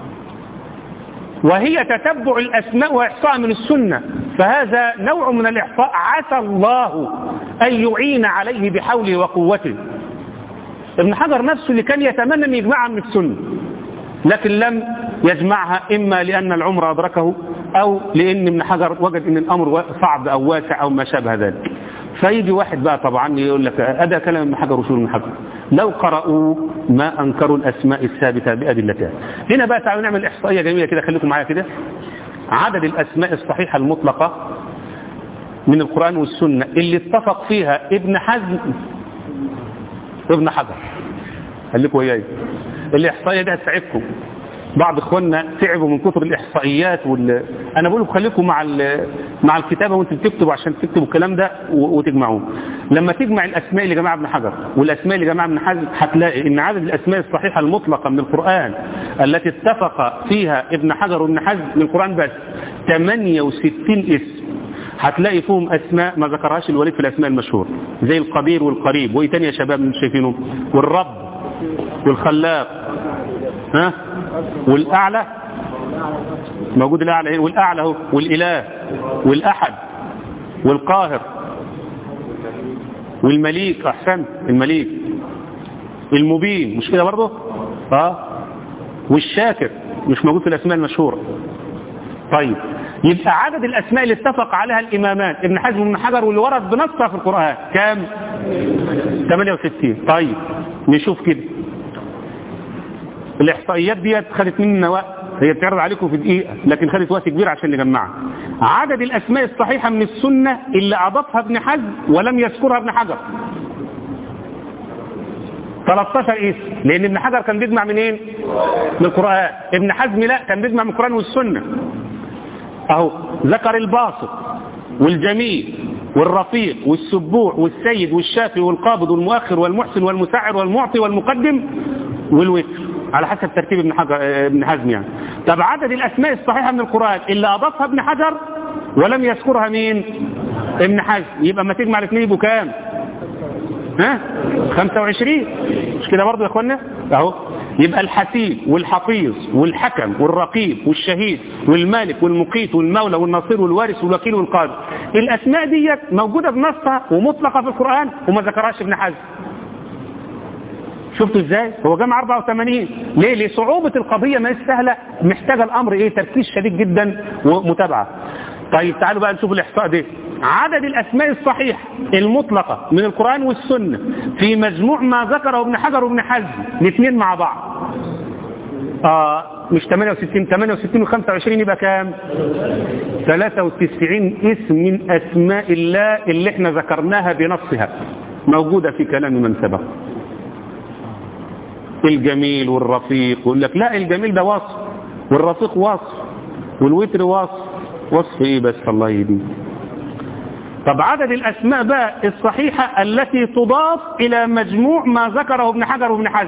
وهي تتبع الأسماء وإحصاء من السنة فهذا نوع من الإحصاء عسى الله أن يعين عليه بحوله وقوته ابن حجر نفسه اللي كان يتمنى أن يجمعها من السنة لكن لم يجمعها إما لأن العمر أدركه أو لأن ابن حجر وجد أن الأمر صعب أو واسع أو ما شابه ذلك فيجي واحد بقى طبعا يقول لك أدا كلام ابن حجر وشور ابن حجر لو قرأوا ما أنكروا الأسماء الثابتة بأدلتها هنا بقى تعالوا نعمل إحصائية جميلة كده خليكم معايا كده عدد الأسماء الصحيحة المطلقة من القرآن والسنة اللي اتفق فيها ابن حزم وابن حجر خليكم وياي الإحصائية دي هتساعدكم بعض اخواننا تعبوا من كتر الاحصائيات وال... انا بقول لكم خليكم مع ال... مع الكتابه وانتم بتكتبوا عشان تكتبوا الكلام ده و... وتجمعوه لما تجمع الاسماء اللي جماعه ابن حجر والاسماء اللي جماعه ابن حزم هتلاقي ان عدد الاسماء الصحيحه المطلقه من القران التي اتفق فيها ابن حجر وابن حزم من القران بس 68 اسم هتلاقي فيهم اسماء ما ذكرهاش الوليد في الاسماء المشهوره زي القدير والقريب وايه تاني يا شباب انتم شايفينه والرب والخلاق ها والأعلى موجود الأعلى والأعلى هو والإله والأحد والقاهر والمليك أحسن المليك المبين مش كده برضه اه والشاكر مش موجود في الأسماء المشهورة طيب يبقى عدد الأسماء اللي اتفق عليها الإمامان ابن حزم وابن حجر واللي ورد بنصها في القرآن كام 68 طيب نشوف كده الإحصائيات ديت خدت مننا وقت هي بتعرض عليكم في دقيقة لكن خدت وقت كبير عشان نجمعها عدد الأسماء الصحيحة من السنة اللي أضافها ابن حزم ولم يذكرها ابن حجر 13 اسم لأن ابن حجر كان بيجمع منين؟ من القرآن ابن حزم لا كان بيجمع من القرآن والسنة أهو ذكر الباسط والجميل والرفيق والسبوع والسيد والشافي والقابض والمؤخر والمحسن والمسعر والمعطي والمقدم والوتر على حسب ترتيب ابن حجر ابن حزم يعني طب عدد الاسماء الصحيحه من القران اللي اضافها ابن حجر ولم يذكرها مين ابن حزم يبقى ما تجمع الاثنين يبقوا كام ها 25 مش كده برضه يا اخوانا اهو يبقى الحسيب والحفيظ والحكم والرقيب والشهيد والمالك والمقيت والمولى والنصير والوارث والوكيل والقادر الاسماء ديت موجوده بنصها ومطلقه في القران وما ذكرهاش ابن حزم شفتوا ازاي هو جمع 84 ليه لصعوبة القضية ما سهلة محتاجة الامر ايه تركيز شديد جدا ومتابعة طيب تعالوا بقى نشوف الاحصاء ده عدد الاسماء الصحيحة المطلقة من القرآن والسنة في مجموع ما ذكره ابن حجر وابن حزم الاثنين مع بعض آه مش 68 68 و25 يبقى كام 93 اسم من اسماء الله اللي احنا ذكرناها بنصها موجودة في كلام من سبق الجميل والرفيق يقول لك لا الجميل ده وصف والرفيق وصف والوتر وصف وصف ايه بس الله يهديه طب عدد الاسماء بقى الصحيحة التي تضاف الى مجموع ما ذكره ابن حجر وابن حزم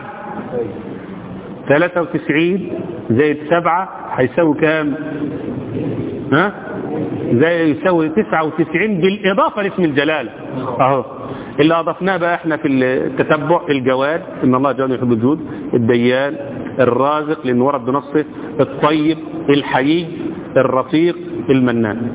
93 زائد 7 هيساوي كام ها زي يساوي 99 بالاضافة لاسم الجلالة اهو اللي اضفناه بقى احنا في التتبع الجواد ان الله جل يحب الجود الديان الرازق لان ورد بنصه الطيب الحيي الرفيق المنان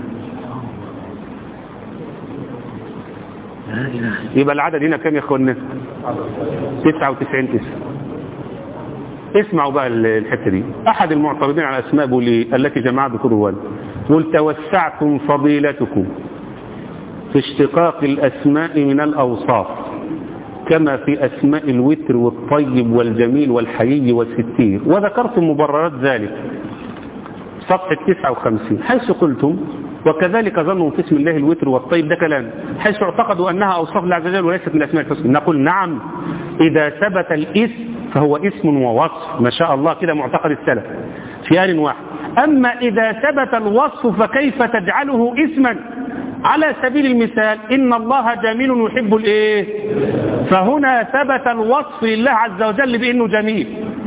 يبقى العدد هنا كام يا اخوانا 99 اسم اسمعوا بقى الحته دي احد المعترضين على اسماء بولي التي جمعت بكل قل توسعتم فضيلتكم في اشتقاق الأسماء من الأوصاف كما في أسماء الوتر والطيب والجميل والحيي والستير وذكرتم مبررات ذلك صفحة 59 حيث قلتم وكذلك ظنوا في اسم الله الوتر والطيب ده كلام حيث اعتقدوا أنها أوصاف الله عز وجل وليست من الأسماء الحسنى نقول نعم إذا ثبت الاسم فهو اسم ووصف ما شاء الله كده معتقد السلف في آن واحد أما إذا ثبت الوصف فكيف تجعله اسما على سبيل المثال إن الله جميل يحب الإيه فهنا ثبت الوصف لله عز وجل بأنه جميل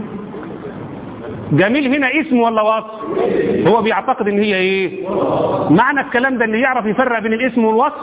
جميل هنا اسم ولا وصف هو بيعتقد ان هي ايه معنى الكلام ده ان يعرف يفرق بين الاسم والوصف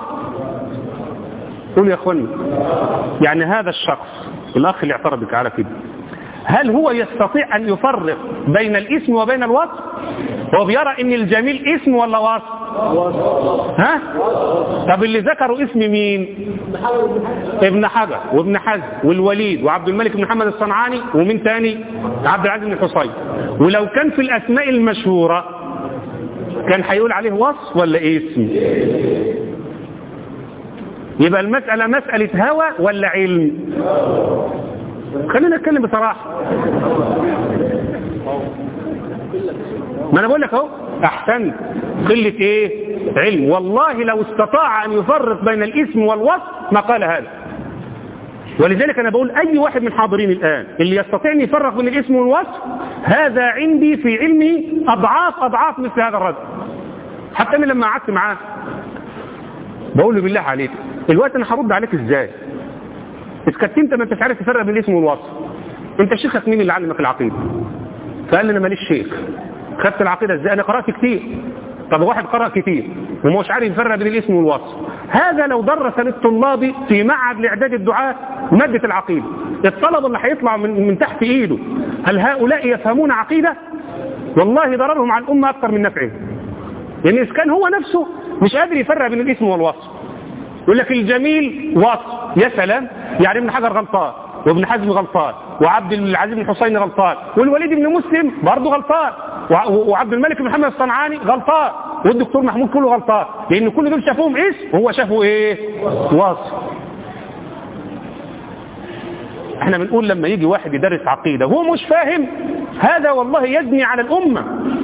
قول يا اخواني يعني هذا الشخص الاخ اللي اعترض بك على كده هل هو يستطيع أن يفرق بين الاسم وبين الوصف هو بيرى ان الجميل اسم ولا وصف ها طب اللي ذكروا اسم مين ابن حجر وابن حزم والوليد وعبد الملك بن محمد الصنعاني ومين تاني عبد العزيز بن حصين ولو كان في الاسماء المشهورة كان هيقول عليه وصف ولا اسم يبقى المسألة مسألة هوى ولا علم خلينا نتكلم بصراحة ما انا بقول لك اهو احسنت قلة ايه علم والله لو استطاع ان يفرق بين الاسم والوصف ما قال هذا ولذلك انا بقول اي واحد من حاضرين الان اللي يستطيع ان يفرق بين الاسم والوصف هذا عندي في علمي اضعاف اضعاف مثل هذا الرجل حتى انا لما قعدت معاه بقول له بالله عليك الوقت انا هرد عليك ازاي اسكت انت ما انتش عارف تفرق بين الاسم والوصف انت شيخك مين اللي علمك العقيده فقال لي انا ماليش شيخ خدت العقيده ازاي انا قرات كتير طب واحد قرأ كتير ومش عارف يفرق بين الاسم والوصف هذا لو درس للطلاب في معهد لاعداد الدعاة مادة العقيدة الطلبة اللي هيطلع من, من تحت ايده هل هؤلاء يفهمون عقيدة والله ضررهم على الأمة أكثر من نفعهم لأن يعني إذا كان هو نفسه مش قادر يفرق بين الاسم والوصف يقول لك الجميل وصف يا سلام يعني ابن حجر غلطان وابن حزم غلطان وعبد العزيز بن حسين غلطان والوليد بن مسلم برضه غلطان وعبد الملك بن محمد الصنعاني غلطان والدكتور محمود كله غلطان لان كل دول شافوهم اسم وهو شافه ايه وصف احنا بنقول لما يجي واحد يدرس عقيده وهو مش فاهم هذا والله يجني على الامه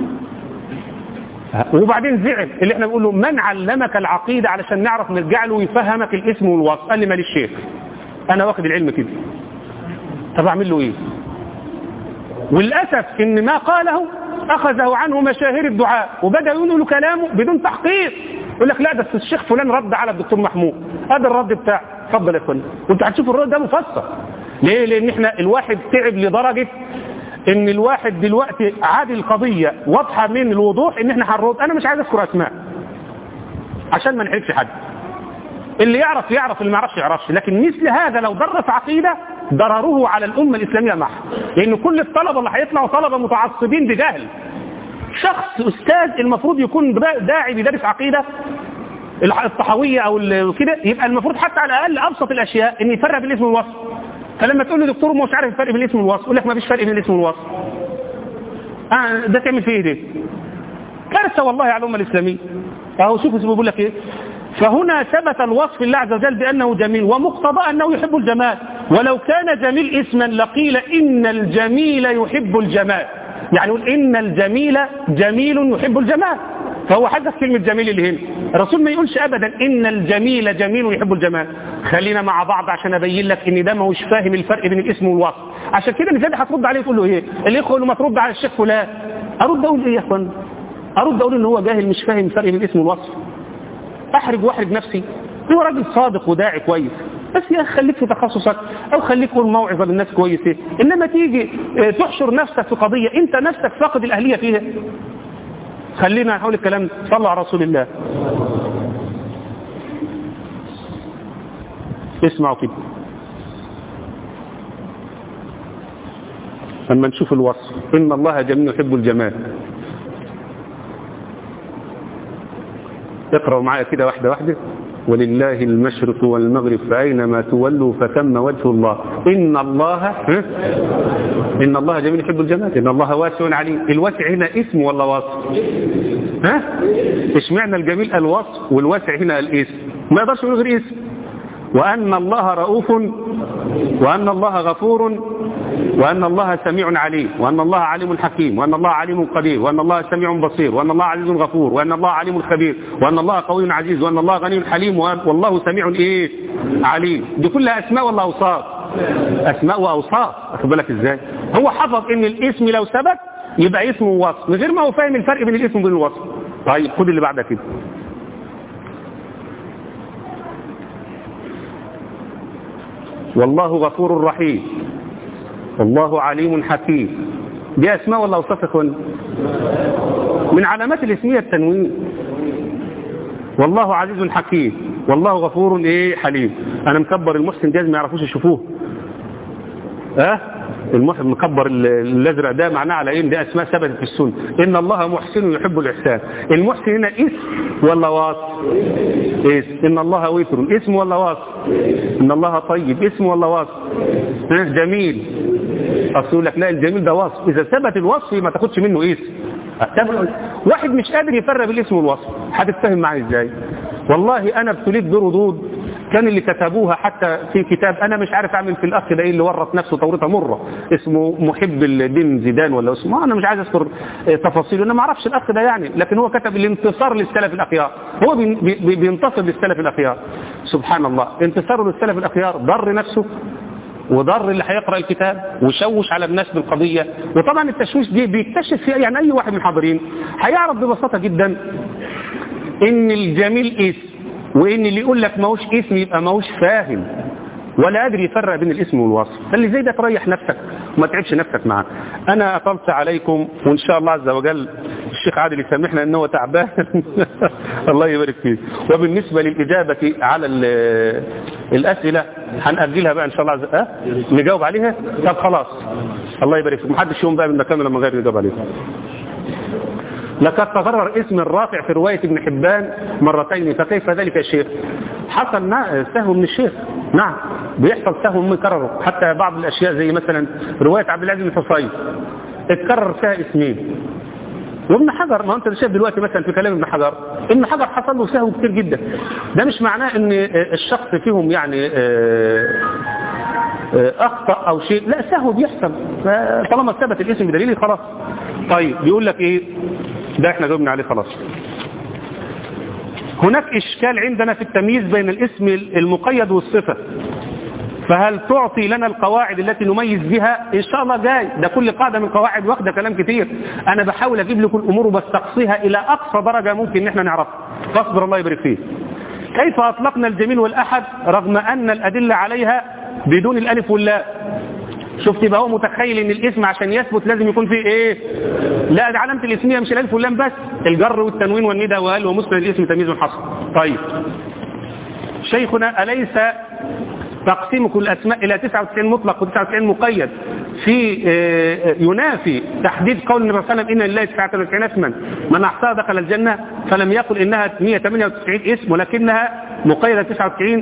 وبعدين زعل اللي احنا بنقول له من علمك العقيده علشان نعرف نرجع له ويفهمك الاسم والوصف قال لي ماليش شيخ انا واخد العلم كده طب اعمل له ايه والاسف ان ما قاله اخذه عنه مشاهير الدعاء وبدا يقولوا له كلامه بدون تحقيق يقول لك لا ده الشيخ فلان رد على الدكتور محمود هذا الرد بتاعه اتفضل يا اخوان وانت هتشوف الرد ده مفسر ليه لان احنا الواحد تعب لدرجه ان الواحد دلوقتي عادي القضيه واضحه من الوضوح ان احنا هنرد انا مش عايز اذكر اسماء عشان ما نحرجش حد اللي يعرف يعرف اللي ما يعرفش يعرفش لكن مثل هذا لو درس عقيده ضرره على الامه الاسلاميه معه لان كل الطلبه اللي هيطلعوا طلبه متعصبين بجهل شخص استاذ المفروض يكون داعي بيدرس عقيده الطحاويه او كده يبقى المفروض حتى على الاقل ابسط الاشياء ان يفرق بين الاسم والوصف فلما تقول له دكتور مش عارف الفرق بين الاسم والوصف يقول لك ما فيش فرق بين الاسم والوصف آه ده تعمل فيه ايه ده كارثه والله على الامه الاسلاميه اهو شوفوا بيقول لك ايه فهنا ثبت الوصف الله عز وجل بأنه جميل ومقتضى أنه يحب الجمال ولو كان جميل اسما لقيل إن الجميل يحب الجمال يعني يقول إن الجميل جميل يحب الجمال فهو حدث كلمة جميل اللي هنا الرسول ما يقولش أبدا إن الجميل جميل يحب الجمال خلينا مع بعض عشان أبين لك إن ده ما هوش فاهم الفرق بين الاسم والوصف عشان كده اللي زاد هترد عليه تقول له إيه اللي يقول ما ترد على الشيخ فلان أرد أقول إيه يا أخوان أرد أقول إن هو جاهل مش فاهم الفرق بين الاسم والوصف احرج واحرج نفسي هو راجل صادق وداعي كويس بس يا اخي خليك في تخصصك او خليك قول موعظه للناس كويسه انما تيجي تحشر نفسك في قضيه انت نفسك فاقد الاهليه فيها خلينا نحاول الكلام صلى على رسول الله اسمعوا كده لما نشوف الوصف ان الله جميل يحب الجمال اقرأوا معايا كده واحدة واحدة ولله المشرق والمغرب فأينما تولوا فثم وجه الله إن الله إن الله جميل يحب الجمال إن الله واسع عليم الواسع هنا اسم ولا وصف ها اشمعنى الجميل الوصف والواسع هنا الاسم ما يقدرش يقول غير اسم وأن الله رؤوف وأن الله غفور وأن الله سميع عليم وأن الله عليم حكيم وأن الله عليم قدير وأن الله سميع بصير وأن الله عزيز غفور وأن الله عليم خبير وأن الله قوي عزيز وأن الله غني حليم والله سميع إيه عليم دي كلها أسماء ولا أوصاف أسماء وأوصاف أخد بالك إزاي هو حفظ إن الاسم لو ثبت يبقى اسم ووصف من غير ما هو فاهم الفرق بين الاسم وبين الوصف طيب خد اللي بعدها كده والله غفور رحيم والله عليم حكيم دي اسماء ولا اوصاف يا اخوان من علامات الاسميه التنوين والله عزيز حكيم والله غفور ايه حليم انا مكبر المحسن جاز ما يعرفوش يشوفوه ها أه؟ المحب مكبر ال- الازرق ده معناه على ايه إن دي اسماء ثبتت في السنه ان الله محسن يحب الاحسان المحسن هنا اسم ولا وصف اسم ان الله وتر اسم ولا وصف ان الله طيب اسم ولا وصف ها جميل اصل يقول لك لا الجميل ده وصف اذا ثبت الوصف ما تاخدش منه اسم طب واحد مش قادر يفرق بالاسم والوصف هتتفهم معاه ازاي والله انا ابتليت بردود كان اللي كتبوها حتى في كتاب انا مش عارف اعمل في الاخ ده ايه اللي ورط نفسه تورطه مره اسمه محب الدين زيدان ولا اسمه انا مش عايز اذكر آه، تفاصيله انا ما اعرفش الاخ ده يعني لكن هو كتب الانتصار للسلف الاخيار هو بي- بي- بينتصر للسلف الاخيار سبحان الله انتصاره للسلف الاخيار ضر نفسه وضر اللي هيقرا الكتاب وشوش على الناس بالقضيه وطبعا التشويش دي بيكتشف فيها يعني اي واحد من الحاضرين هيعرف ببساطه جدا ان الجميل اسم وان اللي يقول لك ماهوش اسم يبقى ماهوش فاهم ولا قادر يفرق بين الاسم والوصف فاللي زي ده تريح نفسك وما تعبش نفسك معاه انا اطلت عليكم وان شاء الله عز وجل الشيخ عادل يسامحنا ان هو تعبان الله يبارك فيه وبالنسبه للاجابه على ال- الاسئله هنأجلها بقى ان شاء الله عز أه؟ نجاوب عليها طب خلاص الله يبارك فيك محدش يقوم بقى من مكانه لما غير نجاوب عليها لقد تكرر اسم الرافع في رواية ابن حبان مرتين فكيف ذلك يا شيخ حصل نا- سهو من الشيخ نعم بيحصل سهو مكرر حتى بعض الأشياء زي مثلا رواية عبد العزيز بن حصين اتكرر فيها اسمين وابن حجر ما انت شايف دلوقتي مثلا في كلام ابن حجر ابن حجر حصل له سهو كتير جدا ده مش معناه ان الشخص فيهم يعني آه، آه، اخطا او شيء لا سهو بيحصل طالما ثبت الاسم بدليل خلاص طيب بيقول لك ايه ده احنا جاوبنا عليه خلاص هناك اشكال عندنا في التمييز بين الاسم المقيد والصفه فهل تعطي لنا القواعد التي نميز بها ان شاء الله جاي ده كل قاعده من القواعد واخده كلام كتير انا بحاول اجيب لكم الامور وبستقصيها الى اقصى درجه ممكن ان احنا نعرفها فاصبر الله يبارك فيك كيف اطلقنا الجميل والاحد رغم ان الادله عليها بدون الالف واللام شفت يبقى هو متخيل ان الاسم عشان يثبت لازم يكون فيه ايه لا ده علامه الاسميه مش الالف واللام بس الجر والتنوين والندى وهل ومسند الاسم تمييز حصر طيب شيخنا اليس تقسيم كل الاسماء الى 99 مطلق و99 مقيد في آه، ينافي تحديد قول النبي صلى الله عليه وسلم ان لله 99 اسما من احصاها دخل الجنه فلم يقل انها 198 اسم ولكنها مقيده 99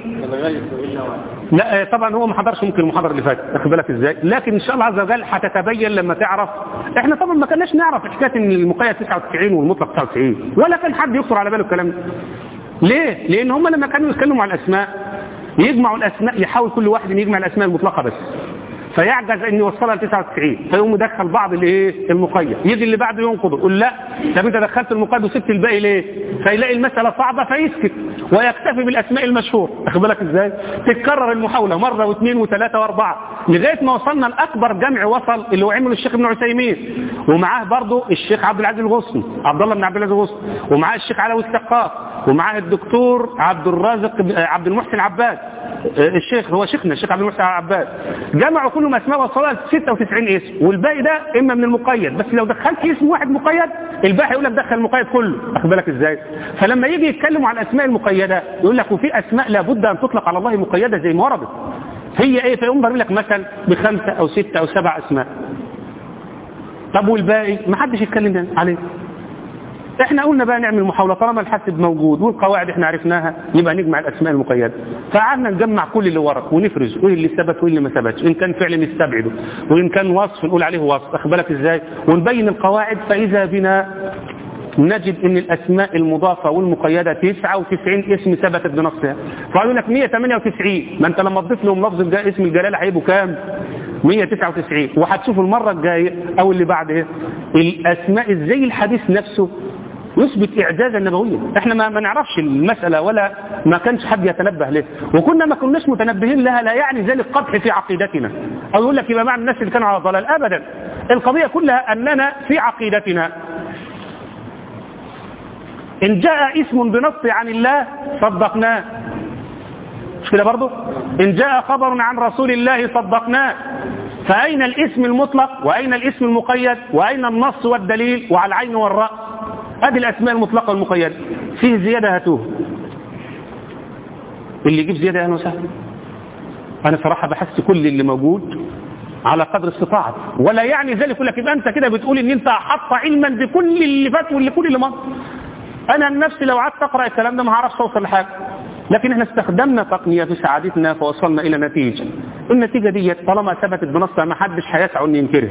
لا آه، طبعا هو ما حضرش ممكن المحاضره اللي فاتت واخد بالك ازاي لكن ان شاء الله عز وجل هتتبين لما تعرف احنا طبعا ما كناش نعرف حكايه ان المقيد 99 والمطلق 99 ولا كان حد يخطر على باله الكلام ده ليه لان هم لما كانوا يتكلموا عن الاسماء يجمعوا الاسماء يحاول كل واحد ان يجمع الاسماء المطلقه بس فيعجز ان يوصلها ل 99 فيقوم يدخل بعض الايه المقيد يجي اللي بعده ينقضه يقول لا طب انت دخلت المقيد وسبت الباقي ليه فيلاقي المساله صعبه فيسكت ويكتفي بالاسماء المشهور واخد بالك ازاي تتكرر المحاوله مره واثنين وثلاثه واربعه لغايه ما وصلنا لاكبر جمع وصل اللي هو عمله الشيخ ابن عثيمين ومعاه برضه الشيخ عبد العزيز الغصن عبد الله بن عبد العزيز الغصن ومعاه الشيخ علاوي السقاف ومعاه الدكتور عبد الرازق عبد المحسن عباد الشيخ هو شيخنا الشيخ عبد المحسن عباد جمعوا كلهم اسماء وصلها 96 اسم والباقي ده اما من المقيد بس لو دخلت اسم واحد مقيد الباقي يقول لك دخل المقيد كله واخد بالك ازاي فلما يجي يتكلموا عن الاسماء المقيده يقول لك وفي اسماء لابد ان تطلق على الله مقيده زي ما وردت هي ايه فيقوم ضرب لك مثل بخمسه او سته او سبع اسماء طب والباقي ما حدش يتكلم عليه احنا قلنا بقى نعمل محاولة طالما الحاسب موجود والقواعد احنا عرفناها يبقى نجمع الاسماء المقيدة فقعدنا نجمع كل اللي ورا ونفرز وايه اللي ثبت وايه اللي ما ثبتش ان كان فعل نستبعده وان كان وصف نقول عليه وصف اخد بالك ازاي ونبين القواعد فاذا بنا نجد ان الاسماء المضافة والمقيدة 99 اسم ثبتت بنصها فقالوا لك 198 ما انت لما تضيف لهم لفظ الجا- اسم الجلالة هيبقوا كام 199 وهتشوفوا المرة الجاية او اللي بعدها الاسماء ازاي الحديث نفسه يثبت اعجازا نبويا احنا ما, ما نعرفش المسألة ولا ما كانش حد يتنبه له وكنا ما كناش متنبهين لها لا يعني ذلك قدح في عقيدتنا او يقول لك يبقى معنى الناس اللي كانوا على ضلال ابدا القضية كلها اننا في عقيدتنا ان جاء اسم بنص عن الله صدقناه مش كده برضه ان جاء خبر عن رسول الله صدقناه فاين الاسم المطلق واين الاسم المقيد واين النص والدليل وعلى العين والراس هذه الاسماء المطلقه والمقيده فيه زياده هاتوه اللي يجيب زياده اهلا وسهلا انا صراحه بحثت كل اللي موجود على قدر استطاعتي ولا يعني ذلك يقول لك يبقى انت كده بتقول ان انت احط علما بكل اللي فات والكل اللي مر انا عن نفسي لو قعدت اقرا الكلام ده ما هعرفش اوصل لحاجه لكن احنا استخدمنا تقنيه في سعادتنا فوصلنا الى نتيجه النتيجه دي طالما ثبتت بنصها ما حدش هيسعى ان ينكرها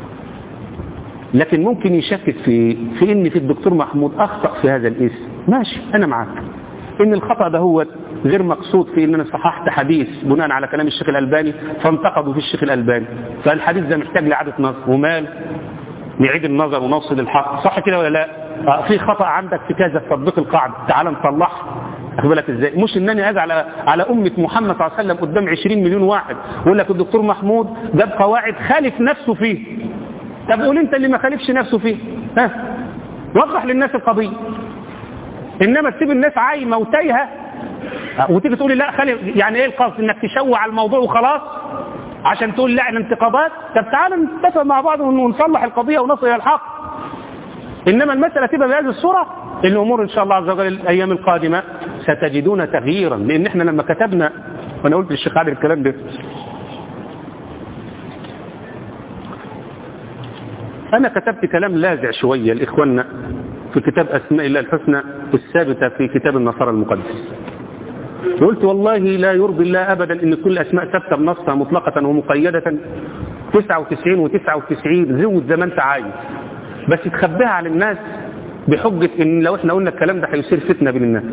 لكن ممكن يشكك في في ان في الدكتور محمود اخطا في هذا الاسم ماشي انا معاك ان الخطا ده هو غير مقصود في ان انا صححت حديث بناء على كلام الشيخ الالباني فانتقدوا في الشيخ الالباني فالحديث ده محتاج لاعاده نظر ومال نعيد النظر ونوصل الحق صح كده ولا لا آه في خطا عندك في كذا في تطبيق القاعده تعال نصلحها واخد بالك ازاي مش انني اجي على على امه محمد صلى الله عليه وسلم قدام 20 مليون واحد ويقول لك الدكتور محمود جاب قواعد خالف نفسه فيه طب قول انت اللي ما خالفش نفسه فيه ها وضح للناس القضيه انما تسيب الناس عايمه وتايهه وتيجي تقول لي لا خلي يعني ايه القصد انك تشوع على الموضوع وخلاص عشان تقول لا الانتقادات طب تعالى نتفق مع بعض ونصلح القضيه ونصل الى الحق انما المساله تبقى بهذه الصوره الامور ان شاء الله عز وجل الايام القادمه ستجدون تغييرا لان احنا لما كتبنا وانا قلت للشيخ عادل الكلام ده انا كتبت كلام لاذع شويه لاخواننا في كتاب اسماء الله الحسنى الثابته في كتاب النصارى المقدس قلت والله لا يرضي الله ابدا ان كل اسماء ثابته بنصها مطلقه ومقيده 99 و99 زود زي ما انت عايز بس تخبيها على الناس بحجه ان لو احنا قلنا الكلام ده هيصير فتنه بين الناس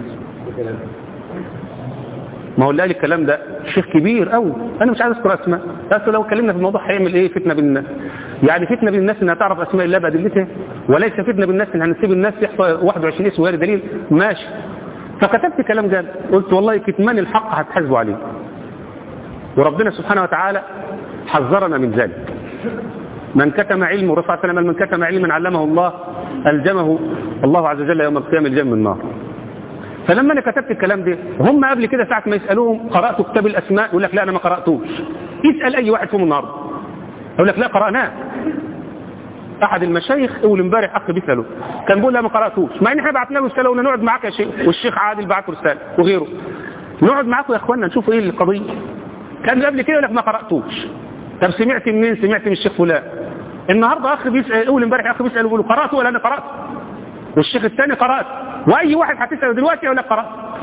ما هو اللي قال الكلام ده شيخ كبير قوي انا مش عايز اذكر اسماء بس لو اتكلمنا في الموضوع هيعمل ايه فتنه بين الناس يعني فتنه بين الناس انها تعرف اسماء الله بادلتها وليس فتنه بالناس ان هنسيب الناس يحفظ 21 اسم وغير دليل ماشي فكتبت كلام جاد قلت والله كتمان الحق هتحاسبوا عليه وربنا سبحانه وتعالى حذرنا من ذلك من كتم علمه رفع سلام من كتم علما علمه الله ألجمه الله عز وجل يوم القيامة الجم النار فلما انا كتبت الكلام ده هم قبل كده ساعة ما يسألوهم قرأتوا كتاب الأسماء يقول لك لا أنا ما قرأتوش يسأل أي واحد فيهم النهارده يقول لك لا قرأناه أحد المشايخ أول امبارح أخ بيسأله كان بيقول لا ما قرأتوش مع إن إحنا بعتنا له رسالة وقلنا نقعد معاك يا شيخ والشيخ عادل بعت رسالة وغيره نقعد معاكم يا إخوانا نشوف إيه القضية كان قبل كده يقول لك ما قرأتوش طب سمعت منين سمعت من الشيخ فلان النهارده اخ بيسال اول امبارح اخ بيسال يقول قرات ولا انا قرات والشيخ الثاني قرات واي واحد هتساله دلوقتي يقول لك قرات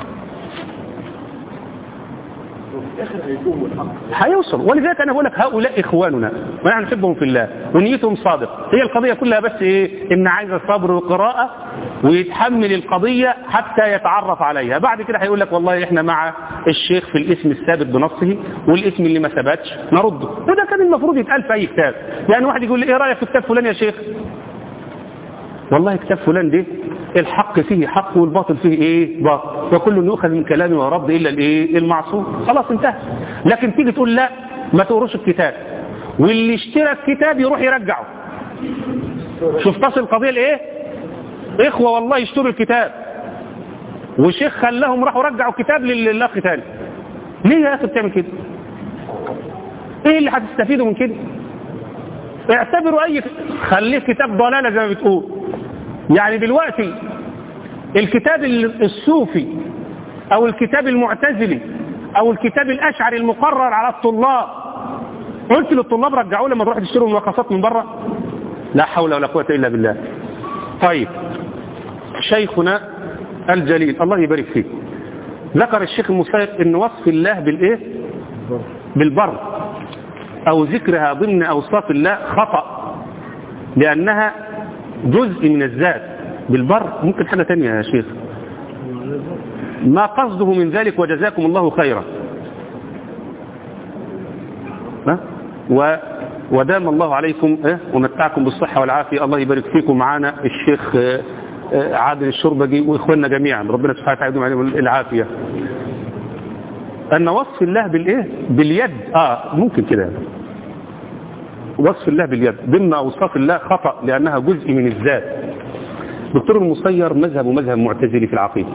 هيوصل ولذلك انا بقول لك هؤلاء اخواننا ونحن نحبهم في الله ونيتهم صادق هي القضيه كلها بس ايه ان عايز الصبر والقراءه ويتحمل القضيه حتى يتعرف عليها بعد كده هيقول لك والله احنا مع الشيخ في الاسم الثابت بنصه والاسم اللي ما ثبتش نرده وده كان المفروض يتقال في اي كتاب يعني واحد يقول لي ايه رايك في كتاب فلان يا شيخ والله كتاب فلان ده الحق فيه حق والباطل فيه ايه باطل وكل يؤخذ من كلامه ورد الا الايه المعصوم خلاص انتهى لكن تيجي تقول لا ما تقروش الكتاب واللي اشترى الكتاب يروح يرجعه شوف تصل القضيه لايه اخوه والله يشتروا الكتاب وشيخ خلاهم راحوا رجعوا الكتاب للاخ تاني ليه يا اخي بتعمل كده ايه اللي هتستفيدوا من كده اعتبروا اي خليه كتاب ضلاله زي ما بتقول يعني دلوقتي الكتاب الصوفي او الكتاب المعتزلي او الكتاب الاشعري المقرر على الطلاب قلت للطلاب رجعوا لما تروح تشتروا ملخصات من بره لا حول ولا قوه الا بالله طيب شيخنا الجليل الله يبارك فيه ذكر الشيخ المسيب ان وصف الله بالايه بالبر او ذكرها ضمن اوصاف الله خطأ لانها جزء من الذات بالبر ممكن حاجة تانية يا شيخ ما قصده من ذلك وجزاكم الله خيرا و ودام الله عليكم ومتعكم بالصحة والعافية الله يبارك فيكم معانا الشيخ عادل الشربجي واخواننا جميعا ربنا سبحانه وتعالى يدوم عليهم العافية ان وصف الله بالايه باليد اه ممكن كده وصف الله باليد ضمن اوصاف الله خطأ لانها جزء من الذات دكتور المصير مذهب مذهب معتزلي في العقيدة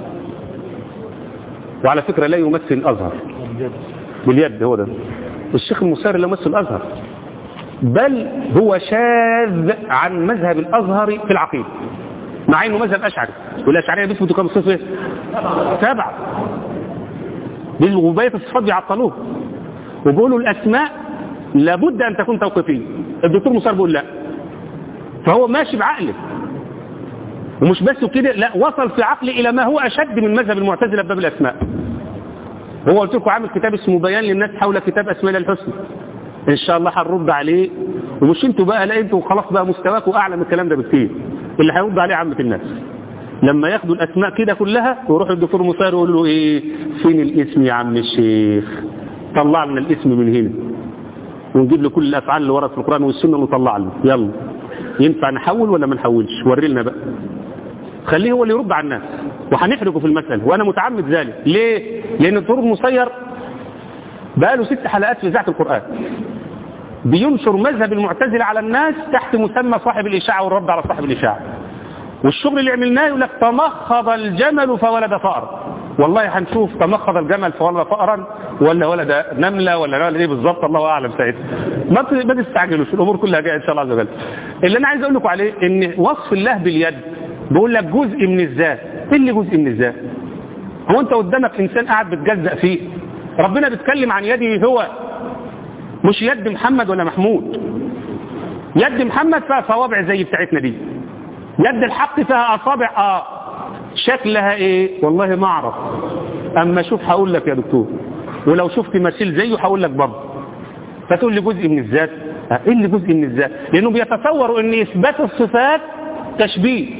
وعلى فكرة لا يمثل الازهر باليد هو ده الشيخ المصير لا يمثل الازهر بل هو شاذ عن مذهب الازهر في العقيدة مع انه مذهب اشعري والاشعريه بيثبتوا كم صفه سبعه وبقيه الصفات بيعطلوه وبيقولوا الاسماء لابد أن تكون توقيفية الدكتور مصار بيقول لا فهو ماشي بعقله ومش بس كده لا وصل في عقله إلى ما هو أشد من مذهب المعتزلة بباب الأسماء هو قلت لكم عامل كتاب اسمه بيان للناس حول كتاب أسماء الله الحسنى إن شاء الله هنرد عليه ومش انتوا بقى لا انتوا خلاص بقى مستواكم أعلى من الكلام ده بكتير اللي هيرد عليه عامة الناس لما ياخدوا الأسماء كده كلها ويروحوا الدكتور مصير يقول له إيه فين الاسم يا عم الشيخ طلع لنا الاسم من هنا ونجيب له كل الأفعال اللي ورد في القرآن والسنة ونطلع له يلا ينفع نحول ولا ما نحولش وري لنا بقى خليه هو اللي يرد على الناس وهنحرجه في المسألة وأنا متعمد ذلك ليه؟ لأن الدكتور مصير بقى له ست حلقات في إذاعة القرآن بينشر مذهب المعتزلة على الناس تحت مسمى صاحب الإشاعة والرد على صاحب الإشاعة والشغل اللي عملناه يقول لك تمخض الجمل فولد فأر والله هنشوف تمخض الجمل فولد فأرا ولا ولد نملة ولا ولد ايه بالظبط الله أعلم ساعتها ما ما تستعجلوش الأمور كلها جاية إن شاء الله عز وجل اللي أنا عايز أقول لكم عليه إن وصف الله باليد بيقول لك جزء من الذات ايه اللي جزء من الذات هو أنت قدامك إنسان قاعد بتجزأ فيه ربنا بيتكلم عن يده هو مش يد محمد ولا محمود يد محمد فيها صوابع زي بتاعتنا دي يد الحق فيها أصابع آه شكلها إيه والله ما أعرف أما شوف هقول لك يا دكتور ولو شفت مثيل زيه هقول لك برضه فتقول لي جزء من الذات آه، إيه اللي جزء من الذات لأنه بيتصوروا أن إثبات الصفات تشبيه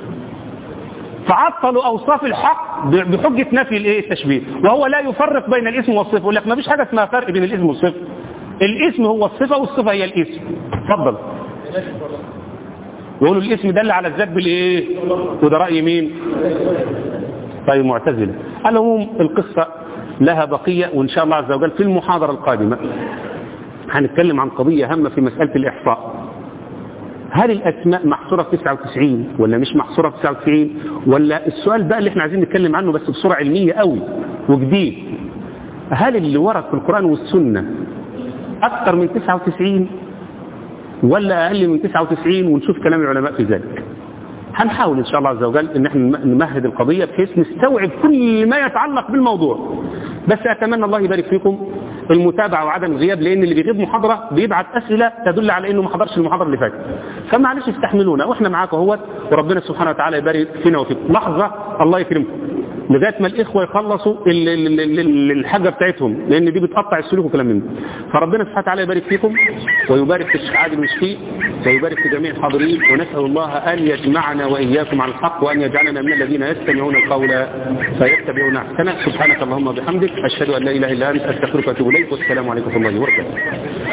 فعطلوا أوصاف الحق بحجة نفي الايه التشبيه وهو لا يفرق بين الاسم والصفة يقول لك ما فيش حاجة اسمها فرق بين الاسم والصفة الاسم هو الصفة والصفة هي الاسم اتفضل يقولوا الاسم دل على الذات بالايه وده رأي مين طيب معتزلة على العموم القصة لها بقية وإن شاء الله عز وجل في المحاضرة القادمة هنتكلم عن قضية هامة في مسألة الإحصاء هل الأسماء محصورة في 99 ولا مش محصورة في 99 ولا السؤال بقى اللي احنا عايزين نتكلم عنه بس بصورة علمية قوي وجديد هل اللي ورد في القرآن والسنة أكثر من 99 ولا أقل من 99 ونشوف كلام العلماء في ذلك هنحاول إن شاء الله عز وجل إن احنا نمهد القضية بحيث نستوعب كل ما يتعلق بالموضوع بس أتمنى الله يبارك فيكم المتابعة وعدم الغياب لأن اللي بيغيب محاضرة بيبعت أسئلة تدل على إنه ما حضرش المحاضرة اللي فاتت فمعلش استحملونا وإحنا معاكم اهوت وربنا سبحانه وتعالى يبارك فينا وفيكم لحظة الله يكرمكم لغايه ما الاخوه يخلصوا ال- ال- ال- ال- الحاجه بتاعتهم لان دي بتقطع السلوك وكلام من ده فربنا سبحانه وتعالى يبارك فيكم ويبارك في الشيخ عادل المشفي ويبارك في جميع الحاضرين ونسال الله ان يجمعنا واياكم على الحق وان يجعلنا من الذين يستمعون القول فيتبعون احسنه سبحانك اللهم وبحمدك اشهد ان لا اله الا انت استغفرك واتوب اليك والسلام عليكم ورحمه الله وبركاته